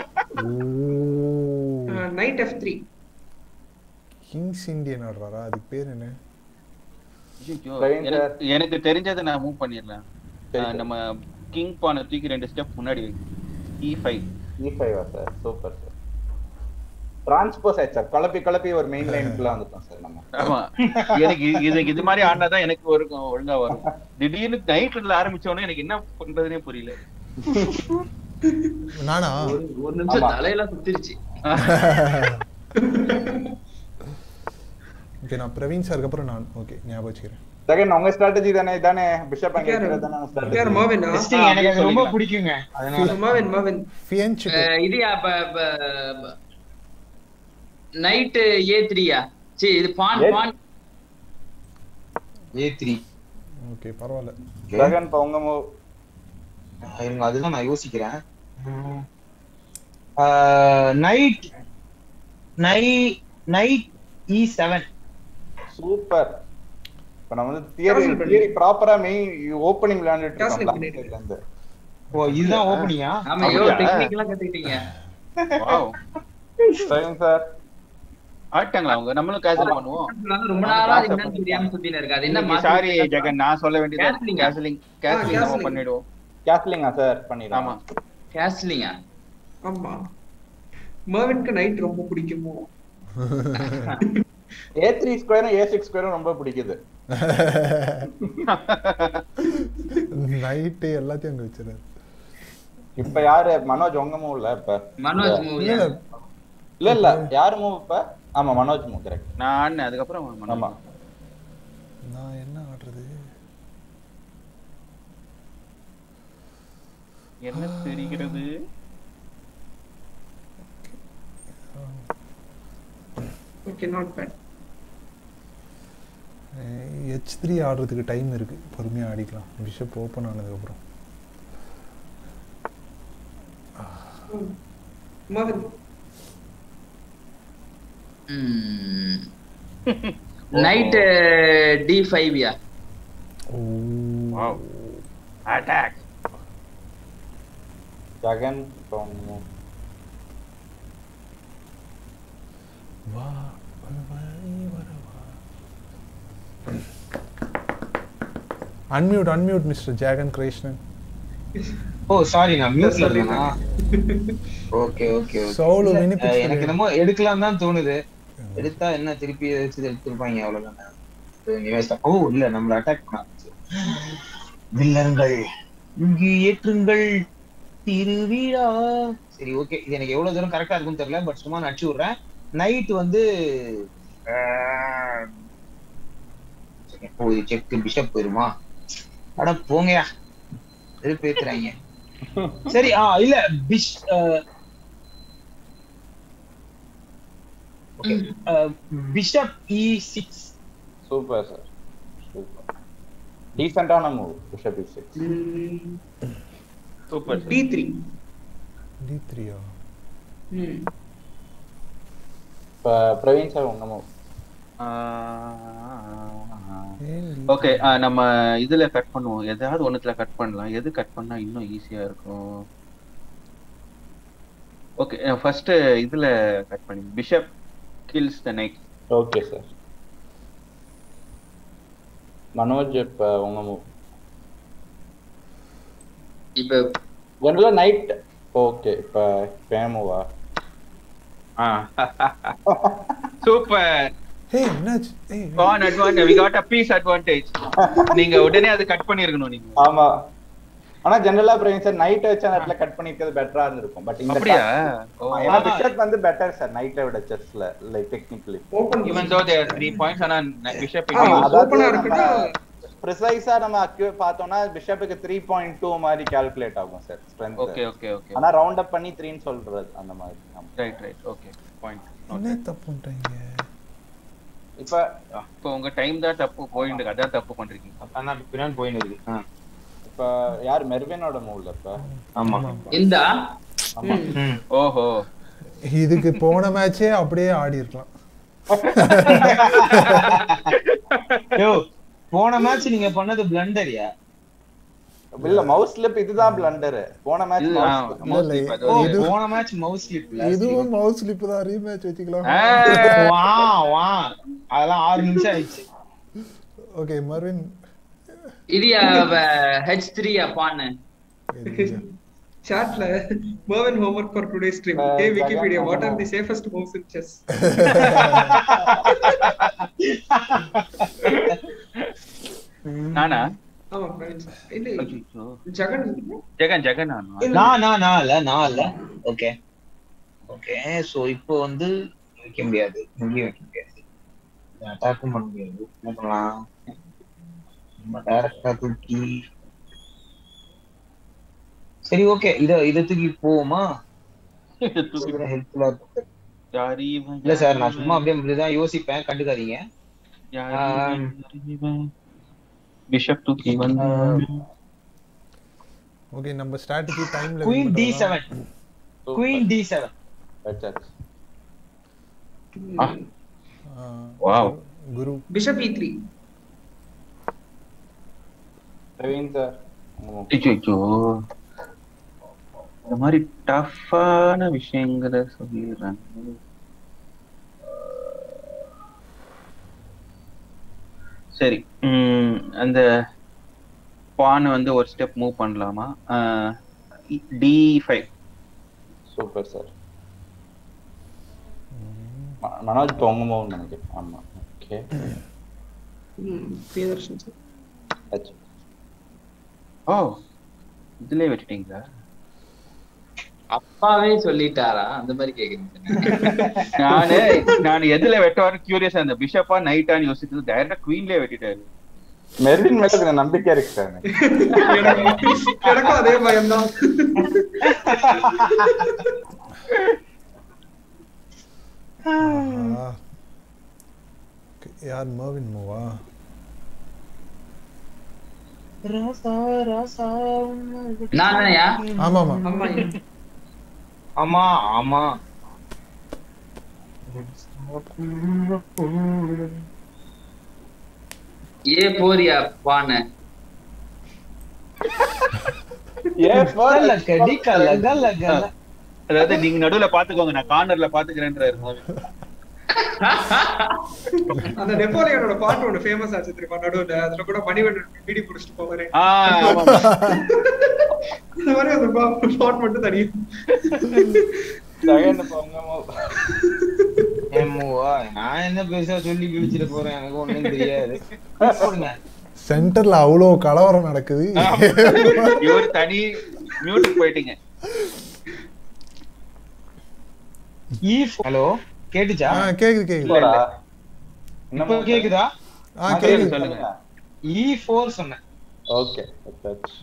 knight F three kings Indian ஆடுறாரா அதுக்கு பேர் என்ன ஐயோ, பிரவீன் எனக்கு- எனக்கு தெரிஞ்சதை நான் மூவ் பண்ணிடலாம் சரி, ஆ, சரி. நம்ம கிங் பானை தூக்கி ரெண்டு ஸ்டெப் முன்னாடி இ ஃபைவ் இ ஃபைவா சார் சூப்பர் சார் டிரான்ஸ்போஸ் ஆயிடுச்சு சார் குழப்பி குழப்பி ஒரு மெயின் லைனுக்குள்ள வந்துட்டோம் சார் நம்ம ஆமா எனக்கு இது- இது இது மாதிரி ஆடினாதான் எனக்கு ஒரு ஒழுங்கா வரும் திடீர்னு நைட்ல ஆரம்பிச்ச உடனே எனக்கு என்ன பண்றதுனே புரியல நானா ஒரு ஒரு நிமிஷம் ஆமா. தலையெல்லாம் சுத்திருச்சு ஓகே நான் பிரவீன் சாருக்கு அப்புறம் நான் ஓகே ஞாபகம் வச்சுக்கிறேன் செகண்ட் உங்க ஸ்ட்ராட்டஜி தானே இதானே பிஷப் அங்க யாரு? இருக்கிறது தானே உங்க யார் strategy? மோவின் Testing எனக்கு அது ரொம்ப சொல்லிக்கலாம். பிடிக்குங்க அதனால மோவின் மோவின் ஃபியன்ச் இது நைட் ஏ த்ரீயா சரி இது pawn A- pawn A three okay பரவாயில்ல செகண்ட் இப்ப உங்க மூவ் இருங்க அதுதான் நான் யோசிக்கிறேன் நைட் நை நைட் இ செவன் சூப்பர் இப்ப நம்ம வந்து தியரி Cancel பண்ணு. தியரி ப்ராப்பரா மெயின் ஓப்பனிங் விளையாண்டுட்டு Cancel இருக்கோம் பண்ணிடு. black side ல இருந்து. ஓ இதுதான் ஓப்பனிங்கா ஆமா யோ அப்படியா? டெக்னிக் எல்லாம் கத்துக்கிட்டீங்க வாவ் சரிங்க சார் ஆட்டாங்களா அவங்க நம்மளும் கேசல் பண்ணுவோம் ரொம்ப நாளா அது என்னன்னு தெரியாம சுத்தின இருக்கு அது என்ன சாரி ஜெகன் நான் சொல்ல வேண்டியது Castling. கேசலிங் கேசலிங் நம்ம castling. பண்ணிடுவோம் கேஸ்லிங்கா சார் பண்ணிடலாம் ஆமா கேஸ்லிங்கா ஆமா மர்வின்க்கு நைட் ரொம்ப பிடிக்குமோ ஏ த்ரீ ஸ்கொயரும் ஏ சிக்ஸ் ஸ்கொயரும் ரொம்ப பிடிக்குது நைட்டு எல்லாத்தையும் அங்க வச்சிருக்காரு இப்ப யாரு மனோஜ் உங்க மூவ்ல இப்ப மனோஜ் இல்ல மூவியா இல்ல இல்ல இல்ல யாரு மூவ் இப்ப ஆமா மனோஜ் மூவ் கரெக்ட் நான் ஆடினேன் அதுக்கப்புறம் மனோஜ். ஆமா நான் என்ன ஆடுறது என்ன தெரிகிறது okay not bad H three ஆடுறதுக்கு டைம் இருக்கு பொறுமையா ஆடிக்கலாம் பிஷப் ஓப்பன் ஆனதுக்கப்புறம் மர்வின் நைட் டி ஃபைவ்யா ஓ வாவ் அட்டாக் ஜெகன் இப்ப உங்க move. வா வழி வரவா unmute unmute mister Jagan Krishnan oh sorry நான் மியூட்ல இருக்கேனா ஓகே ஓகே சவுலு மினி எனக்கு என்னமோ எடுக்கலாம் தான் தோணுது எடுத்தா என்ன திருப்பி வச்சு எடுத்திருப்பாங்க அவ்வளவுதான் நீ waste ஆ- ஓ இல்ல நம்மள அட்டாக் பண்ண வில்லன்கள் இங்கு ஏற்றுங்கள் திருவிழா சரி ஓகே இது எனக்கு எவ்வளவு தூரம் கரெக்டா இருக்கும்னு தெரியல பட் சும்மா நடிச்சு விடுறேன் நைட் வந்து ஆஹ், ஓ இது செக் பிஷப் போயிருமா அட போங்கயா திருப்பி ஏத்துறாங்க சரி ஆ இல்ல பிஷ் okay bishop E six super sir super டீசென்டான move bishop E six super D three D த்ரீயா இப்ப பிரவீன் சார் உங்க மூவ் ஓகே நம்ம இதுல கட் பண்ணுவோம் எதாவது ஒண்ணுத்துல கட் பண்ணலாம் எது கட் பண்ணா இன்னும் ஈஸியா இருக்கும் ஓகே ஃபர்ஸ்ட் இதுல கட் பண்ணி bishop kills the knight okay sir Manoj இப்ப உங்க மூவ் இப்ப ஜெனரலா நைட் ஓகே இப்ப பேமுவா சூப்பர் ஹே என்னாச்சு ஏய் an advantage we got a piece advantage நீங்க உடனே அதை கட் பண்ணிருக்கணும் நீங்க ஆமா ஆனா ஜெனரலா பிரவீன் சார் நைட் வச்ச நேரத்துல கட் பண்ணிருக்கிறது பெட்டரா இருந்திருக்கும் பட் இந்த அப்படியா ஓ ஆமா, ஏன்னா பிஷப் வந்து பெட்டர் சார் நைட்டை விட செஸ்ல like technically open even though there 3 points ஆனா பிஷப் ஆமா, இட் அது open-ஆ இருக்குன்னா ப்ரிசைஸா நம்ம அக்யூ பார்த்தோம்னா பிஷப்புக்கு த்ரீ பாயிண்ட் டூ மாதிரி கால்குலேட் ஆகும் sir strength okay okay okay ஆனா ரவுண்ட் அப் பண்ணி த்ரீன்னு சொல்றது அந்த மாதிரி ஆமா. ரைட் ரைட் ஓகே பாயிண்ட் என்ன தப்புன்றாங்க இப்ப இப்போ உங்க டைம் தான் தப்பு போயிட்டு இருக்கு. அதான் தப்பு பண்றீங்க அதான் பின்னாடி போயின்னு இருக்கு ஆ, இப்ப யார் மெர்வினோட மூவ்ல இப்ப ஆமா இந்த ஆமா ம். ஓஹோ இதுக்கு போன மேட்சே அப்படியே ஆடி இருக்கலாம் யோ போன மேட்ச் நீங்க பண்ணது பிளண்டரியா இல்ல மவுஸ் ஸ்லிப் இதுதான் பிளண்டர் போன மேட்ச் இது, ஆ, இல்ல, mostly இல்ல, இப்ப அது ஓ வந்து- போன மேட்ச் மவுஸ் இதுவும் மவுஸ் ஸ்லிப் தான் ரீமேட்ச் வச்சுக்கலாம் ஆ, வா வா அதெல்லாம் ஆறு நிமிஷம் ஆயிடுச்சு ஓகே மர்வின் இது ஹெச் த்ரீ அப்பான்னு சாட்ல Marvin homework for today stream Uh, hey Wikipedia Jagan, what are ஆமா. The safest moves in chess நானா ஆமா பிரவீன் sir. இல்ல ஐயோ. ஜெகன் ஜெகன் ஜெகன் நானா நான் நான் நான் இல்ல நான் இல்ல ஓகே ஓகே சோ இப்போ வந்து வைக்க முடியாது இங்கேயும் வைக்க முடியாது அட்டாக்கும் பண்ண முடியாது என்ன பண்ணலாம் நம்ம டைரக்டா தூக்கி சரி ஓகே இத இத தூக்கி போவோமா ஹெல்ப்ஃபுல்லா இருக்கும் யார் இவன்? இல்ல சார் நான் சும்மா அப்படியே இப்படிதான் யோசிப்பேன் கண்டுக்காதீங்க யார் இவன்? யார் இவன்? பிஷப் தூக்கி வந்து ஓகே நம்ம ஸ்ட்ராட்டஜி டைம்ல queen D seven queen D seven வச்சாச்சு Wow. குரு bishop E three Praveen sir உங்க move. ஐயோ இந்த மாதிரி டஃப்பான விஷயங்களை சொல்லிடுறாங்க சரி உம், அந்த பான் வந்து ஒரு ஸ்டெப் மூவ் பண்ணலாமா D five super sir Manoj இப்போ உங்க மூவ் நினைக்கிறேன் ஆமா ஓகே பிரியதர்ஷன் சார் வச்சு ஓ இதுலயே விட்டுட்டீங்களா அப்பாவே சொல்லிட்டாரா அந்த மாதிரி கேக்குறீங்க நானு நான் எதுல வெட்டுவாரு கியூரியஸா அந்த பிஷப்பா நைட்டான்னு யோசிச்சது டைரக்டா குவீன்லயே வெட்டிட்டாரு மெர்வின் மேல கொஞ்சம் நம்பிக்கை இருக்கு சார் எனக்கு. எனக்கு- எனக்கும் அதே பயம்தான் ஆஹா. Okay, யார் மர்வின் மூவா நான் தானயா ஆமா ஆமா ஆமா ஆமா ஆமா ஏ போறியா பான்னு ஏன் first- கல்ல கடி கல்ல கல்ல கல்ல அதாவது நீங்க நடுவுல பாத்துக்கோங்க நான் கார்னர்ல பாத்துக்கிறேன்றாரு அந்த நெப்போலியனோட பாட்டு ஒண்ணு ஃபேமஸ் ஆச்சு தெரியுமா நடுவுல அதுல கூட மணிவண்ணன் பீடி புடிச்சிட்டு போவாரு ஆ, ஆமா, ஆமா. இந்த மாதிரி அந்த பாட் மட்டும் தனியா Second இப்போ உங்க move. ஏம்முவா, நான் என்ன பெருசா சொல்லி கிழிச்சிட போறேன் எனக்கு ஒண்ணும் தெரியாது போடுங்க சென்டர்ல அவ்வளோ கலவரம் நடக்குது இவர் தனி மியூட்டுக்கு போயிட்டீங்க ஹலோ கேட்டுச்சா ஆ கேக்குது கேக்குது போடா. என்ன இப்ப move? கேக்குதா ஆ கேக்குது சொல்லுங்க இ ஃபோர் சொன்னேன் ஓகே வச்சாச்சு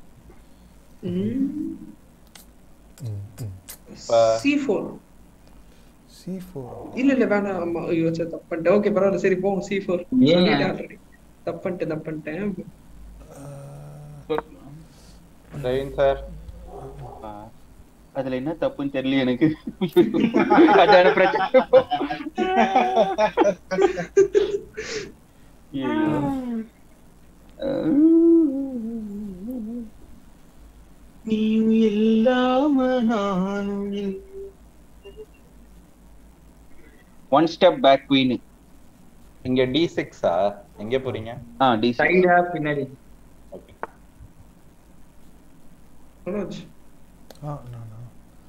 இப்ப சி ஃபோர் சி ஃபோர் இல்ல இல்ல வேணாம் ஆமா ஐயோ சரி தப்பு பண்ணிட்டேன் ஓகே பரவாயில்ல சரி போங்க சி ஃபோர் ஏங்க? ஆல்ரெடி தப்பு பண்ணிட்டேன் தப்பு பண்ணிட்டேன் பிரவீன் சார் ஆ, அதுல என்ன தப்புன்னு தெரியல எனக்கு அதான பிரச்சனை ஐயோ. ஒன் ஸ்டெப் பேக் குயின் இங்க டி சிக்ஸா எங்க போறீங்க ஆ டி சைடா பின்னாடி ஓகே மனோஜ் ஆ நான் நான்.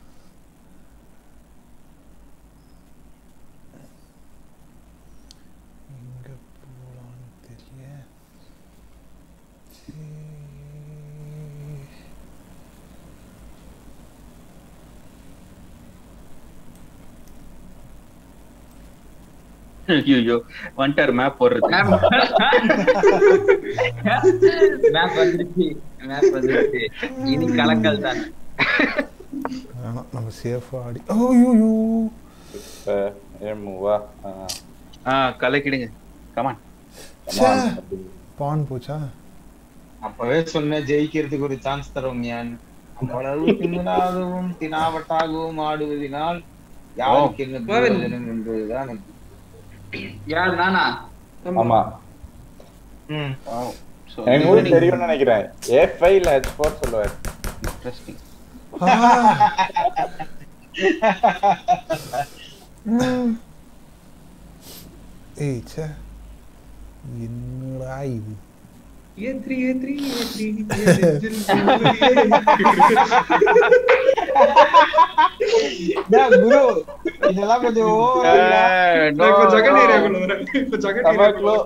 எங்க போலான்னு தெரியல சீ. ஐயோ வந்துட்டார் மேப் போடுறது மேப் வந்துருச்சு மேப் வந்துருச்சு இனி கலக்கல் தான் வேணாம் நம்ம சேஃபா ஆடி ஓய்யோ இப்ப ஏமுவா ஆ கலக்கிடுங்க கமான் பான் போச்சா அப்பவே சொன்னேன் ஜெயிக்கிறதுக்கு ஒரு சான்ஸ் தருவோம்யான்னு அவ்வளவு திமிராகவும் தினாவட்டாகவும் ஆடுவதினால் யாருக்கு என்ன பிரயோஜனம் என்பதுதான் எனக்கு. யார் நானா ஆமா ம். ஸோ எனக்கு கூட தெரியும்னு நினைக்கிறேன் ஏ ஃபைவ் இல்ல ஃபோர் சொல்லுவார் இன்ட்ரெஸ்டிங் ஏய் ச்சே என்னடா இது A three A three A three டேய், குரு இதெல்லாம் கொஞ்சம் over இல்ல? இப்ப ஜெகன் ஏரியாக்குள்ள வரேன் இப்ப ஜெகன் ஏரியாக்குள்ள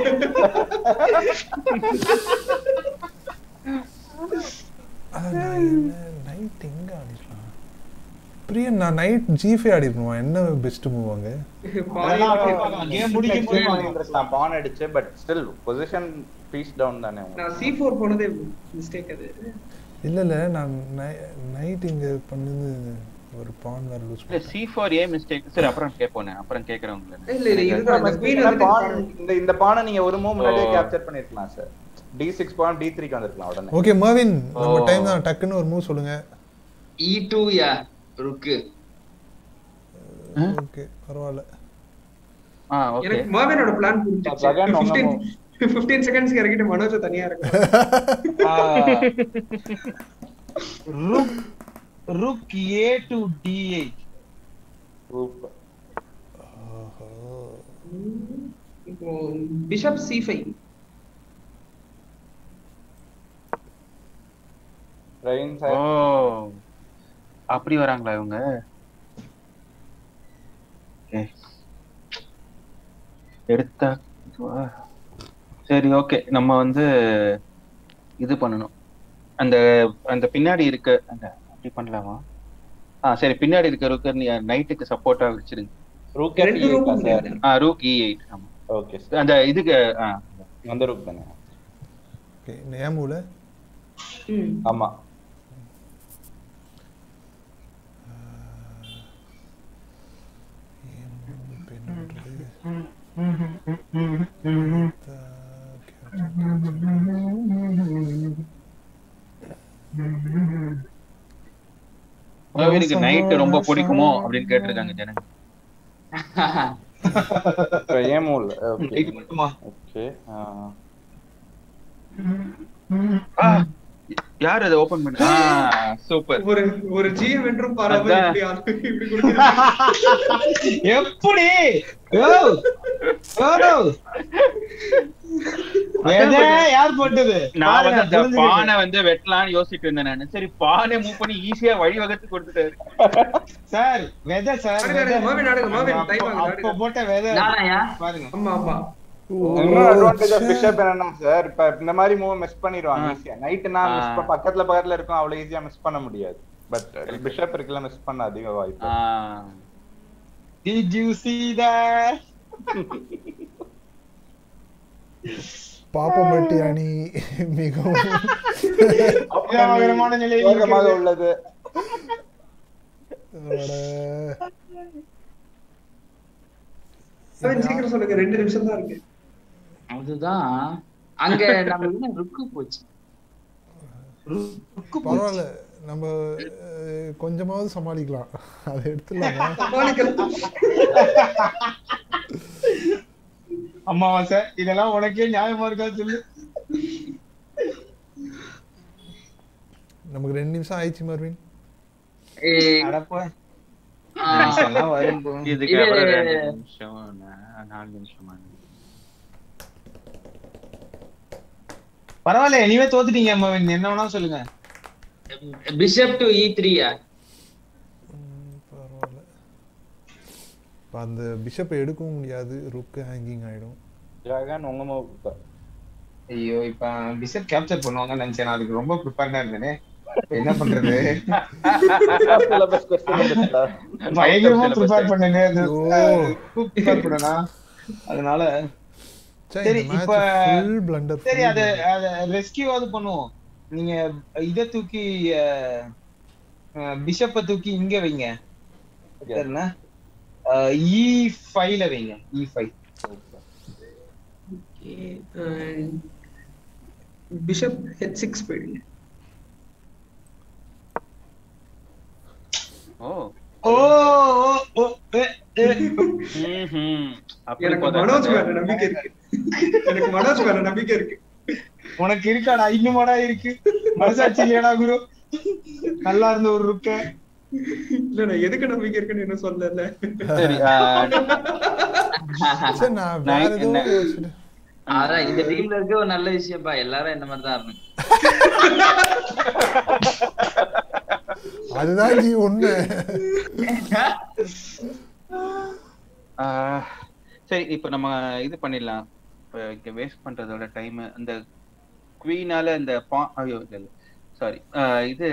நைட் எங்க ஆடிடலாம் பிரியன் நான் நைட் ஜிஃபே ஆடிருக்கணுமா என்ன பெஸ்ட் மூவ் அங்க அதெல்லாம் கேம் முடிக்கும் போது வாங்கிக்கலாம். பான் அடிச்சு but still position piece down தானே உங்களுக்கு. நான் சி ஃபோர் போனதே மிஸ்டேக் அது இல்ல இல்ல நான் நைட் இங்க பண்ணது ஒரு பான் வேற லூஸ் இல்ல சி ஃபார் ஏ மிஸ்டேக் சரி அப்புறம் கேட்போம் அப்புறம் கேக்குறவங்கள இல்ல இல்ல இதுதான் இந்த queen இந்த வந்து pawn- இந்த இந்த பானை நீங்க ஒரு மூவ் முன்னாடியே ஓ. கேப்சர் பண்ணிருக்கலாம் sir D six pawn D த்ரீக்கு வந்திருக்கலாம் உடனே ஓகே மர்வின் நம்ம ஓ. டைம் தான் டக்குன்னு ஒரு மூவ் சொல்லுங்க இ டூ யா ருக்கு ஓகே பரவாயில்ல ஆ ஓகே எனக்கு மர்வினோட பிளான் ஜெகன் உங்க புரிஞ்சிச்சு move. 15 செகண்ட்ஸ்க்கு இறக்கிட்டு மனோஜ தனியா இருக்கு rook rook A to D eight Super. இப்போ பிஷப் சி ஃபைவ் Rain ஓ side. அப்படி வராங்களா இவங்க Okay. எடுத்தா இதுவா? சரி ஓகே நம்ம வந்து இது பண்ணணும் அந்த அந்த பின்னாடி இருக்க அந்த அப்படி பண்ணலாமா ஆ சரி பின்னாடி இருக்க ருக்கர் நீ நைட்டுக்கு சப்போர்ட்டா வச்சிருங்க Rook ரெண்டு F8 rook ஆ sir? முடியாது. ஆ ரூக் இ எயிட் ஆமா Okay sir. அந்த இதுக்கு ஆ அந்த rook தானே ஓகே ஏன் மூவ்ல ம் ஆமா மோவினுக்கு நைட் ரொம்ப பிடிக்குமோ அப்படின்னு கேட்டிருக்காங்க ஜனங்க இப்ப ஏன் மூவ் ஓகே இது மட்டுமா ஓகே ஆ, யார் அதை ஓபன் பண்ண சூப்பர் ஒரு ஒரு ஜிஎம் என்றும் பாராம அதான். இப்படி ஆளு இப்படி கொடுக்குறாங்க. எப்படி ஓ! ஓ! விதை யார் போட்டது நான் வந்து அந்த பாருங்க, பானை வந்து வெட்டலாம்னு யோசிச்சுட்டு இருந்தேன் நானு சரி பானை மூவ் பண்ணி ஈஸியா வழி வகுத்து கொடுத்துட்டாரு சார் விதை சார் ஆடுங்க, ஆடுங்க, மாவின் ஆடுங்க, மாவின், அப்ப- time ஆகுது, அப்ப ஆடுங்க. போட்ட விதை நானாயா பாருங்க ஆமா ஆமா இன்னும் அட்வான்டேஜ் ஆஃப் பிஷப் என்னன்னா சார் இப்ப இந்த மாதிரி மூவ் மிஸ் பண்ணிடுவாங்க ஆ. ஈஸியா நைட் நான் மிஸ் ஆ. பக்கத்துல பக்கத்துல இருக்கும் அவ்வளவு ஈஸியா மிஸ் பண்ண முடியாது பட் பிஷப் இருக்குல்ல மிஸ் பண்ண அதிக வாய்ப்பு ஆ, Did you see that? Pappampatti அணி மிகவும் அபாயகரமான நிலையில் வேகமாக இருக்கிறது. உள்ளது அட. அவன் சீக்கிரம் சொல்லுங்க ரெண்டு நிமிஷம் தான் இருக்கு அதுதான் அங்க நம்ம என்ன ருக்கு போச்சு ருக்கு போச்சு. பரவாயில்ல நம்ம அஹ், கொஞ்சமாவது சமாளிக்கலாம் அதை எடுத்துடலாமா சமாளிக்கலாம் அமாவாசை இதெல்லாம் உனக்கே நியாயமா இருக்கா சொல்லு நமக்கு ரெண்டு நிமிஷம் ஆயிடுச்சு மர்வின் ஏய், அடப்பா. எல்லாம் வரும் bro. இதுக்கு இது- அப்புறம் ரெண்டு நிமிஷம் நா- நாலு நிமிஷமா பரவாயில்ல இனிமே தோத்துட்டீங்க மவன் என்ன வேணாலும் சொல்லுங்க பிஷப் டு இ த்ரீயா ம், பரவாயில்ல இப்போ அந்த பிஷப்பை எடுக்கவும் முடியாது ருக்கு ஹேங்கிங் ஆயிடும் ஜெகன் உங்க move இப்ப. ஐயோ இப்ப பிஷப் கேப்சர் பண்ணுவாங்கன்னு நினைச்சேன் நான் அதுக்கு ரொம்ப ப்ரிப்பேர்டா இருந்தேனே இப்ப என்ன பண்றது Syllabus question வந்துருச்சா? பயங்கரமா ப்ரிப்பேர் பண்ணேனே ஓ. ப்ரிப்பேர் பண்ணனா அதனால சரி சரி, இந்த மேட்ச் இப்ப- ஃபுல் பிளண்டர் சரி அத அத ரெஸ்கியூவாவது பண்ணுவோம் நீங்க இத தூக்கி பிஷப்ப தூக்கி இங்க வைங்க என்ன இ ஃபைவ்ல வைங்க E five bishop H six போயிடுங்க ஓ ஓ ஓ, ஓ ஏ, ஏ. ம்ஹும். அப்படி எனக்கு போதா மனோஜ் கதை. மேல நம்பிக்கை இருக்கு எனக்கு மனோஜ் மேல நம்பிக்கை இருக்கு உனக்கு இருக்காடா இன்னுமாடா இருக்கு மனசாட்சி இல்லையாடா குரு நல்லா இருந்த ஒரு ருக்க இல்ல நான் எதுக்கு நம்பிக்கை இருக்குன்னு என்ன சொல்லல சரி ஆ, சரி நான் நான் வேற ஏதோ என்ன- யோசிச்சுட்டு அதான் இந்த டீம்ல இருக்க ஒரு நல்ல விஷயம்ப்பா எல்லாரும் இந்த மாதிரி தான் இருக்கணும் அதுதான் ஜி உண்மை ஆ, சரி இப்போ நம்ம இது பண்ணிடலாம் இப்போ இங்க வேஸ்ட் பண்றதோட டைம் அந்த குவீனால இந்த பா ஐயோ இல்ல இல்ல சாரி இது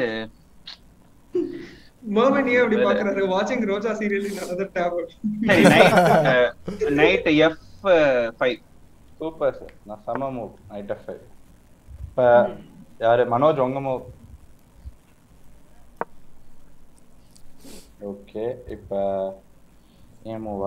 மர்மன் ஏன் அப்படி பாக்குறாரு வாட்சிங் Roja serial in another tab சரி knight knight F five super sir நான் செம மூவ் நைட் ஆஃப் ஃபைவ் இப்ப யாரு மனோஜ் உங்க மூவ் ஓகே இப்ப ஏன் மூவா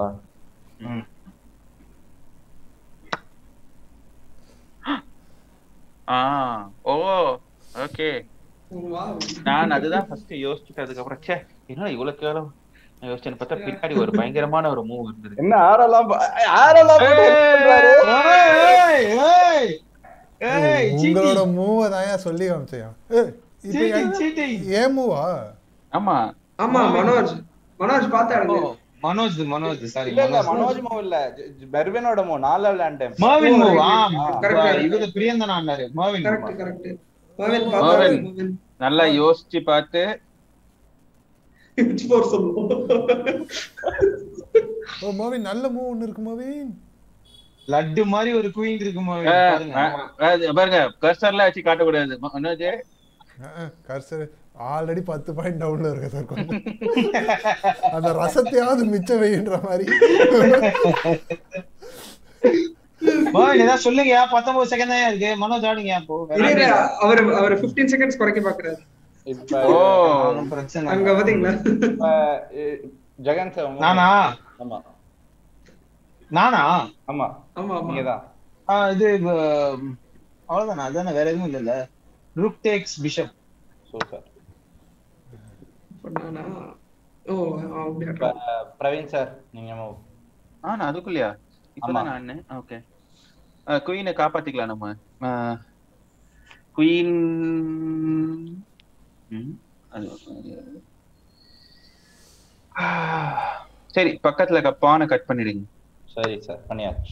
ஆ ஓ ஓகே வாவ் நான் அதுதான் ஃபர்ஸ்ட் யோசிச்சுட்டு அதுக்கப்புறம் ச்சே என்ன இவ்வளவு கேவலம் நான் யோசிச்சேன்னு பார்த்தா பின்னாடி ஒரு பயங்கரமான ஒரு மூவ் இருந்தது என்ன ஆரெல்லாம் ப- ஆரெல்லாம் போட்டு help பண்றாரு? ஏய், ஏய், ஏய், உங்களோட cheating, மூவை தான் சொல்லி காமிச்சேன் ஏய், இப்போ cheating, ஏன்- cheating. ஏன் மூவா ஆமா ஆமா மனோஜ் மனோஜ் ஓ, பார்த்தாடுங்க மனோஜ் மனோஜ் சாரி இல்ல இல்ல மனோஜ் மூவ் இல்ல ஜ- ஜ- பெர்வினோட மூவ் நாலு விளையாண்டேன் மர்வின் மூவ் ஆ Correct, correct. இவரு பிரியந்தன் ஆனாரு மர்வின் கரெக்ட் கரெக்ட் மர்வின் பார்த்தாரு மர்வின். மர்வின் நல்லா யோசிச்சு பார்த்து ஸ்போர் சொல்லுவோம் ஓ மோவின் நல்ல மூவ் ஒன்று இருக்கு மோவின் லட்டு மாதிரி ஒரு குயின் இருக்கு மர்வின் ஆ, பாருங்க ஆ, அது பாருங்க கர்சர்லாம் வச்சு காட்டக்கூடாது மனோஜ் கர்சர் ஆல்ரெடி பத்து பாயிண்ட் டவுன்ல இருக்கு சார் கொஞ்சம் அந்த ரசத்தையாவது மிச்சம் வைன்ற மாதிரி மர்வின் ஏதாவது சொல்லுங்க பத்தொன்பது செகண்ட் தான் இருக்கு மனோஜ் ஆடுங்க அப்போ இல்ல இல்ல அவர் அவர் 15 செகண்ட்ஸ் குறைக்க பாக்குறாரு இப்ப ஓ ஒண்ணும் பிரச்சனை அங்க இல்ல. பாத்தீங்களா இப்ப, எ- ஜெகன் சார் உங்க நானா ஆமா நானா ஆமா ஆமா ஆமா நீங்கதான் ஆ, இது அஹ், அவ்வளவுதானா அதானே வேற எதுவும் இல்லல்ல ருக் டேக்ஸ் பிஷப் சூப்பர் பண்ணானா ஓ அப்படியா இப்ப பிரவீன் சார் நீங்க மூவ் ஆ நான் அதுக்குள்ளயா இப்பதான் நான் ஓகே குயினை காப்பாத்திக்கலாம் நம்ம குயின் சரி பக்கத்துல இருக்க பானை கட் பண்ணிடுங்க சரி சார் பண்ணியாச்சு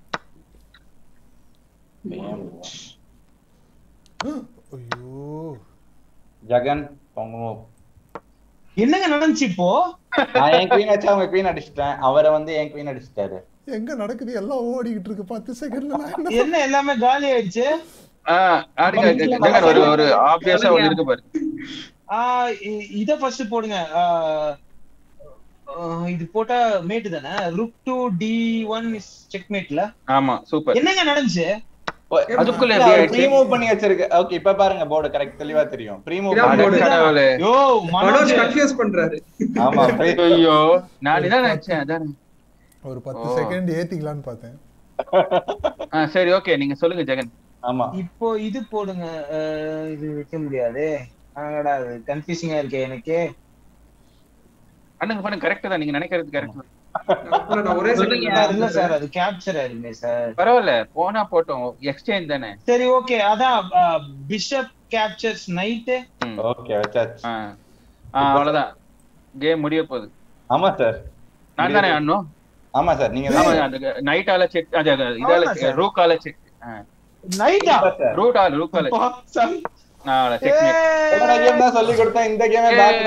ஏன் move? ஐயோ ஜெகன் உங்க மூவ் என்னங்க நடந்துச்சு இப்போ நான் என் குவீன் வச்சு அவங்க குவீன் அடிச்சிட்டேன் அவரை வந்து என் குவீன் அடிச்சிட்டாரு எங்க நடக்குது எல்லாம் ஓடிக்கிட்டு இருக்கு பத்து செகண்ட்ல நான் என்ன என்ன எல்லாமே காலி ஆயிடுச்சு ஆ, ஆடுங்க ஜெகன் ஒரு ஒரு ஆப்வியஸா ஒண்ணு இருக்கு பாரு ஆ, இ- இத ஃபர்ஸ்ட் போடுங்க ஆ, ஆ, இது போட்டா மேட் தானே rook to D one is check மேட்ல ஆமா சூப்பர் என்னங்க நடந்துச்சு அதுக்குள்ள எப்படி ப்ரீ ஆயிடுச்சு மூவ் பண்ணி வச்சிருக்கு ஓகே இப்ப பாருங்க போர்டு கரெக்ட் தெளிவா தெரியும் ப்ரீ மூவ் இதான் board. கடவுளே. யோ மனோஜ் மனோஜ் கன்ஃபியூஸ் பண்றாரு ஆமா pre- ஐயோ நான் இதான் நினைச்சேன் அதானே ஒரு பத்து ஓ. செகண்ட் ஏத்திக்கலாம்னு பார்த்தேன் ஆ, சரி ஓகே நீங்க சொல்லுங்க ஜெகன் ஆமா இப்போ இது போடுங்க ஆ, இது வைக்க முடியாது ஆங்கடா அது கன்ஃபியூசிங்கா இருக்கே எனக்கு பண்ணுங்க பண்ணுங்க கரெக்ட் தான் நீங்க நினைக்கிறது கரெக்ட் அப்புறம் நான் ஒரே சொல்லுங்க. சார், இல்ல செகண்ட் சார் அது கேப்சர் ஆயிருமே சார் பரவாயில்ல போனா போட்டோம் எக்ஸ்சேஞ்ச் தானே சரி ஓகே அதான் பிஷப் கேப்சர்ஸ் நைட்டு ம். ஓகே வச்சாச்சு ஆ ஆ, அவ்வளவுதான் கேம் முடிய போகுது ஆமா சார் நான் தானே ஆடணும் ஆமா சார் நீங்க ஆமா தான் அந்த நைட் ஆல செக் அது அது இதால ஆமா sir. ரூக் ஆல செக் நைட்டா சார் ரூட் ஆல ரூக் ஆல நான் செக் போன கேம் தான் சொல்லி கொடுத்தேன் இந்த கேமே பேக்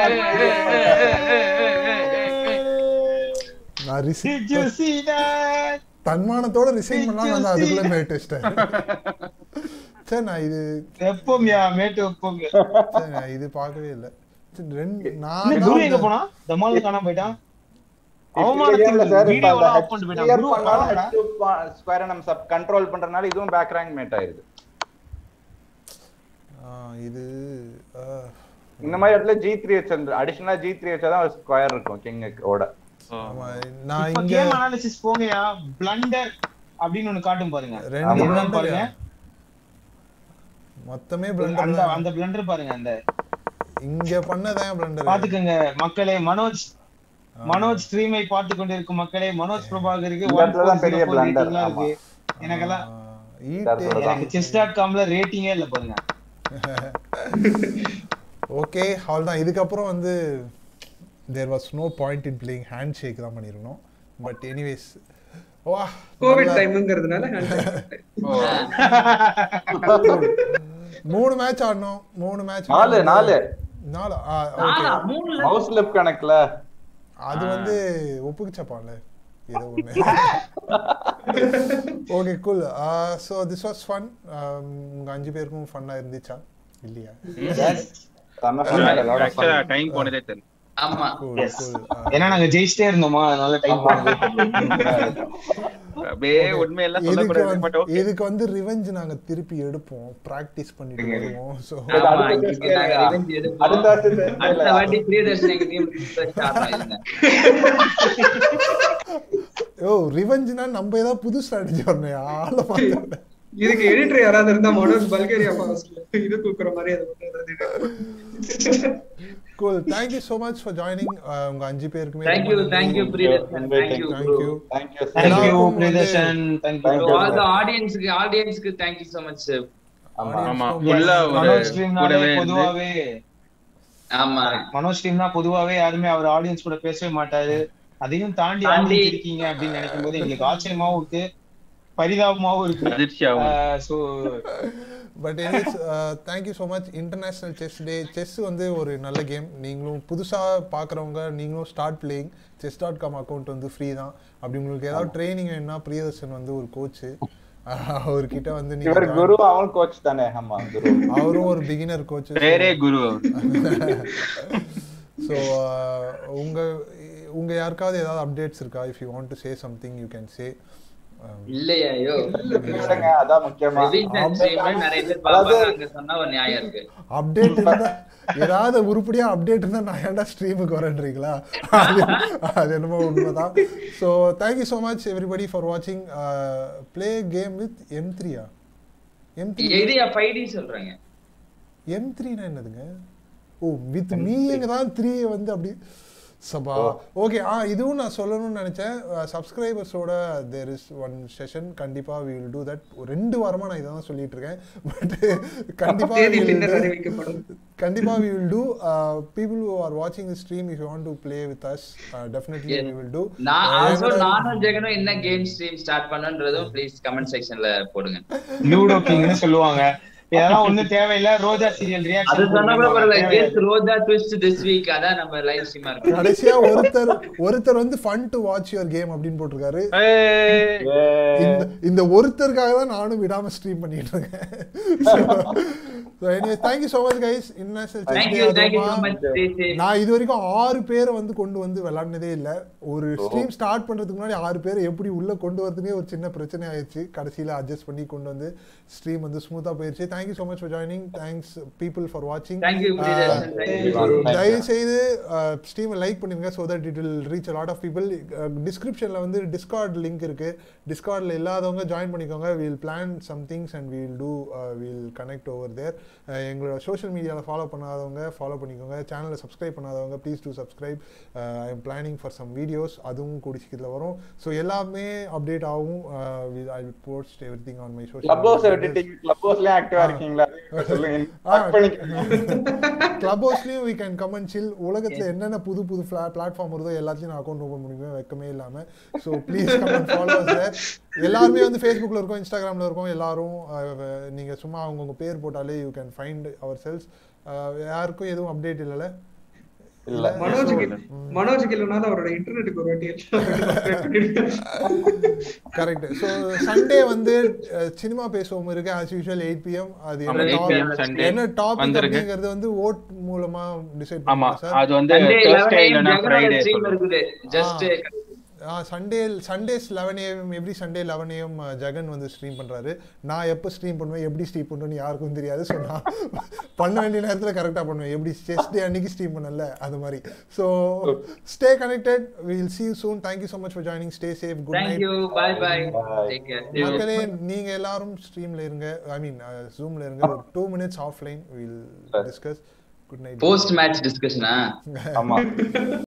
நான் ரிசி Did you see that? தன்மானத்தோட ரிசைன் பண்ணலாம் வந்து அதுக்குள்ள மேட் வச்சிட்டேன் சரி நான் இது எப்போம்யா மேட்டு எப்போங்க சரி நான் இது பார்க்கவே இல்லை சரி, ரெண்டு நான் என்ன தான் குரு எங்க வந்து- போனா தமால் காணாம போயிட்டான் கேம்ல சார் அவமானத்துக்கு வீடியோ எல்லாம் ஆஃப் பண்ணிட்டு போயிட்டான் குரு ஆமாடா. ஸ்கொயரை நம்ம சப் கண்ட்ரோல் பண்றதுனால இதுவும் பேக் ரேங்க் மேட் ஆயிருது ஆ, இது ஆ, இந்த மாதிரி இடத்துல ஜி த்ரீ வச்சு அடிஷனலா ஜி த்ரீ வச்சாதான் ஸ்கொயர் இருக்கும் கிங்குக்கு ஓட ஆமா, நான் இப்ப இங்க கேம் அனாலிசிஸ் போங்கயா பிளண்டர் அப்படின்னு ஒண்ணு காட்டும் பாருங்க ரெண்டு அது என்னன்னு blunder பாருங்க மொத்தமே அந்த பிளண்டர் அந்த பிளண்டர் பாருங்க அந்த இங்க பண்ணதான் பிளண்டர் பாத்துக்கங்க மக்களே மனோஜ் மனோஜ் ஸ்ட்ரீமை பார்த்து கொண்டிருக்கும் மக்களே மனோஜ் பிரபாகருக்கு இந்த இடத்துல தான் பெரிய blunder, ரேட்டிங்லாம் இருக்கு எனக்கெல்லாம் எனக்கு செஸ் டாட் காம்ல ரேட்டிங்கே இல்ல பாருங்க ஓகே அவ்வளோதான் இதுக்கப்புறம் வந்து there was no point in playing hand shake தான் பண்ணிருக்கணும் பட் எனிவேஸ் வா கோவிட் நல்லா- டைம்ங்கிறதுனால மூணு மேட்ச் ஆடணும் மூணு மேட்ச் நாலு நாலு நாலு ஓகே நாலா மூணுல மவுஸ் லிப் கணக்குல அது வந்து ஒப்புக்குச்சப்பான்ல ஏதோ ஒன்று okay cool so this was fun உங்க அஞ்சு பேருக்கும் ஃபன்னாக இருந்துச்சா இல்லையா செம்ம fun ஆ lot of fun. ஆக்சுவலா டைம் போனதே தெரியல ஆமா கூல் Yes. கூல் ஏன்னா நாங்க ஜெயிச்சிட்டே இருந்தோமா அதனால டைம் அப்படியே உண்மையெல்லாம் இதுக்கு சொல்லக்கூடாது வந்து பட் ஓகே இதுக்கு வந்து ரிவெஞ்ச் நாங்க திருப்பி எடுப்போம் பிராக்டிஸ் பண்ணிட்டு வருவோம் ஸோ இது ஆமா, அடுத்த இதுக்கு test நாங்க இல்லையா? revenge எடுப்போம். அடுத்த வருஷத்து அடுத்த வாட்டி பிரியதர்ஷன் எங்க டீம் இருங்க ஓ ரிவெஞ்ச்னா நம்ம ஏதாவது புது ஸ்ட்ராட்டஜி வரணும் ஆளை பார்த்து இதுக்கு எடிட்டர் யாராவது இருந்தா மனோஜ் பல்கேரியா பாஸ்ட்ல இது தூக்குற மாதிரி அது மட்டும் ஏதாவது cool thank you so much for joining உங்க அஞ்சு பேருக்குமே Thank you, thank you, Priyadarshan. Thank you, thank bro. You Thank you, sir. Thank you எல்லாருக்கும் வந்து- Priyadarshan thank you So, all the audience க்கு audience க்கு thank you so much, sir. ஆமா. ஆமா Yes, ஃபுல்லா ஒரு மனோஜ் ஸ்ட்ரீம்னாலே கூடவே இருந்து பொதுவாவே ஆமா மனோஜ் ஸ்ட்ரீம்னா பொதுவாவே யாருமே அவர் ஆடியன்ஸ் கூட பேசவே மாட்டாரு அதையும் தாண்டி தாண்டி- audience இருக்கீங்க அப்படின்னு நினைக்கும் போது எங்களுக்கு ஆச்சரியமாவும் இருக்கு பரிதாபமாவும் இருக்கு அதிர்ச்சியாகும் so but anyways thank you so much international chess day chess வந்து ஒரு நல்ல கேம் நீங்களும் புதுசாக பார்க்குறவங்க நீங்களும் start playing chess dot com account வந்து ஃப்ரீ தான் அப்படி உங்களுக்கு ஏதாவது ட்ரைனிங் வேணும்னா பிரியதர்ஷன் வந்து ஒரு கோச்சு அவர்கிட்ட வந்து இவர் நீங்கள் குரு அவன் கோச் தானே ஆமா குரு அவரும் ஒரு பிகினர் கோச் பேரே குரு ஸோ உங்க உங்க யாருக்காவது ஏதாவது அப்டேட்ஸ் இருக்கா if you want to say something you can say இல்லையா ஐயோ விடுங்க, அதான் முக்கியமா Revision stream ல நிறைய பேர் பார்ப்பாங்க அங்க சொன்னா ஒரு நியாயம் இருக்கு அப்டேட் இருந்தா ஏதாவது உருப்படியா அப்டேட் இருந்தா நான் ஏன்டா ஸ்ட்ரீமுக்கு வரேன்றீங்களா அது அது என்னமோ உண்மைதான் so thank you so much everybody for வாட்சிங் ப்ளே கேம் வித் எம் த்ரீயா எம் த்ரீ எதிரியா ஃபைவ் டி சொல்றாங்க எம் த்ரீனா என்னதுங்க ஓ வித் மீ எங்க தான் த்ரீ வந்து அப்படி சபா ஓகே ஆ இதுவும் நான் சொல்லணும்னு நினைச்சேன் சப்ஸ்கிரைபர்ஸோட தேர் இஸ் ஒன் செஷன் கண்டிப்பா வி வில் டூ தட் ரெண்டு வாரமா நான் இதை தான் சொல்லிட்டு இருக்கேன் பட் கண்டிப்பா தேதி we will பின்னர் do- அறிவிக்கப்படும் கண்டிப்பா we will do uh, people who are watching the stream if you want to play with us uh, definitely Yes. we will do நான் Uh, ஆல்சோ என்னோட- நானும் ஜெகனும் என்ன கேம் ஸ்ட்ரீம் ஸ்டார்ட் பண்ணன்றதும் please comment செக்ஷன்ல போடுங்க லூடோ கிங்னு சொல்லுவாங்க இதெல்லாம் ஒண்ணும் தேவையில்ல ரோஜா சீரியல் அது சொன்னா கூட பரவாயில்ல reaction guess Roja twist this week அதான் நம்ம லைவ் ஸ்ட்ரீமா இருக்கு கடைசியா ஒருத்தர் ஒருத்தர் வந்து fun to watch your game அப்படின்னு போட்டிருக்காரு ஏய், இந்த இந்த ஒருத்தருக்காக தான் நானும் விடாம ஸ்ட்ரீம் பண்ணிட்டு இருக்கேன் so anyway thank you so much guys international thank you thank you so much stay safe நான் இது வரைக்கும் ஆறு பேரை வந்து கொண்டு வந்து விளாண்டதே இல்ல ஒரு ஸ்ட்ரீம் ஸ்டார்ட் பண்றதுக்கு முன்னாடி ஆறு பேரை எப்படி உள்ள கொண்டு வரதுனே ஒரு சின்ன பிரச்சனை ஆயிடுச்சு கடைசியில அட்ஜஸ்ட் பண்ணி கொண்டு வந்து ஸ்ட்ரீம் வந்து ஸ்மூத்தா போயிருச்சு thank you so much for joining thanks people for வாட்சிங் thank you Priyadarshan thank you தயவு செய்து ஸ்ட்ரீமை லைக் பண்ணுங்க so that it will reach a lot of people டிஸ்கிரிப்ஷனில் வந்து டிஸ்கார்ட் லிங்க் இருக்கு டிஸ்கார்டில் இல்லாதவங்க பண்ணாதவங்க ஜாயின் பண்ணிக்கோங்க will plan some things and will do will connect over there எங்களோட சோஷியல் மீடியாவில் ஃபாலோ பண்ணாதவங்க ஃபாலோ பண்ணிக்கோங்க சேனலை சப்ஸ்கிரைப் பண்ணாதவங்க please do subscribe I am planning for some videos அதுவும் கூடி சீக்கிரத்தில் வரும் ஸோ எல்லாமே அப்டேட் ஆகும் I will post everything on my Clubhouse social விட்டுட்டீங்க கிளப் ஹவுஸ்லயும் ஆக்டிவா இருக்கீங்களா சொல்லுங்க ஆ. Start பண்ணிக்கோங்க. கிளப் ஹவுஸ்லயும் வி கேன் கமெண்ட் சில் உலகத்துல என்னென்ன புது புது பிளாட்ஃபார்ம் வருதோ எல்லாத்தையும் நான் அக்கௌண்ட் ஓபன் பண்ணிக்குவேன் வெக்கமே இல்லாம so please comment follow sir எல்லாருமே வந்து ஃபேஸ்புக்கில் இருக்கோம் இன்ஸ்டாகிராமில் இருக்கோம் எல்லாரும் அஹ், நீங்க சும்மா அவங்கவுங்க பேர் போட்டாலே you can find ourselves யாருக்கும் எதுவும் அப்டேட் இல்லைல்ல இல்ல மனோஜுக்கு மனோஜுக்கு இல்லைனாலும் அவரோட இன்டர்நெட்டுக்கு ஒரு வாட்டி கரெக்ட் ஸோ சண்டே வந்து சினிமா பேசுவோம் இருக்கு ஆஸ் யூஷுவல் எயிட் பிஎம் அது என்ன 8 PM டாபிக் Sunday என்ன டாபிக் வந்திருக்கு. அப்படிங்கிறது வந்து ஓட் மூலமா டிசைட் ஆமா பண்ணுவோம் சார் அது வந்து Sunday Thursday 11 இல்லைன்னா ஜெகனோட ஃப்ரைடே stream இருக்குது just Sunday Sundays eleven AM every Sunday eleven AM Jagan வந்து ஸ்ட்ரீம் பண்றாரு நான் எப்போ ஸ்ட்ரீம் பண்ணுவேன் எப்படி ஸ்ட்ரீம் பண்ணுவேன்னு யாருக்கும் தெரியாது ஸோ நான் பண்ண வேண்டிய நேரத்தில் கரெக்டாக பண்ணுவேன் எப்படி செஸ் டே அன்னைக்கு ஸ்ட்ரீம் பண்ணல அது மாதிரி so stay connected will see you soon thank you so much for joining stay safe good thank night you bye bye Bye. Take care மக்களே நீங்க எல்லாரும் ஸ்ட்ரீம்ல இருங்க ஐ மீன் ஜூம்ல இருங்க ஒரு two minutes offline will discuss good night post match டிஸ்கஷனா ஆமா